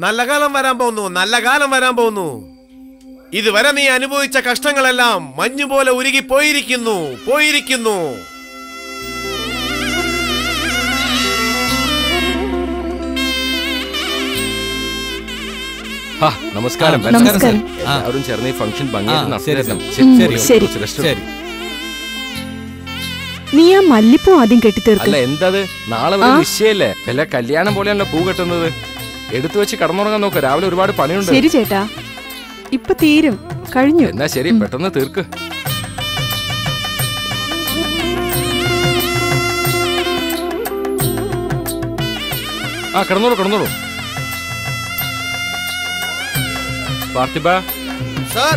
നല്ല കാലം വരാൻ പോകുന്നു നല്ല കാലം വരാൻ പോകുന്നു ഇതുവരെ നീ അനുഭവിച്ച കഷ്ടങ്ങളെല്ലാം മഞ്ഞുപോലെ ഉരുകി പോയിരിക്കുന്നു പോയിരിക്കുന്നു ആ, നമസ്കാരം ആ, നമസ്കാരം. എല്ലാവരും ചേർന്ന് ഈ ഫംഗ്ഷൻ ഭംഗിയായിട്ട് ആ, നടത്തിയേക്കാം. ശരി, ശരി, ശരി. കുറച്ച് rest എടുക്ക്. നീ ആ മല്ലിപ്പൂ ആദ്യം കെട്ടിത്തീർക്ക് അല്ല എന്തത് നാളെ ഒരു നിശ്ചയല്ലേ വല്ല കല്യാണം പോലെയാണല്ലോ പൂ കെട്ടുന്നത് എടുത്തു വെച്ച് കടന്നുറങ്ങാൻ നോക്ക് രാവിലെ ഒരുപാട് പണിയുണ്ട് ശരി ചേട്ടാ ഇപ്പൊ തീരും കഴിഞ്ഞു എന്നാ ശരി പെട്ടെന്ന് തീർക്ക് ആ കിടന്നോളൂ കിടന്നോളൂ പാർത്ഥിബ സാർ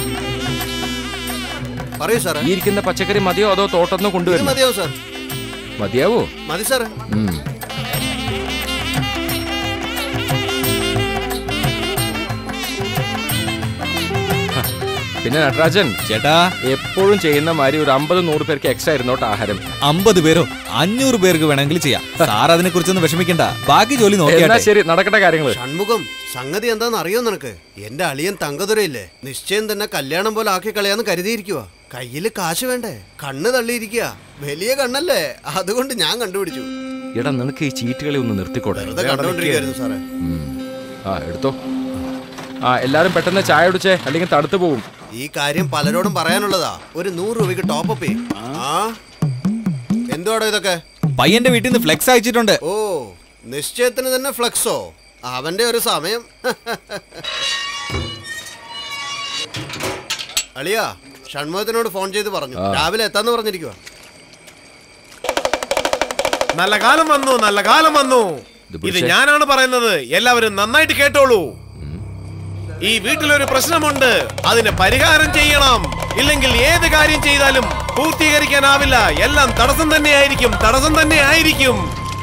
പറയൂ സാറേ ഈ ഇരിക്കുന്ന പച്ചക്കറി മതിയോ അതോ തോട്ടത്തിന് ഇത് കൊണ്ടുവരണം മതിയാവും സാർ മതിയാവോ മതി സാറേ ഉം. ഹ, പിന്നെ നടരാജൻ ചേട്ടാ എപ്പോഴും ചെയ്യുന്ന മാതിരി ഒരു അമ്പത് നൂറ് പേർക്ക് എക്സ്ട്രാ ഇരുന്നോട്ട് ആഹാരം അമ്പത് പേരോ അഞ്ഞൂറ് പേർക്ക് വേണമെങ്കിൽ ചെയ്യാം സാർ അതിനെ കുറിച്ചൊന്നും വിഷമിക്കണ്ട ബാക്കി ജോലി എന്നാ നോക്കിയാട്ടെ ശരി നടക്കട്ടെ കാര്യങ്ങള് ഷൺമുഖം സംഗതി എന്താന്ന് അറിയോ നിനക്ക് എന്റെ അളിയൻ തങ്കതുരയില്ലേ നിശ്ചയം തന്നെ കല്യാണം പോലെ ആക്കി കളയാന്ന് കരുതിയിരിക്കുക കയ്യില് കാശ് വേണ്ടേ കണ്ണ് തള്ളിയിരിക്കുക വലിയ കണ്ണല്ലേ അതുകൊണ്ട് ഞാൻ കണ്ടുപിടിച്ചു എടാ നിനക്ക് ഈ ചീറ്റുകളി ഒന്ന് നിർത്തിക്കോട്ടെ വെറുതെ കണ്ടോണ്ടിരിക്കായിരുന്നു സാറേ ഉം. ആ എടുത്തോ ആ എല്ലാരും പെട്ടെന്ന് ചായ കുടിച്ചേ അല്ലെങ്കിൽ തണുത്തു പോകും ഈ കാര്യം പലരോടും പറയാനുള്ളതാ ഒരു നൂറ് രൂപയ്ക്ക് ടോപ്പ് ചെയ്യും ആ എന്തുവാടോ ഇതൊക്കെ പയ്യന്റെ വീട്ടിൽ നിന്ന് ഫ്ലെക്സ് അയച്ചിട്ടുണ്ട് ഓ നിശ്ചയത്തിന് തന്നെ ഫ്ലക്സോ അവന്റെ ഒരു സമയം അളിയാ ഷൺമുഖത്തിനോട് ഫോൺ ചെയ്ത് പറഞ്ഞു രാവിലെ എത്താന്ന് പറഞ്ഞിരിക്കുക നല്ല കാലം വന്നു നല്ല കാലം വന്നു ഇത് ഇത് പിടിച്ചേ. ഞാനാണ് പറയുന്നത് എല്ലാവരും നന്നായിട്ട് കേട്ടോളൂ ഈ വീട്ടിലൊരു പ്രശ്നമുണ്ട് അതിന് പരിഹാരം ചെയ്യണം ഇല്ലെങ്കിൽ ഏത് കാര്യം ചെയ്താലും പൂർത്തീകരിക്കാനാവില്ല എല്ലാം തടസ്സം തന്നെയായിരിക്കും തടസ്സം തന്നെ ആയിരിക്കും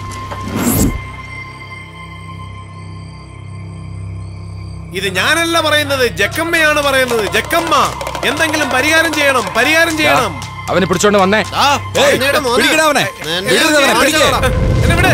ഇത് ഞാനല്ല പറയുന്നത് ജക്കമ്മയാണ് പറയുന്നത് ജക്കമ്മ എന്തെങ്കിലും പരിഹാരം ചെയ്യണം പരിഹാരം ചെയ്യണം അവനെ പിടിച്ചോണ്ട് വന്നേ ദാ, പറഞ്ഞേടെ മോനെ. പിടിക്കടാ അവനെ. നിന്നെ പിടിക്കടാ അവനെ, ഞാൻ പിടിക്ക്. കാണിച്ചോളാം. എന്നെ വിട്.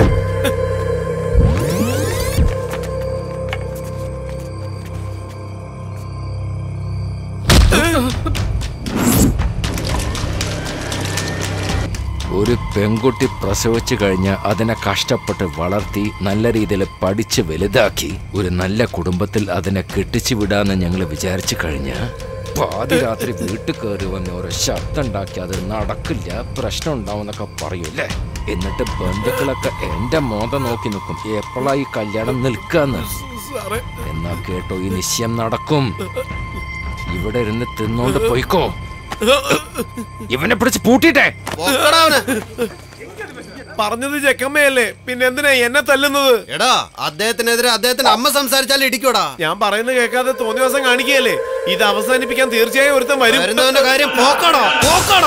ഒരു പെൺകുട്ടി പ്രസവിച്ചു കഴിഞ്ഞ് അതിനെ കഷ്ടപ്പെട്ട് വളർത്തി നല്ല രീതിയിൽ പഠിച്ച് വലുതാക്കി ഒരു നല്ല കുടുംബത്തിൽ അതിനെ കെട്ടിച്ചു വിടാന്ന് ഞങ്ങൾ വിചാരിച്ചു കഴിഞ്ഞ് പാതിരാത്രി വീട്ടിൽ കയറി വന്ന് ഓരോ ശബ്ദം ഉണ്ടാക്കി അത് നടക്കില്ല പ്രശ്നം ഉണ്ടാവുന്നൊക്കെ പറയൂലേ എന്നിട്ട് ബന്ധുക്കളൊക്കെ എന്റെ മോത നോക്കി നിൽക്കും എപ്പോഴാ ഈ കല്യാണം നിൽക്കാന്ന് എന്നാ കേട്ടോ ഈ നിശ്ചയം നടക്കും ഇവിടെ ഇരുന്ന് തിന്നോണ്ട് പോയിക്കോ ഇവനെ പിടിച്ച് പൂട്ടിയിട്ടേ പൊക്കടാ അവനെ. പറഞ്ഞത് ജക്കമ്മയല്ലേ പിന്നെ എന്തിനാ എന്നെ തല്ലുന്നത് എടാ അദ്ദേഹത്തിനെതിരെ അദ്ദേഹത്തിന്റെ അമ്മ സംസാരിച്ചാൽ ഇടിക്കോടാ ഞാൻ പറയുന്നത് കേൾക്കാതെ തോന്നിയ ദിവസം കാണിക്കുകയല്ലേ ഇത് അവസാനിപ്പിക്കാൻ തീർച്ചയായും ഒരുത്തൻ വരും വരുന്നവന്റെ കാര്യം പോക്കടാ പോക്കടാ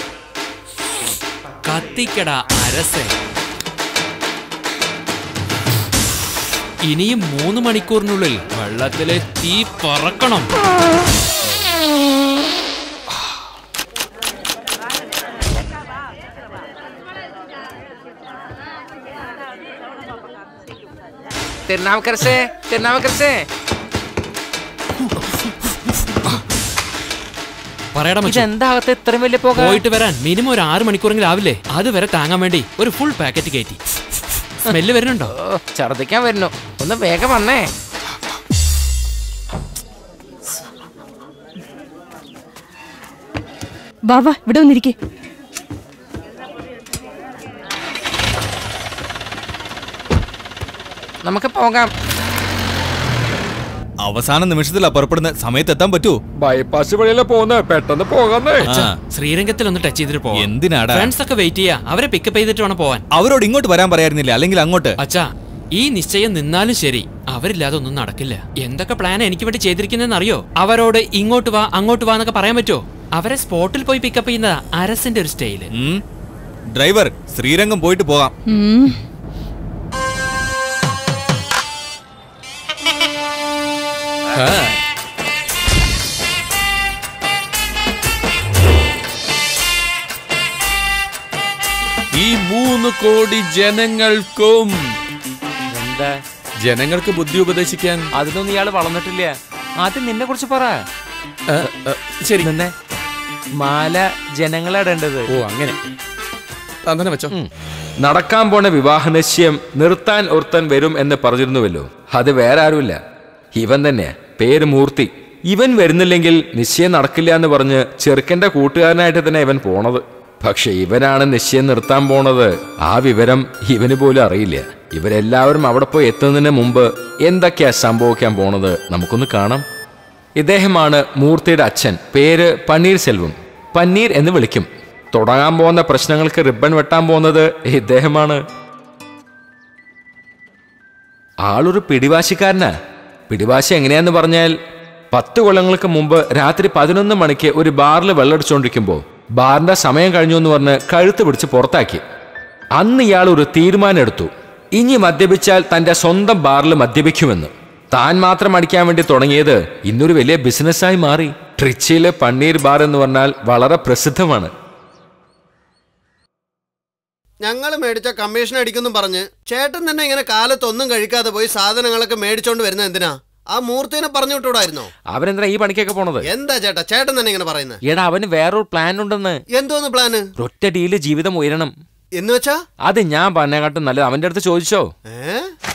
കത്തിക്കട അരസേ ഇനിയും മൂന്ന് മണിക്കൂറിനുള്ളിൽ വെള്ളത്തിലെ തീ പറക്കണം തിരുനാമക്കരസേ തിരുനാമക്കരസേ പറയടാ മച്ചു ഇതെന്താകത്തെ ഇത്രയും വലിയ പോക പോയിട്ട് വരാൻ മിനിമം ഒരു ആറ് മണിക്കൂറെങ്കിലും ആവില്ലേ അത് വരെ താങ്ങാൻ വേണ്ടി ഒരു ഫുൾ പാക്കറ്റ് കയറ്റി സ്മെല്ല് വരുന്നുണ്ടോ ഓ, ഛർദ്ദിക്കാൻ വരുന്നു ഒന്ന് വേഗം വന്നേ വാ വാ ഇവിടെ വന്നിരിക്കേ നമുക്ക് പോകാം അവസാന നിമിഷത്തിലാ പുറപ്പെടുന്ന സമയത്ത് എത്താൻ പറ്റൂ ബൈപ്പാസ് വഴിയല്ലേ പോകുന്നത് പെട്ടെന്ന് പോകാന്നേ ആ, ശ്രീരംഗത്തിൽ ഒന്ന് ടച്ച് ചെയ്തിട്ട് പോവാം എന്തിനാടാ ഫ്രണ്ട്സ് ഒക്കെ വെയിറ്റ് ചെയ്യാ അവരെ പിക്കപ്പ് ചെയ്തിട്ട് വേണം പോവാൻ അവരോട് ഇങ്ങോട്ട് വരാൻ പറയായിരുന്നില്ല അല്ലെങ്കിൽ അങ്ങോട്ട് അച്ഛാ ഈ നിശ്ചയം നിന്നാലും ശരി അവരില്ലാതെ ഒന്നും നടക്കില്ല എന്തൊക്കെ പ്ലാൻ എനിക്ക് വേണ്ടി ചെയ്തിരിക്കുന്നതെന്ന് അറിയോ അവരോട് ഇങ്ങോട്ട് വാ അങ്ങോട്ട് വാ എന്നൊക്കെ പറയാൻ പറ്റുമോ അവരെ സ്പോട്ടിൽ പോയി പിക്കപ്പ് ചെയ്യുന്നതാ അരസിന്റെ ഒരു സ്റ്റൈല് ഉം. ഡ്രൈവർ ശ്രീരംഗം പോയിട്ട് പോകാം ഉം. ഈ മൂന്ന് കോടി ജനങ്ങൾക്കും എന്താ ജനങ്ങൾക്ക് ബുദ്ധി ഉപദേശിക്കാൻ അതിനൊന്നും ഇയാൾ വളർന്നിട്ടില്ല ആദ്യം നിന്നെ കുറിച്ച് പറ ഏ, ഏ, ശരി നിന്നെ മാല ജനങ്ങളിടേണ്ടത് ഓ അങ്ങനെ തന്നെ വെച്ചോ നടക്കാൻ പോണ വിവാഹ നിശ്ചയം നിർത്താൻ ഒരുത്തൻ വരും എന്ന് പറഞ്ഞിരുന്നുവല്ലോ അത് വേറെ ആരുമില്ല ഇവൻ തന്നെയാ പേര് മൂർത്തി ഇവൻ വരുന്നില്ലെങ്കിൽ നിശ്ചയം നടക്കില്ല എന്ന് പറഞ്ഞ് ചെറുക്കന്റെ കൂട്ടുകാരനായിട്ട് തന്നെ ഇവൻ പോണത് പക്ഷെ ഇവനാണ് നിശ്ചയം നിർത്താൻ പോണത് ആ വിവരം ഇവന് പോലും അറിയില്ല ഇവരെല്ലാവരും അവിടെ പോയി എത്തുന്നതിന് മുമ്പ് എന്തൊക്കെയാ സംഭവിക്കാൻ പോണത് നമുക്കൊന്ന് കാണാം ഇദ്ദേഹമാണ് മൂർത്തിയുടെ അച്ഛൻ പേര് പന്നീർ സെൽവം പന്നീർ എന്ന് വിളിക്കും തുടങ്ങാൻ പോകുന്ന പ്രശ്നങ്ങൾക്ക് റിബൺ വെട്ടാൻ പോകുന്നത് ഇദ്ദേഹമാണ് ആളൊരു പിടിവാശിക്കാരനാ പിടിവാശി എങ്ങനെയാന്ന് പറഞ്ഞാൽ പത്ത് കൊല്ലങ്ങൾക്ക് മുമ്പ് രാത്രി പതിനൊന്ന് മണിക്ക് ഒരു ബാറിൽ വെള്ളമടിച്ചുകൊണ്ടിരിക്കുമ്പോൾ ബാറിന്റെ സമയം കഴിഞ്ഞു എന്ന് പറഞ്ഞ് കഴുത്ത് പിടിച്ച് പുറത്താക്കി അന്ന് ഇയാൾ ഒരു തീരുമാനം എടുത്തു ഇനി മദ്യപിച്ചാൽ തന്റെ സ്വന്തം ബാറിൽ മദ്യപിക്കുമെന്ന് താൻ മാത്രം അടിക്കാൻ വേണ്ടി തുടങ്ങിയത് ഇന്നൊരു വലിയ ബിസിനസ്സായി മാറി ട്രിച്ചിയിലെ പന്നീർ ബാർ എന്ന് പറഞ്ഞാൽ വളരെ പ്രസിദ്ധമാണ് ഞങ്ങൾ മേടിച്ച കമ്മീഷൻ അടിക്കുന്നു പറഞ്ഞ് ചേട്ടൻ തന്നെ ഇങ്ങനെ കാലത്തൊന്നും കഴിക്കാതെ പോയി സാധനങ്ങളൊക്കെ മേടിച്ചോണ്ട് വരുന്നത് എന്തിനാ ആ മൂർത്തിനെ പറഞ്ഞു വിട്ടൂടായിരുന്നോ അവനെന്തിനാ ഈ പണിക്കൊക്കെ പോണത് എന്താ ചേട്ടാ ചേട്ടൻ തന്നെ ഇങ്ങനെ പറയുന്നത് എടാ അവന് വേറൊരു പ്ലാൻ ഉണ്ടെന്ന് എന്തോന്ന് പ്ലാന് ഒറ്റ ഡീല് ജീവിതം ഉയരണം എന്ന് വെച്ചാ അത് ഞാൻ പറഞ്ഞേക്കാട്ടും നല്ലത് അവന്റെ അടുത്ത് ചോദിച്ചോ ഏ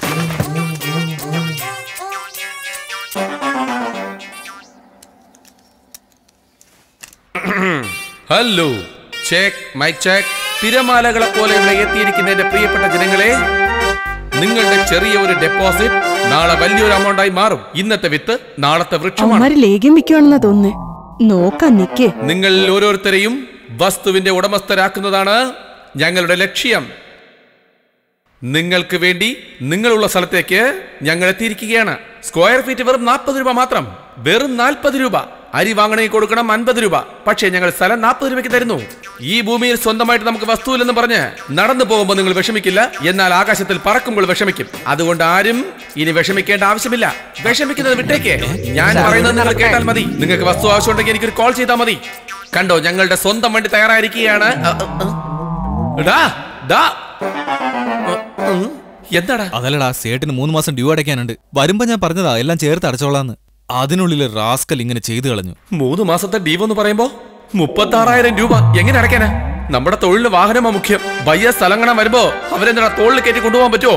ഹലോ ചെക്ക് മൈക്ക് ചെക്ക് തിരമാലകളെ പോലെ ഇവിടെ എത്തിയിരിക്കുന്ന എന്റെ പ്രിയപ്പെട്ട ജനങ്ങളെ നിങ്ങളുടെ ചെറിയ ഒരു ഡെപ്പോസിറ്റ് നാളെ വലിയൊരു എമൗണ്ടായി മാറും ഇന്നത്തെ വിത്ത് നാളത്തെ വൃക്ഷമാണ് അവന്മാര് ലേഖ്യം വെക്കുവാണെന്നാ തോന്നുന്നേ നോക്കാം നിക്കേ നിങ്ങൾ ഓരോരുത്തരെയും വസ്തുവിന്റെ ഉടമസ്ഥരാക്കുന്നതാണ് ഞങ്ങളുടെ ലക്ഷ്യം നിങ്ങൾക്ക് വേണ്ടി നിങ്ങളുള്ള സ്ഥലത്തേക്ക് ഞങ്ങൾ എത്തിയിരിക്കുകയാണ് സ്ക്വയർ ഫീറ്റ് വെറും നാൽപ്പത് രൂപ മാത്രം വെറും നാൽപ്പത് രൂപ അരി വാങ്ങണമെങ്കിൽ കൊടുക്കണം അൻപത് രൂപ പക്ഷേ ഞങ്ങൾ സ്ഥലം നാൽപ്പത് രൂപയ്ക്ക് തരുന്നു ഈ ഭൂമിയിൽ സ്വന്തമായിട്ട് നമുക്ക് വസ്തുവില്ലെന്ന് പറഞ്ഞ് നടന്നു പോകുമ്പോൾ നിങ്ങൾ വിഷമിക്കില്ല എന്നാൽ ആകാശത്തിൽ പറക്കുമ്പോൾ വിഷമിക്കും അതുകൊണ്ട് ആരും ഇനി വിഷമിക്കേണ്ട ആവശ്യമില്ല വിഷമിക്കുന്നത് വിട്ടേക്ക് ഞാൻ പറയുന്നത് നിങ്ങൾ കേട്ടാൽ മതി നിങ്ങൾക്ക് വസ്തു ആവശ്യമുണ്ടെങ്കിൽ എനിക്കൊരു കോൾ ചെയ്താൽ മതി കണ്ടോ ഞങ്ങളുടെ സ്വന്തം വണ്ടി തയ്യാറായിരിക്കുകയാണ് അ, അ, അ. ഡാ, ഡാ. അ, ഉം. എന്താടാ അതല്ലടാ സേട്ടിന് മൂന്ന് മാസം ഡ്യൂ അടയ്ക്കാനുണ്ട് വരുമ്പോ ഞാൻ പറഞ്ഞതാ എല്ലാം ചേർത്ത് അടച്ചോളാന്ന് അതിനുള്ളിൽ റാസ്കൽ ഇങ്ങനെ ചെയ്തു കളഞ്ഞു മൂന്ന് മാസത്തെ ഡീവ് എന്ന് പറയുമ്പോ മുപ്പത്തി ആറായിരം രൂപ എങ്ങനെ അടയ്ക്കാനാ നമ്മുടെ തൊഴിലിന് വാഹനമാ മുഖ്യം വയ്യ സ്ഥലം കാണാൻ വരുമ്പോ അവരെന്താ തോളിൽ കയറ്റി കൊണ്ടുപോകാൻ പറ്റുമോ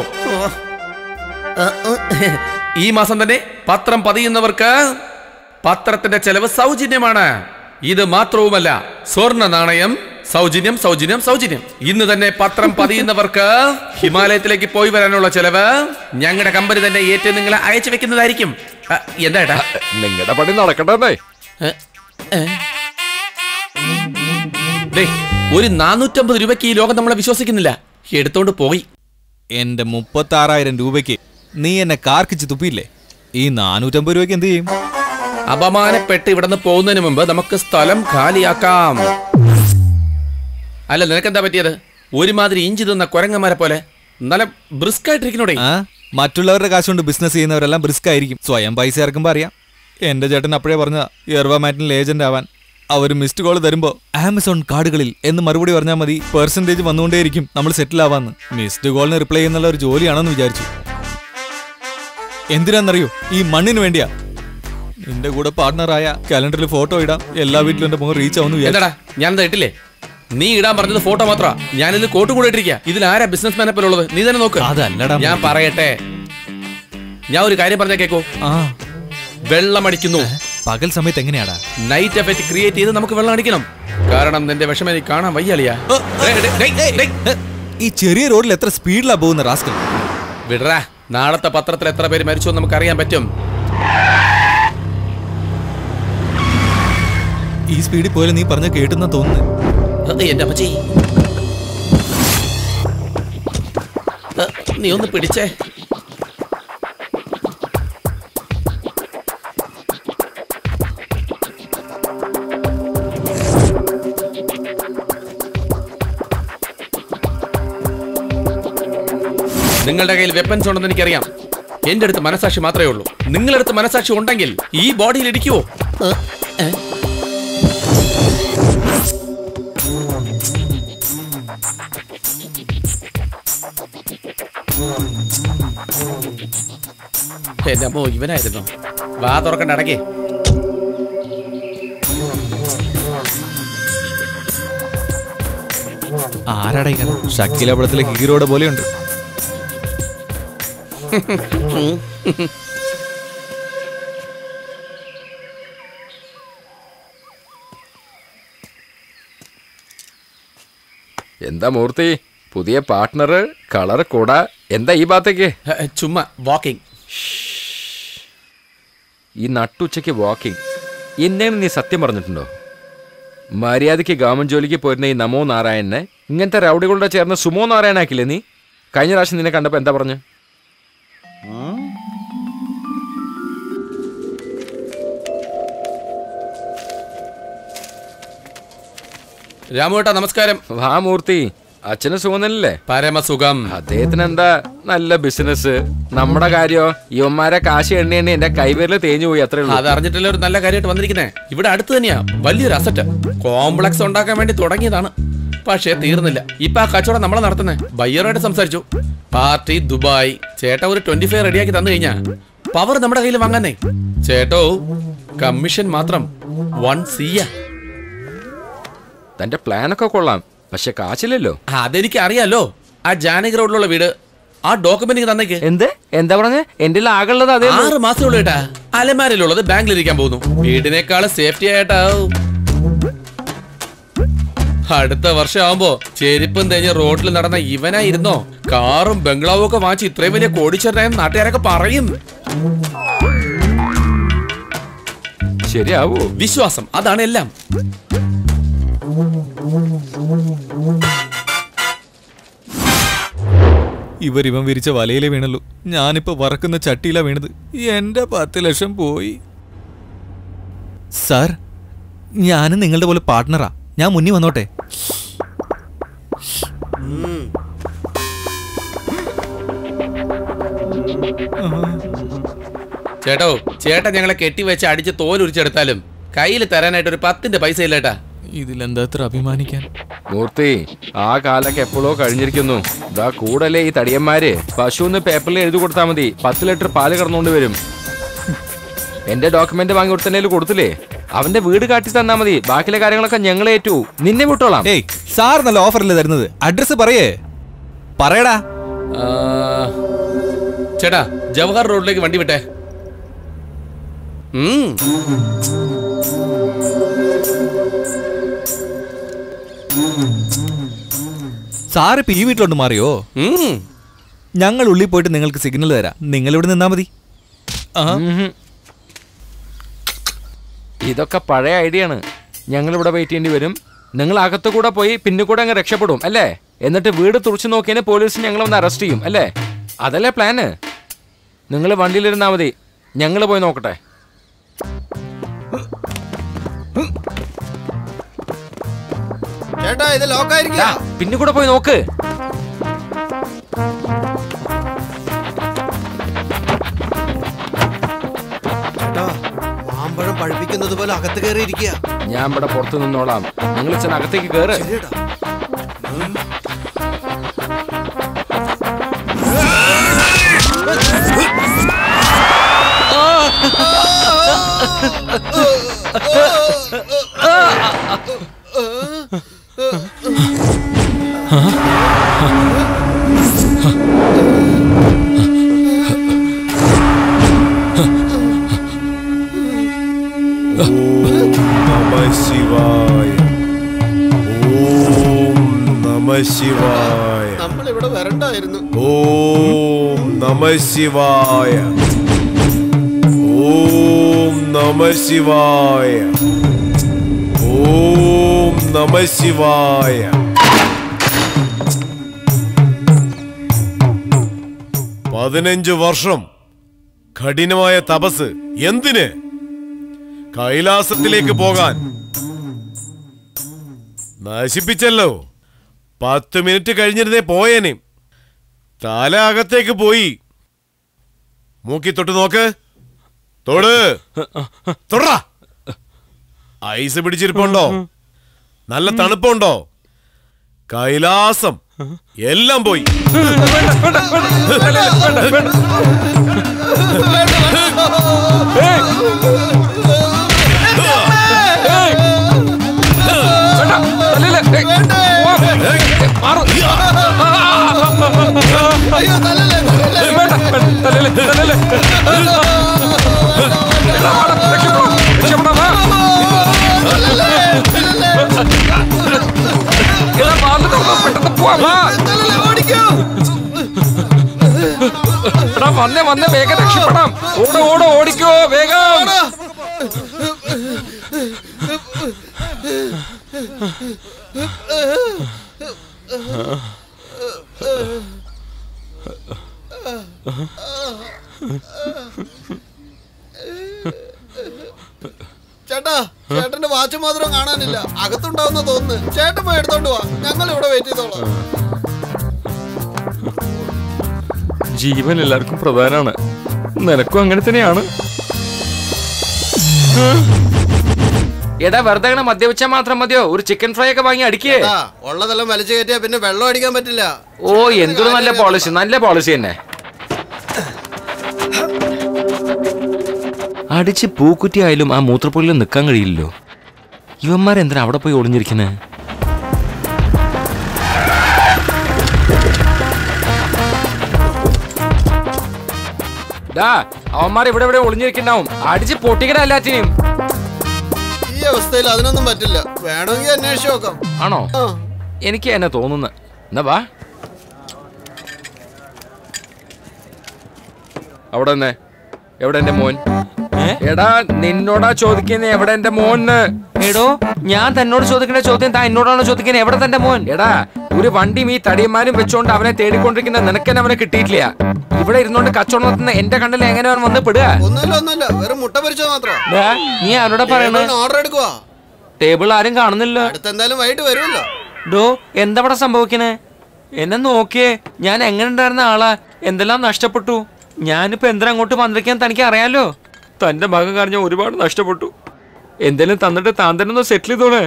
ഈ മാസം തന്നെ പത്രം പതിയുന്നവർക്ക് പത്രത്തിന്റെ ചെലവ് സൗജന്യമാണ് ഇത് മാത്രവുമല്ല സ്വർണ്ണ നാണയം സൗജന്യം സൗജന്യം സൗജന്യം ഇന്ന് തന്നെ പത്രം പതിയുന്നവർക്ക് ഹിമാലയത്തിലേക്ക് പോയി വരാനുള്ള ചെലവ് ഞങ്ങളുടെ കമ്പനി തന്നെ ഏറ്റവും നിങ്ങളെ അയച്ചു വെക്കുന്നതായിരിക്കും അ, എന്താ ഏട്ടാ നിങ്ങളുടെ പണി നടക്കട്ടെ ഏ? ഏ? ദേ, ഒരു നാനൂറ്റമ്പത് രൂപയ്ക്ക് ഈ ലോകം നമ്മളെ വിശ്വസിക്കുന്നില്ല എടുത്തോണ്ട് പോയി എന്റെ മുപ്പത്തി ആറായിരം രൂപയ്ക്ക് നീ എന്നെ കാർക്കിച്ച് തുപ്പിയില്ലേ ഈ നാനൂറ്റമ്പത് രൂപയ്ക്ക് എന്ത് ചെയ്യും അപമാനപ്പെട്ട് ഇവിടുന്ന് പോകുന്നതിന് മുമ്പ് നമുക്ക് സ്ഥലം കാലിയാക്കാം അല്ല നിനക്കെന്താ പറ്റിയത് ഒരുമാതിരി ഇഞ്ചി തിന്ന കുരങ്ങന്മാരെ പോലെ നല്ല ബ്രിസ്ക് ആയിട്ടിരിക്കണോടെ ആ മറ്റുള്ളവരുടെ കാശ് കൊണ്ട് ബിസിനസ് ചെയ്യുന്നവരെല്ലാം ബിസ്ക് ആയിരിക്കും സ്വയം പൈസ ഇറക്കുമ്പോ അറിയാം എന്റെ ചേട്ടൻ അപ്പോഴേ പറഞ്ഞ എർവാമാറ്റിൽ ഏജന്റ് ആവാൻ അവർ മിസ്ഡ് കോൾ തരുമ്പോ ആമസോൺ കാർഡുകളിൽ എന്ന് മറുപടി പറഞ്ഞാൽ മതി പെർസെന്റേജ് വന്നുകൊണ്ടേയിരിക്കും നമ്മൾ സെറ്റിൽ ആവാന്ന് മിസ്ഡ് കോളിന് റിപ്ലൈ ചെയ്യുന്നുള്ള ഒരു ജോലിയാണെന്ന് വിചാരിച്ചു എന്തിനാന്നറിയോ ഈ മണ്ണിന് വേണ്ടിയാ നിന്റെ കൂടെ പാർട്ട്ണറായ കാലണ്ടറിൽ ഫോട്ടോ ഇടാം എല്ലാ വീട്ടിലും എന്റെ മുഖം റീച്ച് ആവുന്നു വിചാരിച്ചു എന്താടാ ഞാനെന്താ ഇട്ടില്ലേ നീ ഇടാൻ പറഞ്ഞത് ഫോട്ടോ മാത്രമാ ഞാനിത് കോട്ട് കൂടെ ഇട്ടിരിക്കുക ഇതിൽ ആരാ ബിസിനസ് മാനെ പോലെ ഉള്ളത് നീ തന്നെ നോക്ക് അതല്ലടാ ഞാൻ മോനെ. പറയട്ടെ ഞാൻ ഒരു കാര്യം പറഞ്ഞാ കേക്കോ ആ വെള്ളമടിക്കുന്നു പകൽ സമയത്ത് എങ്ങനെയാടാ നൈറ്റ് എഫക്റ്റ് ക്രിയേറ്റ് ചെയ്ത് നമുക്ക് വെള്ളം അടിക്കണം കാരണം നിന്റെ വിഷമം എനിക്ക് കാണാൻ വയ്യാലിയാ ഈ ചെറിയ റോഡിൽ എത്ര സ്പീഡിലാ പോകുന്ന റാസ്കൽ വിടറാ നാളത്തെ പത്രത്തിൽ എത്ര പേര് മരിച്ചു എന്ന് നമുക്ക് അറിയാൻ പറ്റും ഈ സ്പീഡിൽ പോയാലും നീ പറഞ്ഞ കേട്ടെന്നാ തോന്നുന്നു അത് എന്റെ അമ്മച്ചി അഹ്, നീ ഒന്ന് പിടിച്ചേ നിങ്ങളുടെ കയ്യിൽ വെപ്പൻസ് ഉണ്ടെന്ന് എനിക്കറിയാം എന്റെ അടുത്ത് മനസാക്ഷി മാത്രമേ ഉള്ളൂ നിങ്ങളുടെ അടുത്ത് മനസാക്ഷി ഉണ്ടെങ്കിൽ ഈ ബോഡിയിൽ ഇടിക്കുവോ ഏ? ഏ? എന്റെ അമ്മോ ഇവനായിരുന്നു വാ തുറക്കണ്ട അടക്കേ ആരാടാ ഇങ്ങനെ ഷക്കീലപടത്തിലെ ഹീറോയുടെ പോലെയുണ്ട് എന്താ മൂർത്തി പുതിയ പാർട്ട്ണർ കളർ കൂട എന്താ ഈ ഭാഗത്തേക്ക് ചുമ്മാ വാക്കിംഗ് ഈ നട്ടുച്ചയ്ക്ക് വാക്കിംഗ് എന്നെയാണ് നീ സത്യം പറഞ്ഞിട്ടുണ്ടോ മര്യാദയ്ക്ക് ഗവൺമെന്റ് ജോലിക്ക് പോയിരുന്ന ഈ നമോ നാരായണനെ ഇങ്ങനത്തെ റൗഡികളുടെ ചേർന്ന് സുമോ നാരായണാക്കില്ലേ നീ കഴിഞ്ഞ പ്രാവശ്യം നിന്നെ കണ്ടപ്പോ എന്താ പറഞ്ഞു രാമുവേട്ടാ നമസ്കാരം വാ മൂർത്തി അച്ഛന് സുഖനല്ലേ പരമസുഖം അദ്ദേഹത്തിന് എന്താ നല്ല ബിസിനസ് നമ്മുടെ കാര്യോ ഇവന്മാരെ കാശ് എണ്ണി എണ്ണി എന്റെ കൈവേരില് തേഞ്ഞു പോയി അത്രേ ഉള്ളൂ അത് അറിഞ്ഞിട്ടല്ലേ ഒരു നല്ല കാര്യമായിട്ട് വന്നിരിക്കുന്നേ ഇവിടെ അടുത്ത് തന്നെയാ വലിയൊരു അസറ്റ് കോംപ്ലക്സ് ഉണ്ടാക്കാൻ വേണ്ടി തുടങ്ങിയതാണ് പക്ഷേ തീർന്നില്ല ഇപ്പൊ ആ കച്ചവടം നമ്മളെ നടത്തുന്നേ ബയ്യറുമായിട്ട് സംസാരിച്ചു പാർട്ടി ദുബായ് ചേട്ടാ ഒരു ട്വന്റി ഫൈവ് റെഡിയാക്കി തന്നു കഴിഞ്ഞാ പവർ നമ്മുടെ കയ്യിൽ വാങ്ങാനേ ചേട്ടോ കമ്മീഷൻ മാത്രം വൺ സിയ തന്റെ പ്ലാനൊക്കെ കൊള്ളാം പക്ഷെ കാശില്ലല്ലോ അതെനിക്ക് അറിയാലോ ആ ജാനകി റോഡിലുള്ള വീട് ആ ഡോക്യുമെന്റ് തന്നേക്ക് എന്ത് എന്താ പറഞ്ഞ എന്റെ ആകുള്ളത് അതേ ഉള്ളൂ. ആറ് മാസമുള്ളൂ കേട്ടാ അലമാരയിലുള്ളത് ബാങ്കിലിരിക്കാൻ പോകുന്നു വീടിനേക്കാൾ സേഫ്റ്റി ആയിട്ടാ അടുത്ത വർഷം ആവുമ്പോ ചെരുപ്പും തേഞ്ഞ് റോഡിൽ നടന്ന ഇവനായിരുന്നോ കാറും ബംഗ്ലാവും ഒക്കെ വാങ്ങിച്ച് ഇത്രയും വലിയ കോടീശ്വരനായ നാട്ടുകാരൊക്കെ പറയും ശരിയാവൂ വിശ്വാസം അതാണ് എല്ലാം ഇവർ ഇവൻ വിരിച്ച വലയിലേ വീണുള്ളൂ ഞാനിപ്പോ വറക്കുന്ന ചട്ടിയിലാ വീണത് എന്റെ പത്ത് ലക്ഷം പോയി സാർ ഞാനും നിങ്ങളുടെ പോലെ പാർട്ട്ണറാ ഞാൻ മുന്നിൽ വന്നോട്ടെ ചേട്ടോ ചേട്ടൻ ഞങ്ങളെ കെട്ടിവെച്ച് അടിച്ച് തോലുരിച്ചെടുത്താലും കയ്യിൽ തരാനായിട്ട് ഒരു പത്തിന്റെ പൈസ ഇല്ലേട്ടാ ഇതിലെന്താ ഇത്ര അഭിമാനിക്കാൻ മൂർത്തി ആ കാലൊക്കെ എപ്പോഴോ കഴിഞ്ഞിരിക്കുന്നു ഇതാ കൂടലേ ഈ തടിയന്മാര് പശുന്ന് പേപ്പറിൽ എഴുതി കൊടുത്താൽ മതി പത്ത് ലിറ്റർ പാല് കടന്നുകൊണ്ട് വരും എന്റെ ഡോക്യുമെന്റ് വാങ്ങി കൊടുത്തതിൽ കൊടുത്തില്ലേ അവന്റെ വീട് കാട്ടി തന്നാ മതി ബാക്കിയുള്ള കാര്യങ്ങളൊക്കെ ഞങ്ങൾ ഏറ്റു നിന്നെ വിട്ടോളാം ഏയ് സാർ നല്ല ഓഫറല്ലേ തരുന്നത് അഡ്രസ് പറയേ പറയടാ ആ, ചേട്ടാ ജവഹർ റോഡിലേക്ക് വണ്ടി വിട്ടേ ഉം സാർ ഇപ്പൊ ഈ വീട്ടിലോട്ട് മാറിയോ ഉം ഞങ്ങൾ ഉള്ളിൽ പോയിട്ട് നിങ്ങൾക്ക് സിഗ്നൽ തരാം നിങ്ങൾ ഇവിടെ നിന്നാ മതി ആ ഉഹും. ഇതൊക്കെ പഴയ ഐഡിയ ആണ് ഞങ്ങൾ ഇവിടെ വെയിറ്റ് ചെയ്യേണ്ടി വരും നിങ്ങൾ അകത്തു കൂടെ പോയി പിന്നെ കൂടെ അങ്ങ് രക്ഷപ്പെടും അല്ലേ എന്നിട്ട് വീട് തുറച്ചു നോക്കിയതിന് പോലീസ് ഞങ്ങൾ ഒന്ന് അറസ്റ്റ് ചെയ്യും അല്ലേ അതല്ലേ പ്ലാന് നിങ്ങൾ വണ്ടിയിലിരുന്നാ മതി ഞങ്ങൾ പോയി നോക്കട്ടെ ചേട്ടാ ഇത് ലോക്കായിരിക്കും ദാ, പിന്നെ കൂടെ പോയി നോക്ക് ചേട്ടാ മാമ്പഴം പഴുപ്പിക്കുന്നത് പോലെ അകത്ത് കയറിയിരിക്കുക ഞാൻ ഇവിടെ പുറത്തു നിന്നോളാം നിങ്ങൾ ചെന്ന് അകത്തേക്ക് കയറ് ശരിയേട്ടാ നമ ശിവായ ഓം നമ ശിവായ നമ്മളിവിടെ വരണ്ടായിരുന്നു ഓം നമ ശിവായ ഓം നമ ശിവായ ഓം നമ ശിവായ പതിനഞ്ച് വർഷം കഠിനമായ തപസ് എന്തിന് കൈലാസത്തിലേക്ക് പോകാൻ നശിപ്പിച്ചല്ലോ പത്ത് മിനിറ്റ് കഴിഞ്ഞിരുന്നേ പോയേനെ തല അകത്തേക്ക് പോയി മൂക്കി തൊട്ട് നോക്ക് തൊട് തൊട ഐസ് പിടിച്ചിരിപ്പുണ്ടോ നല്ല തണുപ്പുണ്ടോ കൈലാസം എല്ലാം പോയി എടാ വന്നേ വന്നേ വേഗം രക്ഷപ്പെടാം ഓടോ ഓടോ ഓടിക്കോ വേഗം ചേട്ടാ ചേട്ടന്റെ വാച്ച് മാത്രം കാണാനില്ല അകത്തുണ്ടാവുന്ന തോന്നുന്നു ചേട്ടൻ പോയി എടുത്തോണ്ട് പോവാ ഞങ്ങൾ ഇവിടെ വെയിറ്റ് ചെയ്തോളാം ജീവൻ എല്ലാവർക്കും പ്രധാനമാണ് നിനക്കും അങ്ങനെ തന്നെയാണ് എടാ വെറുതെ അങ്ങനെ മദ്യപിച്ചാൽ മാത്രം മതിയോ ഒരു ചിക്കൻ ഫ്രൈ ഒക്കെ വാങ്ങി അടിക്കേ ആ, ഉള്ളതെല്ലാം വലിച്ചു കയറ്റിയാ പിന്നെ വെള്ളം അടിക്കാൻ പറ്റില്ല ഓ എന്തൊരു നല്ല പോളിസി നല്ല പോളിസി തന്നെ അടിച്ച് പൂക്കുറ്റി ആയാലും ആ മൂത്രപ്പുള്ളിൽ നിൽക്കാൻ കഴിയില്ലല്ലോ ഇവന്മാരെന്തിനാ അവിടെ പോയി ഒളിഞ്ഞിരിക്കുന്നേ അവന്മാർ ഇവിടെ ഇവിടെ ഒളിഞ്ഞിരിക്കുന്നാവും അടിച്ച് പൊട്ടിക്കണ എല്ലാറ്റിനെയും ഈ അവസ്ഥയിൽ അതിനൊന്നും പറ്റില്ല വേണമെങ്കിൽ അന്വേഷിച്ച് നോക്കാം ആണോ ആ എനിക്ക് എന്നെ തോന്നുന്നു എന്നാ വാ അവിടെ തന്നെ എവിടെ എന്റെ മോൻ എടാ നിന്നോടാ ചോദിക്കുന്നത് എവിടെ എന്റെ മോന്ന് എടോ ഞാൻ തന്നോട് ചോദിക്കുന്ന ചോദ്യം താൻ എന്നോടാണോ ചോദിക്കുന്നത് എവിടെ തന്റെ മോൻ എടാ ഒരു വണ്ടിയും ഈ തടിയന്മാരും വെച്ചോണ്ട് അവനെ തേടിക്കൊണ്ടിരിക്കുന്ന നിനക്കെന്നെ അവനെ കിട്ടിയിട്ടില്ല ഇവിടെ ഇരുന്നോണ്ട് കച്ചവടം നടത്തുന്ന എന്റെ കണ്ണിൽ എങ്ങനെ അവൻ വന്ന് പെടുക ഒന്നുമില്ല ഒന്നുമില്ല വെറും മുട്ട പൊരിച്ചത് മാത്രം ദാ, നീ ആരോടാ പറയണേ ഓർഡർ എടുക്കുവാ ടേബിൾ ആരും കാണുന്നില്ല അടുത്ത് എന്തായാലും വൈകിട്ട് വരുമല്ലോ ഡോ എന്താ ഇവിടെ സംഭവിക്കണേ എന്നെ നോക്കിയേ ഞാൻ എങ്ങനെ ഉണ്ടായിരുന്ന ആളാ എന്തെല്ലാം നഷ്ടപ്പെട്ടു ഞാനിപ്പോ എന്തിനാ അങ്ങോട്ട് വന്നിരിക്കാൻ തനിക്ക് അറിയാലോ തന്റെ മകൻ കാരണം ഒരുപാട് നഷ്ടപ്പെട്ടു എന്തേലും തന്നിട്ട് താൻ തന്നെ ഒന്ന് സെറ്റിൽ ചെയ്തോണേ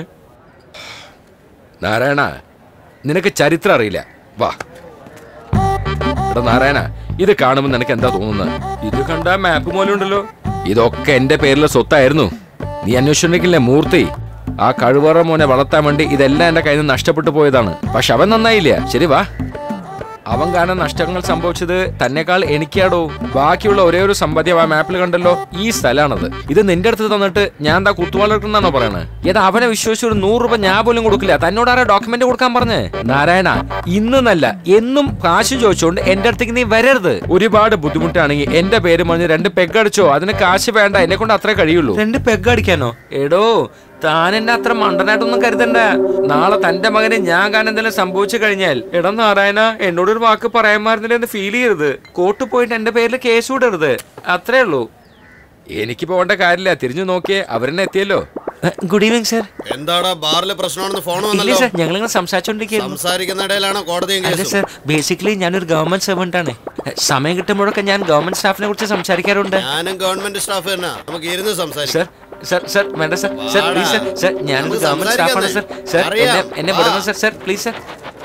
നാരായണ നിനക്ക് ചരിത്രം അറിയില്ല വാ എടാ നാരായണ ഇത് കാണുമ്പോൾ നിനക്ക് എന്താ തോന്നുന്നത് ഇത് കണ്ട മാപ്പ് പോലെ ഉണ്ടല്ലോ ഇതൊക്കെ എന്റെ പേരിലെ സ്വത്തായിരുന്നു നീ അന്വേഷിച്ചിട്ടുണ്ടെങ്കിലേ മൂർത്തി ആ കഴിവറ മോനെ വളർത്താൻ വേണ്ടി ഇതെല്ലാം എന്റെ കയ്യിൽ നിന്ന് നഷ്ടപ്പെട്ടു പോയതാണ് പക്ഷെ അവൻ നന്നായില്ല ശരി വാ അവൻ കാരണം നഷ്ടങ്ങൾ സംഭവിച്ചത് തന്നെക്കാൾ എനിക്കാടോ ബാക്കിയുള്ള ഒരേ ഒരു സമ്പാദ്യം ആ മാപ്പിൽ കണ്ടല്ലോ ഈ സ്ഥലമാണത് ഇത് നിന്റെ അടുത്ത് തന്നിട്ട് ഞാൻ എന്താ കുത്തുവാളെടുക്കുന്നാണോ പറയണത് ഏതാ അവനെ വിശ്വസിച്ച് ഒരു നൂറ് രൂപ ഞാൻ പോലും കൊടുക്കില്ല തന്നോട് ആരാ ഡോക്യുമെന്റ് കൊടുക്കാൻ പറഞ്ഞേ നാരായണ ഇന്നല്ല എന്നും കാശ് ചോദിച്ചുകൊണ്ട് എന്റെ അടുത്തേക്ക് നീ വരരുത് ഒരുപാട് ബുദ്ധിമുട്ടാണെങ്കിൽ എന്റെ പേര് പറഞ്ഞ് രണ്ട് പെഗ് അടിച്ചോ അതിന് കാശ് വേണ്ട എന്നെ കൊണ്ട് അത്രേ കഴിയുള്ളൂ രണ്ട് പെഗ് അടിക്കാനോ എടോ താൻ എന്നെ അത്ര മണ്ടനായിട്ടൊന്നും കരുതണ്ട നാളെ തന്റെ മകന് ഞാൻ കാരണം എന്തെങ്കിലും സംഭവിച്ചു കഴിഞ്ഞാൽ എടാ നാരായണ എന്നോട് ഒരു വാക്ക് പറയാമായിരുന്നില്ല എന്ന് ഫീൽ ചെയ്യരുത് കോർട്ട് പോയിട്ട് എന്റെ പേരിൽ കേസ് വിടരുത് അത്രേ ഉള്ളൂ എനിക്ക് പോകേണ്ട കാര്യമില്ല തിരിഞ്ഞു നോക്കിയേ അവരെന്നെ എത്തിയല്ലോ ഗുഡ് ഈവനിങ് സർ എന്താടാ ബാറിലെ പ്രശ്നമാണെന്ന് ഫോൺ ഇല്ല വന്നല്ലോ സർ ഞങ്ങളിങ്ങനെ സംസാരിച്ചോണ്ടിരിക്കുന്നു സംസാരിക്കുന്ന ഇടയിലാണ് കോടതിയും അല്ല കേസും സർ ബേസിക്കലി ഞാനൊരു ഗവൺമെന്റ് സെർവൻ്റ് ആണ് സമയം കിട്ടുമ്പോഴൊക്കെ ഞാൻ ഗവൺമെന്റ് സ്റ്റാഫിനെ കുറിച്ച് സംസാരിക്കാറുണ്ട് ഞാനും ഗവൺമെന്റ് സ്റ്റാഫ് തന്നെ നമുക്ക് ഇരുന്ന് സംസാരിക്കാം സർ സർ സർ വേണ്ട sir sir please sir sir ഞാനൊരു നമുക്ക് ഗവൺമെന്റ് സ്റ്റാഫാണ് സർ സംസാരിക്കാം സർ അറിയാം. എന്നെ എന്നെ വാ. വിടണം സർ സർ പ്ലീസ് സർ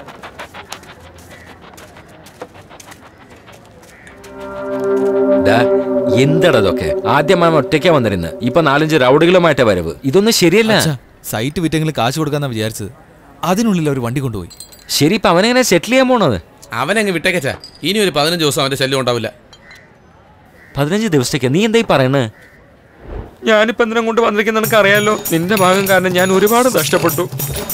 എന്താടാ അതൊക്കെ ആദ്യം അവൻ ഒറ്റയ്ക്കാ വന്നിരുന്നത് ഇപ്പൊ നാലഞ്ച് റൗഡുകളുമായിട്ടാ വരവ് ഇതൊന്നും ശരിയല്ല അച്ഛാ, സൈറ്റ് വിറ്റെങ്കിലും കാശ് കൊടുക്കാന്നാ വിചാരിച്ചത് അതിനുള്ളിൽ അവർ വണ്ടി കൊണ്ടുപോയി ശരി ഇപ്പൊ അവനെങ്ങനെ സെറ്റിൽ ചെയ്യാൻ പോണത് അവനങ്ങ് വിട്ടേക്കച്ചാ ഇനി ഒരു പതിനഞ്ച് ദിവസം അവന്റെ ശല്യം ഉണ്ടാവില്ല പതിനഞ്ച് ദിവസത്തേക്ക് നീ എന്തായി പറയണേ ഞാനിപ്പോ എന്തിനാ കൊണ്ട് വന്നിരിക്കുന്ന നിനക്ക് അറിയാലോ നിന്റെ ഭാഗം കാരണം ഞാൻ ഒരുപാട് നഷ്ടപ്പെട്ടു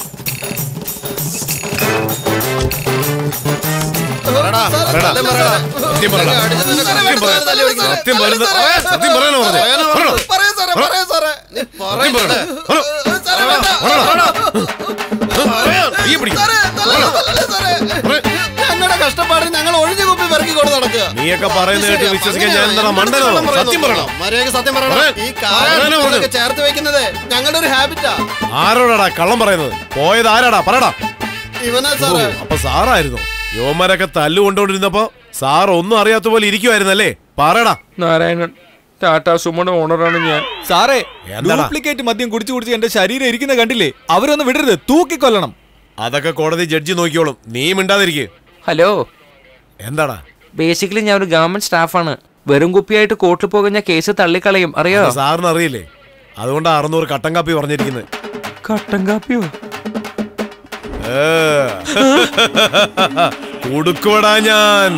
പറടാ, സത്യം പറടാ. സത്യം പറടാ. അടിച്ച് നിന്നെ സത്യം പറ. തല്ലി ഓടിക്കുന്നത്. സത്യം പറയുന്നത് സത്യം പറയാനോ പറഞ്ഞേ പറയാനോ പറയണോ? പറയാ സാറേ, പറയാ സാറേ. നീ സത്യം പറയട്ടെ. പറയണോ? പറ. സാറേ, വേണ്ട. പറയണോ? പറയാൻ. ഈ പിടി. സാറേ, തല്ലല്ലേ, തല്ലല്ലേ, സാറേ. ഞങ്ങളുടെ കഷ്ടപ്പാടിന് ഞങ്ങൾ ഒഴിഞ്ഞു കുപ്പി പെറുക്കി കൊണ്ട് നടക്കുക നീയൊക്കെ പറയുന്നത് കേട്ട് വിശ്വസിക്കാൻ ഞാൻ എന്താ മണ്ടനോ സത്യം പറയണോ മര്യാദക്ക് സത്യം പറയണം പറയാൻ. ഈ പറയാനോ പറഞ്ഞു. കാലൊക്കെ ചേർത്ത് വെക്കുന്നത് ഞങ്ങളുടെ ഒരു ഹാബിറ്റാ ആരോടാടാ കള്ളം പറയുന്നത് പോയത് ആരാടാ പറടാ ഇവനെ ഓ, സാറേ അപ്പൊ സാറായിരുന്നു യുവന്മാരൊക്കെ തല്ലുകൊണ്ടോണ്ടിരുന്നപ്പോ സാർ ഒന്നും അറിയാത്ത പോലെ ഇരിക്കുവായിരുന്നല്ലേ പറടാ നാരായണൻ ടാറ്റാ സുമയുടെ ഓണറാണ് ഞാൻ സാറേ എന്താടാ? ഡ്യൂപ്ലിക്കേറ്റ് മദ്യം കുടിച്ചു കുടിച്ച് എന്റെ ശരീരം ഇരിക്കുന്ന കണ്ടില്ലേ അവരൊന്നും വിടരുത് തൂക്കിക്കൊല്ലണം അതൊക്കെ കോടതി ജഡ്ജി നോക്കിയോളും നീ മിണ്ടാതിരിക്കെ ഹലോ എന്താടാ ബേസിക്കലി ഞാൻ ഒരു ഗവൺമെന്റ് സ്റ്റാഫാണ് വെറും കുപ്പിയായിട്ട് കോർട്ടിൽ പോകുന്ന കേസ് തള്ളിക്കളയും അറിയോ അത് സാറിന് അറിയില്ലേ അതുകൊണ്ടാ അറുന്നൂറ് കട്ടൻ കാപ്പി പറഞ്ഞിരിക്കുന്നത് കട്ടൻ കാപ്പിയോ ഏ. കൊടുക്കുവടാ ഞാൻ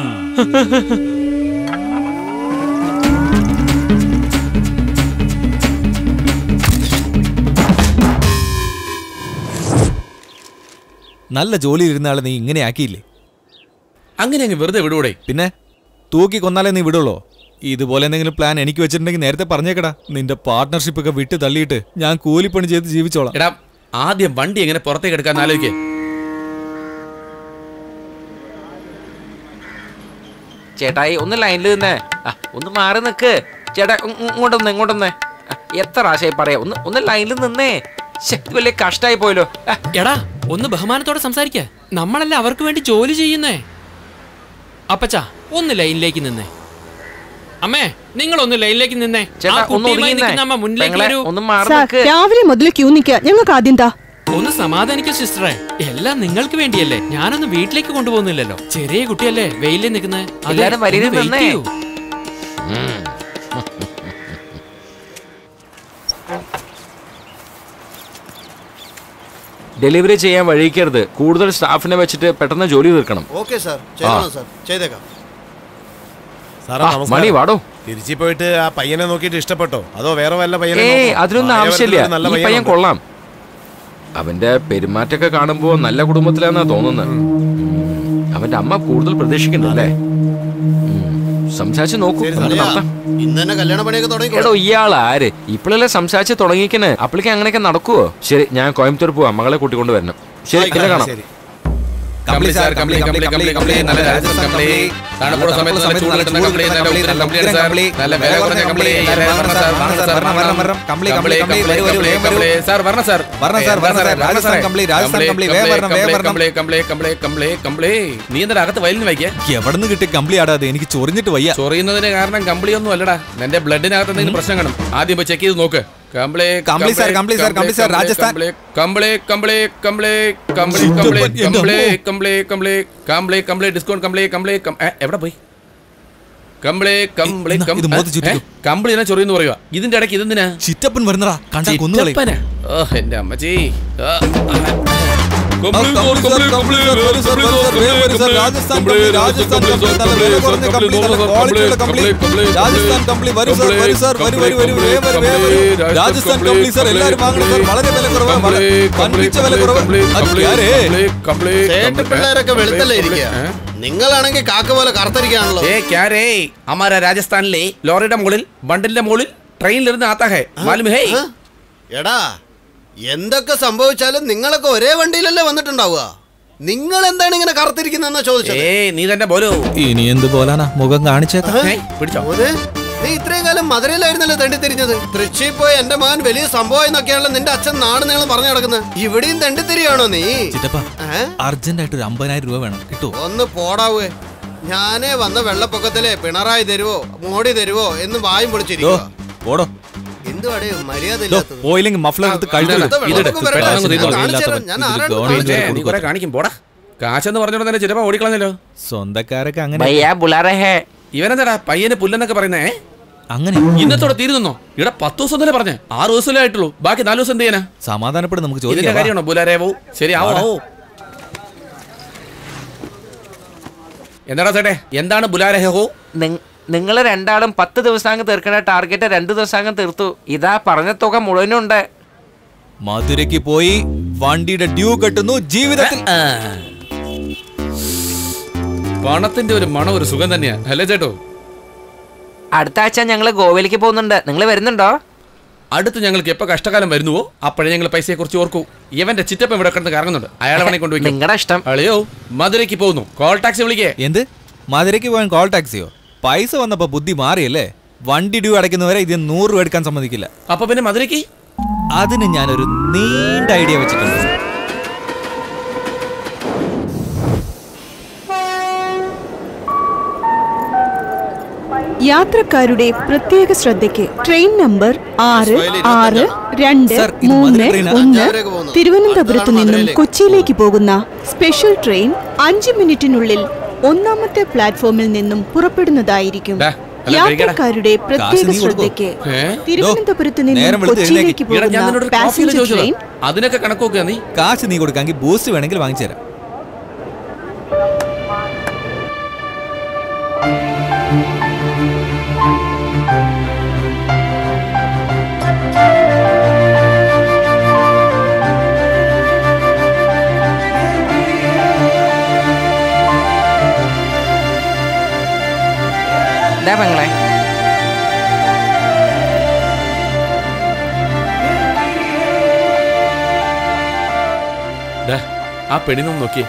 നല്ല ജോലി ഇരുന്ന ആളെ നീ ഇങ്ങനെ ആക്കിയില്ലേ അങ്ങനെ അങ്ങ് വെറുതെ വിടൂടെ പിന്നെ തൂക്കി കൊന്നാലേ നീ വിടുള്ളോ ഇതുപോലെ എന്തെങ്കിലും പ്ലാൻ എനിക്ക് വെച്ചിട്ടുണ്ടെങ്കിൽ നേരത്തെ പറഞ്ഞേക്കടാ നിന്റെ പാർട്ട്ണർഷിപ്പ് ഒക്കെ വിട്ട് തള്ളിയിട്ട് ഞാൻ കൂലിപ്പണി ചെയ്ത് ജീവിച്ചോളാം എടാ ആദ്യം വണ്ടി എങ്ങനെ പുറത്തേക്ക് എടുക്കാൻ ആലോചിക്കേ ചേട്ടായി ഒന്ന് ലൈനിൽ നിന്നേ ആ, ഒന്ന് മാറി നിക്ക് ചേട്ടാ ഇ- ഇ- ഇങ്ങോട്ടൊന്ന് ഇങ്ങോട്ടൊന്ന് ആ, എത്ര ആശയായി പറയാ ഒന്ന് ഒന്ന് ലൈനിൽ നിന്നേ ശ്ശെ, ഇത് വലിയ കഷ്ടായി പോയല്ലോ ആ, എടാ ഒന്ന് ബഹുമാനത്തോടെ സംസാരിക്ക നമ്മളല്ല അവർക്ക് വേണ്ടി ജോലി ചെയ്യുന്നേ അപ്പച്ചാ ഒന്ന് ലൈനിലേക്ക് നിന്നേ അമ്മേ നിങ്ങൾ ഒന്ന് ലൈനിലേക്ക് നിന്നേ ആ ചേട്ടാ ഒന്ന് കുട്ടിയുമായി ഒതുങ്ങി നിൽക്കുന്ന അമ്മ മുന്നിലേക്ക് പെങ്ങളെ വരൂ ഒന്ന് മാറി സാർ നിക്ക് രാവിലെ മുതൽ ക്യൂ നിൽക്കുക ഞങ്ങൾക്ക് ആദ്യം താ ഒന്ന് സമാധാനിക്കും സിസ്റ്ററെ എല്ലാം നിങ്ങൾക്ക് വേണ്ടിയല്ലേ ഞാനൊന്ന് വീട്ടിലേക്ക് കൊണ്ടുപോകുന്നില്ലല്ലോ ചെറിയ കുട്ടിയല്ലേ വെയിലിൽ നിൽക്കുന്നത് എല്ലാരും വരിയിൽ നിന്നേ. ഡെലിവറി ചെയ്യാൻ വഴിക്കരുത് കൂടുതൽ സ്റ്റാഫിനെ വെച്ചിട്ട് പെട്ടെന്ന് ജോലി തീർക്കണം ഓക്കെ സാർ ചെയ്തോളാം സാർ ചെയ്തേക്കാം സാറേ ആ, നമസ്കാരം. മണി വാടോ തിരിച്ചു പോയിട്ട് ആ പയ്യനെ നോക്കിയിട്ട് ഇഷ്ടപ്പെട്ടോ അതോ വേറെ വല്ല പയ്യനെ ഏയ് നോക്കണോ? അതിനൊന്നും പ്രായപരിധിയിൽ ആവശ്യമില്ല ഒരു നല്ല ഈ പയ്യൻ പയ്യനുണ്ട്. കൊള്ളാം അവന്റെ പെരുമാറ്റമൊക്കെ കാണുമ്പോ നല്ല കുടുംബത്തിലാന്നാ തോന്നുന്നത് അവന്റെ അമ്മ കൂടുതൽ പ്രതീക്ഷിക്കുന്നുണ്ടല്ലേ സംസാരിച്ച് നോക്കൂ ശരി നമുക്ക് സാർ നടത്താം. ഇന്ന് തന്നെ കല്യാണ പണിയൊക്കെ തുടങ്ങി എടോ ഇയാൾ ആര് ഇപ്പോഴല്ലേ സംസാരിച്ച് തുടങ്ങിക്കണേ അപ്പോഴേക്ക് അങ്ങനെയൊക്കെ നടക്കുവോ ശരി ഞാൻ കോയമ്പത്തൂർ പോവാം മകളെ കൂട്ടിക്കൊണ്ട് വരണം ശരി പിന്നെ കാണാം ശരി കമ്പിളി സാർ കമ്പിളി കമ്പിളി കമ്പിളി കമ്പിളി നല്ല രാജസ്ഥാൻ കമ്പിളി തണുപ്പുള്ള സമയത്ത് നല്ല ചൂട് കിട്ടുന്ന കമ്പിളി നല്ല ഉഗ്രം കമ്പിളിയാണ് സാർ നല്ല വില കുറഞ്ഞ കമ്പിളി എല്ലാവരും വരണം സാർ വരണം സാർ വരണം, വരണം, വരണം. കമ്പിളി, കമ്പിളി, കമ്പിളി, വരൂ, വരൂ, വേഗം വരൂ. സാർ വരണം സാർ വരണം സാർ, വരണം സാർ. രാജസ്ഥാൻ കമ്പിളി, രാജസ്ഥാൻ കമ്പിളി, വേഗം വരണം, വേഗം വരണം. കമ്പിളി കമ്പിളി കമ്പിളി കമ്പിളി കമ്പിളി നീ എന്താ അകത്ത് വയലിന് വായിക്കേ എവിടെ നിന്ന് കിട്ടി കമ്പിളി ആടാതെ എനിക്ക് ചൊറിഞ്ഞിട്ട് വയ്യ ചൊറിയുന്നതിന് കാരണം കമ്പിളിയൊന്നും അല്ലടാ നിന്റെ ബ്ലഡിനകത്ത് എന്തെങ്കിലും പ്രശ്നം കാണും ആദ്യം പോയി ചെക്ക് ചെയ്ത് നോക്ക് കമ്പിളി കമ്പിളി സാർ, കമ്പിളി സാർ, കമ്പിളി സാർ, രാജസ്ഥാൻ. കമ്പിളി കമ്പിളി കമ്പിളി കമ്പിളി ചിറ്റപ്പൻ, കമ്പിളി എൻ്റെ കമ്പിളി അമ്മോ. കമ്പിളി കമ്പിളി കമ്പിളി കമ്പിളി ഡിസ്കൗണ്ട് കമ്പിളി കമ്പിളി കം- ഏ, എവിടെ പോയി കമ്പിളി കമ്പിളി എന്നാ, ഇത് മുഖത്ത് ചുറ്റിക്കോ. കമ്പിളി എന്നാ ചൊറിയെന്ന് പറയുക ഇതിന്റെ ഇടയ്ക്ക് ഇതെന്തിനാ ചിറ്റപ്പൻ വരുന്നടാ കണ്ടാ കുന്നുകളി ചിറ്റപ്പനാ? ഓ എന്റെ അമ്മച്ചി ആ, ആ. കമ്പിളി സാർ, കമ്പിളി സാർ, കമ്പിളി സാർ, വരൂ സാർ, വരൂ സാർ, വേഗം വരൂ സാർ. രാജസ്ഥാൻ കമ്പിളി, രാജസ്ഥാൻ കമ്പിളി, നല്ല വില കുറഞ്ഞ കമ്പിളി, നല്ല ക്വാളിറ്റിയുള്ള കമ്പിളി. രാജസ്ഥാൻ കമ്പിളി, വരൂ സാർ, വരൂ സാർ, വരൂ, വരൂ, വരൂ, വേഗം വരൂ, വേഗം വരൂ. രാജസ്ഥാൻ കമ്പിളി സാർ എല്ലാവരും വാങ്ങണം സാർ വളരെ വില കുറവ് വളരെ കണ്ടിച്ച വില കുറവ് അത് ക്യാരേ? ചേട്ടൻ പിള്ളേരൊക്കെ വെളുത്തല്ലേ ഇരിക്കുക നിങ്ങളാണെങ്കിൽ കാക്ക പോലെ കറുത്തിരിക്കുകയാണല്ലോ ഏ ക്യാരേ അമാര രാജസ്ഥാനിലെ ലോറിയുടെ മുകളിൽ ബണ്ടിലിന്റെ മുകളിൽ ട്രെയിനിലിരുന്ന് ആത്താ ഹേ മാലും ഹേ ആ? എടാ എന്തൊക്കെ സംഭവിച്ചാലും നിങ്ങളൊക്കെ ഒരേ വണ്ടിയിലല്ലേ വന്നിട്ടുണ്ടാവുക നിങ്ങൾ എന്താണ് ഇങ്ങനെ കറുത്തിരിക്കുന്നതെന്നാ ചോദിച്ചത് ഏ നീ തന്നെ പോലോ ഇനി എന്ത് പോലാനാ മുഖം കാണിച്ചേക്കാം ഏ? ഏയ്, പിടിച്ചോ. മോനെ, നീ ഇത്രയും കാലം മധുരയിലായിരുന്നല്ലോ തെണ്ടിത്തിരിഞ്ഞത് തൃച്ചി പോയി എന്റെ മകൻ വലിയ സംഭവം എന്നൊക്കെയാണല്ലോ നിന്റെ അച്ഛൻ നാട് നീളം പറഞ്ഞു നടക്കുന്നത് ഇവിടെയും തെണ്ടിത്തിരിയാണോ നീ ചിറ്റപ്പ ഏ? അർജന്റ് ആയിട്ട് ഒരു അമ്പതിനായിരം രൂപ വേണം കിട്ടുമോ ഒന്ന് പോടാവേ ഞാനേ വന്ന വെള്ളപ്പൊക്കത്തിലെ പിണറായി തരുവോ മോഡി തരുവോ എന്ന് വായും പൊളിച്ചിരിക്കുക ഓടോ എന്തുവാടേ മര്യാദ ദോ, ഇല്ലാത്തത് പോയില്ലെങ്കിൽ മഫ്ലർ എടുത്ത് കഴുത്തിൽ അടുത്ത ഇട്. വെള്ളപ്പൊക്കം ഇതെടുത്ത് വരട്ടെ. പെട്ടെന്ന് ഞാൻ തീർന്നോ. കാണിച്ചു തരാം. ഞാൻ ഇത് ആരാണ് ഗവൺമെന്റ് കാണിച്ചത്? ഏ, നീ കുറെ കാണിക്കും പോടാ കാശെന്ന് പറഞ്ഞോണ്ട് തന്നെ ചിലപ്പോ ഓടിക്കളഞ്ഞല്ലോ സ്വന്തക്കാരൊക്കെ അങ്ങനെ ഭയ്യാ ബുലാറേ ഹേ ഇവനെന്താടാ പയ്യന് പുല്ലെന്നൊക്കെ പറയുന്നേ അങ്ങനെ ഇന്നത്തോടെ തീരുന്നോ ഇവിടെ പത്ത് ദിവസം തന്നെ പറഞ്ഞേ ആറ് ദിവസമല്ലേ ആയിട്ടുള്ളൂ ബാക്കി നാല് ദിവസം എന്ത് ചെയ്യാനാ സമാധാനപ്പെട്ട് നമുക്ക് ഇതിന്റെ ചോദിക്കാം വാ. കാര്യമാണോ ബുലാരേവോ ശരി ആവോ ആവോ എന്താടാ ചേട്ടെ എന്താണ് ബുലാരഹോ നിങ്ങൾ രണ്ടാളും പത്ത് ദിവസം തീർക്കേണ്ട ടാർഗറ്റ് രണ്ട് ദിവസം തീർത്തു ഇതാ പറഞ്ഞ തുക മുഴുവനുണ്ട് മധുരയ്ക്ക് പോയി വണ്ടിയുടെ ഡ്യൂ കെട്ടുന്നു ജീവിതത്തിൽ പണത്തിന്റെ ഒരു മണം ഒരു സുഖം തന്നെയാ അല്ലേ ചേട്ടോ അടുത്ത ആഴ്ച ഞങ്ങൾ ഗോവയിലേക്ക് പോകുന്നുണ്ട് നിങ്ങൾ വരുന്നുണ്ടോ അടുത്ത് ഞങ്ങൾക്ക് എപ്പോ കഷ്ടകാലം വരുന്നുവോ അപ്പോഴേ ഞങ്ങൾ പൈസയെ കുറിച്ച് ഓർക്കൂ ഇവന്റെ ചിറ്റപ്പം ഇവിടെ കിടന്ന് കറങ്ങുന്നുണ്ട് അയാളെ വേണേ കൊണ്ടുപോയി നിങ്ങളുടെ ഇഷ്ടം അളിയോ മധുരയ്ക്ക് പോകുന്നു കോൾ ടാക്സി വിളിക്കേ എന്ത് മധുരയ്ക്ക് പോകാൻ കോൾ ടാക്സിയോ പൈസ വന്നപ്പോ ബുദ്ധി മാറിയല്ലേ വണ്ടി ഡ്യൂ അടയ്ക്കുന്നവരെ ഇത് നൂറ് രൂപ എടുക്കാൻ സമ്മതിക്കില്ല അപ്പൊ പിന്നെ മധുരയ്ക്ക് അതിന് ഞാനൊരു നീണ്ട ഐഡിയ വെച്ചിട്ടുണ്ട് യാത്രക്കാരുടെ പ്രത്യേക ശ്രദ്ധയ്ക്ക് ട്രെയിൻ നമ്പർ ആറ് ആറ് രണ്ട് സർ, ഇത് മൂന്ന് മധുര ട്രെയിനാ? ഒന്ന് അഞ്ചാമരേക്ക് പോകുന്നു. തിരുവനന്തപുരത്ത് അടുത്തതാണ് നിന്നും മധുരയിലേക്ക്. കൊച്ചിയിലേക്ക് പോകുന്ന സ്പെഷ്യൽ ട്രെയിൻ അഞ്ച് മിനിറ്റിനുള്ളിൽ ഒന്നാമത്തെ പ്ലാറ്റ്ഫോമിൽ നിന്നും പുറപ്പെടുന്നതായിരിക്കും ഡാ, അല്ല, കഴിക്കടാ. യാത്രക്കാരുടെ പ്രത്യേക നീ കൊടുക്കോ? ശ്രദ്ധയ്ക്ക് ഏ? തിരുവനന്തപുരത്ത് നേരം നിന്നും വെളുത്ത് കൊച്ചിയിലേക്ക് ഇവിടെ ഞാൻ പോകുന്ന നിന്നോട് ഒരു കോഫിയിലെ പാസഞ്ചർ ചോദിച്ചതാ ട്രെയിൻ അതിനൊക്കെ കണക്ക് നോക്കുക നീ കാശ് നീ കൊടുക്കാമെങ്കിൽ ബൂസ്റ്റ് വേണമെങ്കിൽ വാങ്ങിച്ചു തരാം പെങ്ങളെ ഡാ, ആ പെണ്ണിനൊന്ന് നോക്കിയേ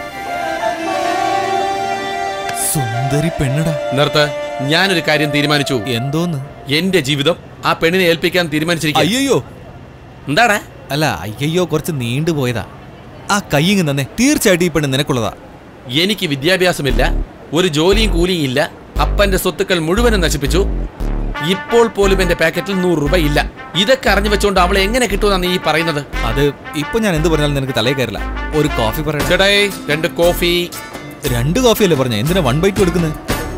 സുന്ദരി പെണ്ണടാ നിർത്ത് ഞാനൊരു കാര്യം തീരുമാനിച്ചു എന്തോന്ന് എന്റെ ജീവിതം ആ പെണ്ണിനെ ഏൽപ്പിക്കാൻ തീരുമാനിച്ചിരിക്കുന്നു അയ്യോ എന്താടാ അല്ല അയ്യോ കുറച്ച് നീണ്ടുപോയതാ ആ കയ്യിങ് തന്നെ തീർച്ചയായിട്ടും ഈ പെണ്ണ് നിനക്കുള്ളതാ എനിക്ക് വിദ്യാഭ്യാസമില്ല ഒരു ജോലിയും കൂലിയും ഇല്ല അപ്പന്റെ സ്വത്തുക്കൾ മുഴുവനും നശിപ്പിച്ചു ഇപ്പോൾ പോലും എന്റെ പാക്കറ്റിൽ നൂറ് രൂപ ഇല്ല ഇതൊക്കെ അറിഞ്ഞു വെച്ചോണ്ട് അവളെ എങ്ങനെ കിട്ടുമെന്നാണ് നീ ഈ പറയുന്നത് അത് ഇപ്പൊ ഞാൻ എന്ത് പറഞ്ഞാലും നിനക്ക് തലയിൽ കയറില്ല ഒരു കോഫി പറയട്ടെ ചേട്ടാ രണ്ട് കോഫി രണ്ട് കോഫിയല്ലേ പറഞ്ഞ എന്തിനാ വൺ ബൈ ടു എടുക്കുന്നത്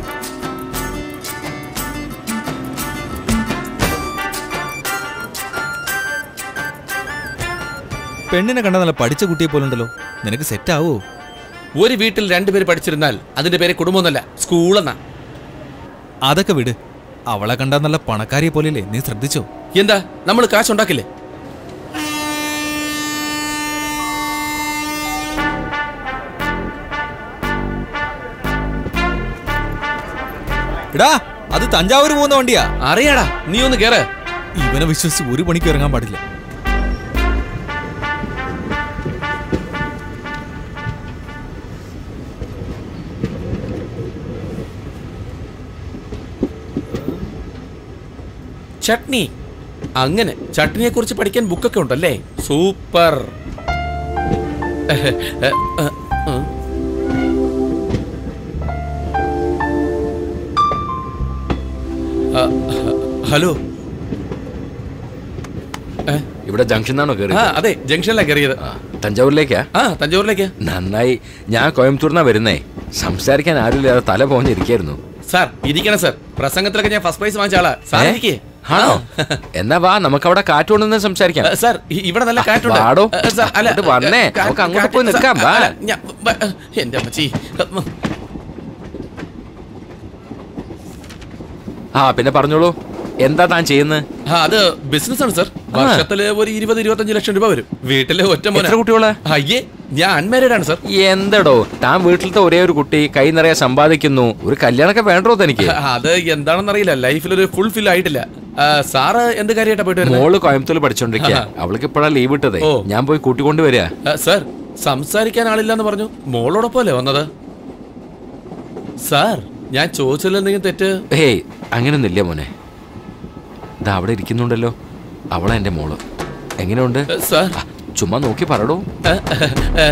പെണ്ണിനെ കണ്ട നല്ല പഠിച്ച കുട്ടിയെ പോലുണ്ടല്ലോ നിനക്ക് സെറ്റ് ആവോ ഒരു വീട്ടിൽ രണ്ടുപേര് പഠിച്ചിരുന്നാൽ അതിന്റെ പേര് കുടുംബമൊന്നല്ല സ്കൂളെന്നാ അതൊക്കെ വിട് അവളെ കണ്ടാൽ നല്ല പണക്കാരിയെ പോലെയല്ലേ നീ ശ്രദ്ധിച്ചോ എന്താ നമ്മൾ കാശുണ്ടാക്കില്ലേ എടാ അത് തഞ്ചാവൂർ പോകുന്ന വണ്ടിയാ അറിയാടാ നീ ഒന്ന് കേറ് ഇവനെ വിശ്വസിച്ച് ഒരു പണിക്ക് ഇറങ്ങാൻ പാടില്ല ചട്നി അങ്ങനെ ചട്നിയെ കുറിച്ച് പഠിക്കാൻ ബുക്കൊക്കെ ഉണ്ടല്ലേ സൂപ്പർ ഹലോ ഇവിടെ ജംഗ്ഷനാണോ കയറി ആ അതെ ജംഗ്ഷനിലാ കയറിയത് തഞ്ചാവൂരിലേക്കാ ആ തഞ്ചാവൂരിലേക്ക് നന്നായി ഞാൻ കോയമ്പത്തൂർന്നാ വരുന്നേ സംസാരിക്കാൻ ആരുമില്ലാതെ തല പോഞ്ഞിരിക്കായിരുന്നു സാർ ഇരിക്കണം സാർ പ്രസംഗത്തിലൊക്കെ ഞാൻ ഫസ്റ്റ് പ്രൈസ് വാങ്ങിച്ച ആളാ സാർ ഏ? ഇരിക്കേ ആണോ എന്നാ വാ നമുക്ക് അവിടെ കാറ്റുകൊണ്ടെന്ന് സംസാരിക്കാം സാർ ഇ- ഇവിടെ നല്ല ആ, കാറ്റുണ്ട് വാടോ. ഏ, സാർ, അല്ല, അങ്ങോട്ട് വന്നേ. കാ- നമുക്ക് അങ്ങോട്ട് കാറ്റ് പോയി സാർ, നിൽക്കാം, വാ. അല്ല, ഞാൻ- വ- എന്റെ അമ്മച്ചി ആ പിന്നെ പറഞ്ഞോളൂ എന്താ താൻ ചെയ്യുന്നത് ആ അത് ബിസിനസ് ആണ് സാർ വർഷത്തില് ഒരു ഇരുപത് ഇരുപത്തഞ്ച് ലക്ഷം രൂപ വരും വീട്ടിലെ ഒറ്റ മോനാ. എത്ര കുട്ടികളാ അയ്യേ ഞാൻ അൺമാരീഡ് ആണ് സാർ എന്തടോ താൻ വീട്ടിലത്തെ ഒരേ ഒരു കുട്ടി കൈ നിറയെ സമ്പാദിക്കുന്നു ഒരു കല്യാണമൊക്കെ വേണ്ടോ തനിക്ക് അത് എന്താണെന്ന് അറിയില്ല ലൈഫിൽ ഒരു ഫുൾ ഫിൽ ആയിട്ടില്ല ആ, സാറ് എന്ത് കാര്യമായിട്ടാ പോയിട്ട് വരുന്നത് മോള് കോയമ്പത്തൂർ പഠിച്ചോണ്ടിരിക്കുക ആഹാ. അവൾക്ക് ഇപ്പോഴാ ലീവ് ഇട്ടതേ ഓ. ഞാൻ പോയി കൂട്ടിക്കൊണ്ട് വരിക ആ, സാർ സംസാരിക്കാൻ ആളില്ലെന്ന് പറഞ്ഞു മോളോടൊപ്പം അല്ലേ വന്നത് സാർ ഞാൻ ചോദിച്ചില്ലെന്തെങ്കിലും തെറ്റ് ഹേയ് അങ്ങനൊന്നുമില്ല മോനെ ഇതാ അവിടെ ഇരിക്കുന്നുണ്ടല്ലോ അവളാ എന്റെ മോള് എങ്ങനെയുണ്ട് ഏ, സാർ ആ, ചുമ്മാ നോക്കി പറടോ ഏ, ഏ,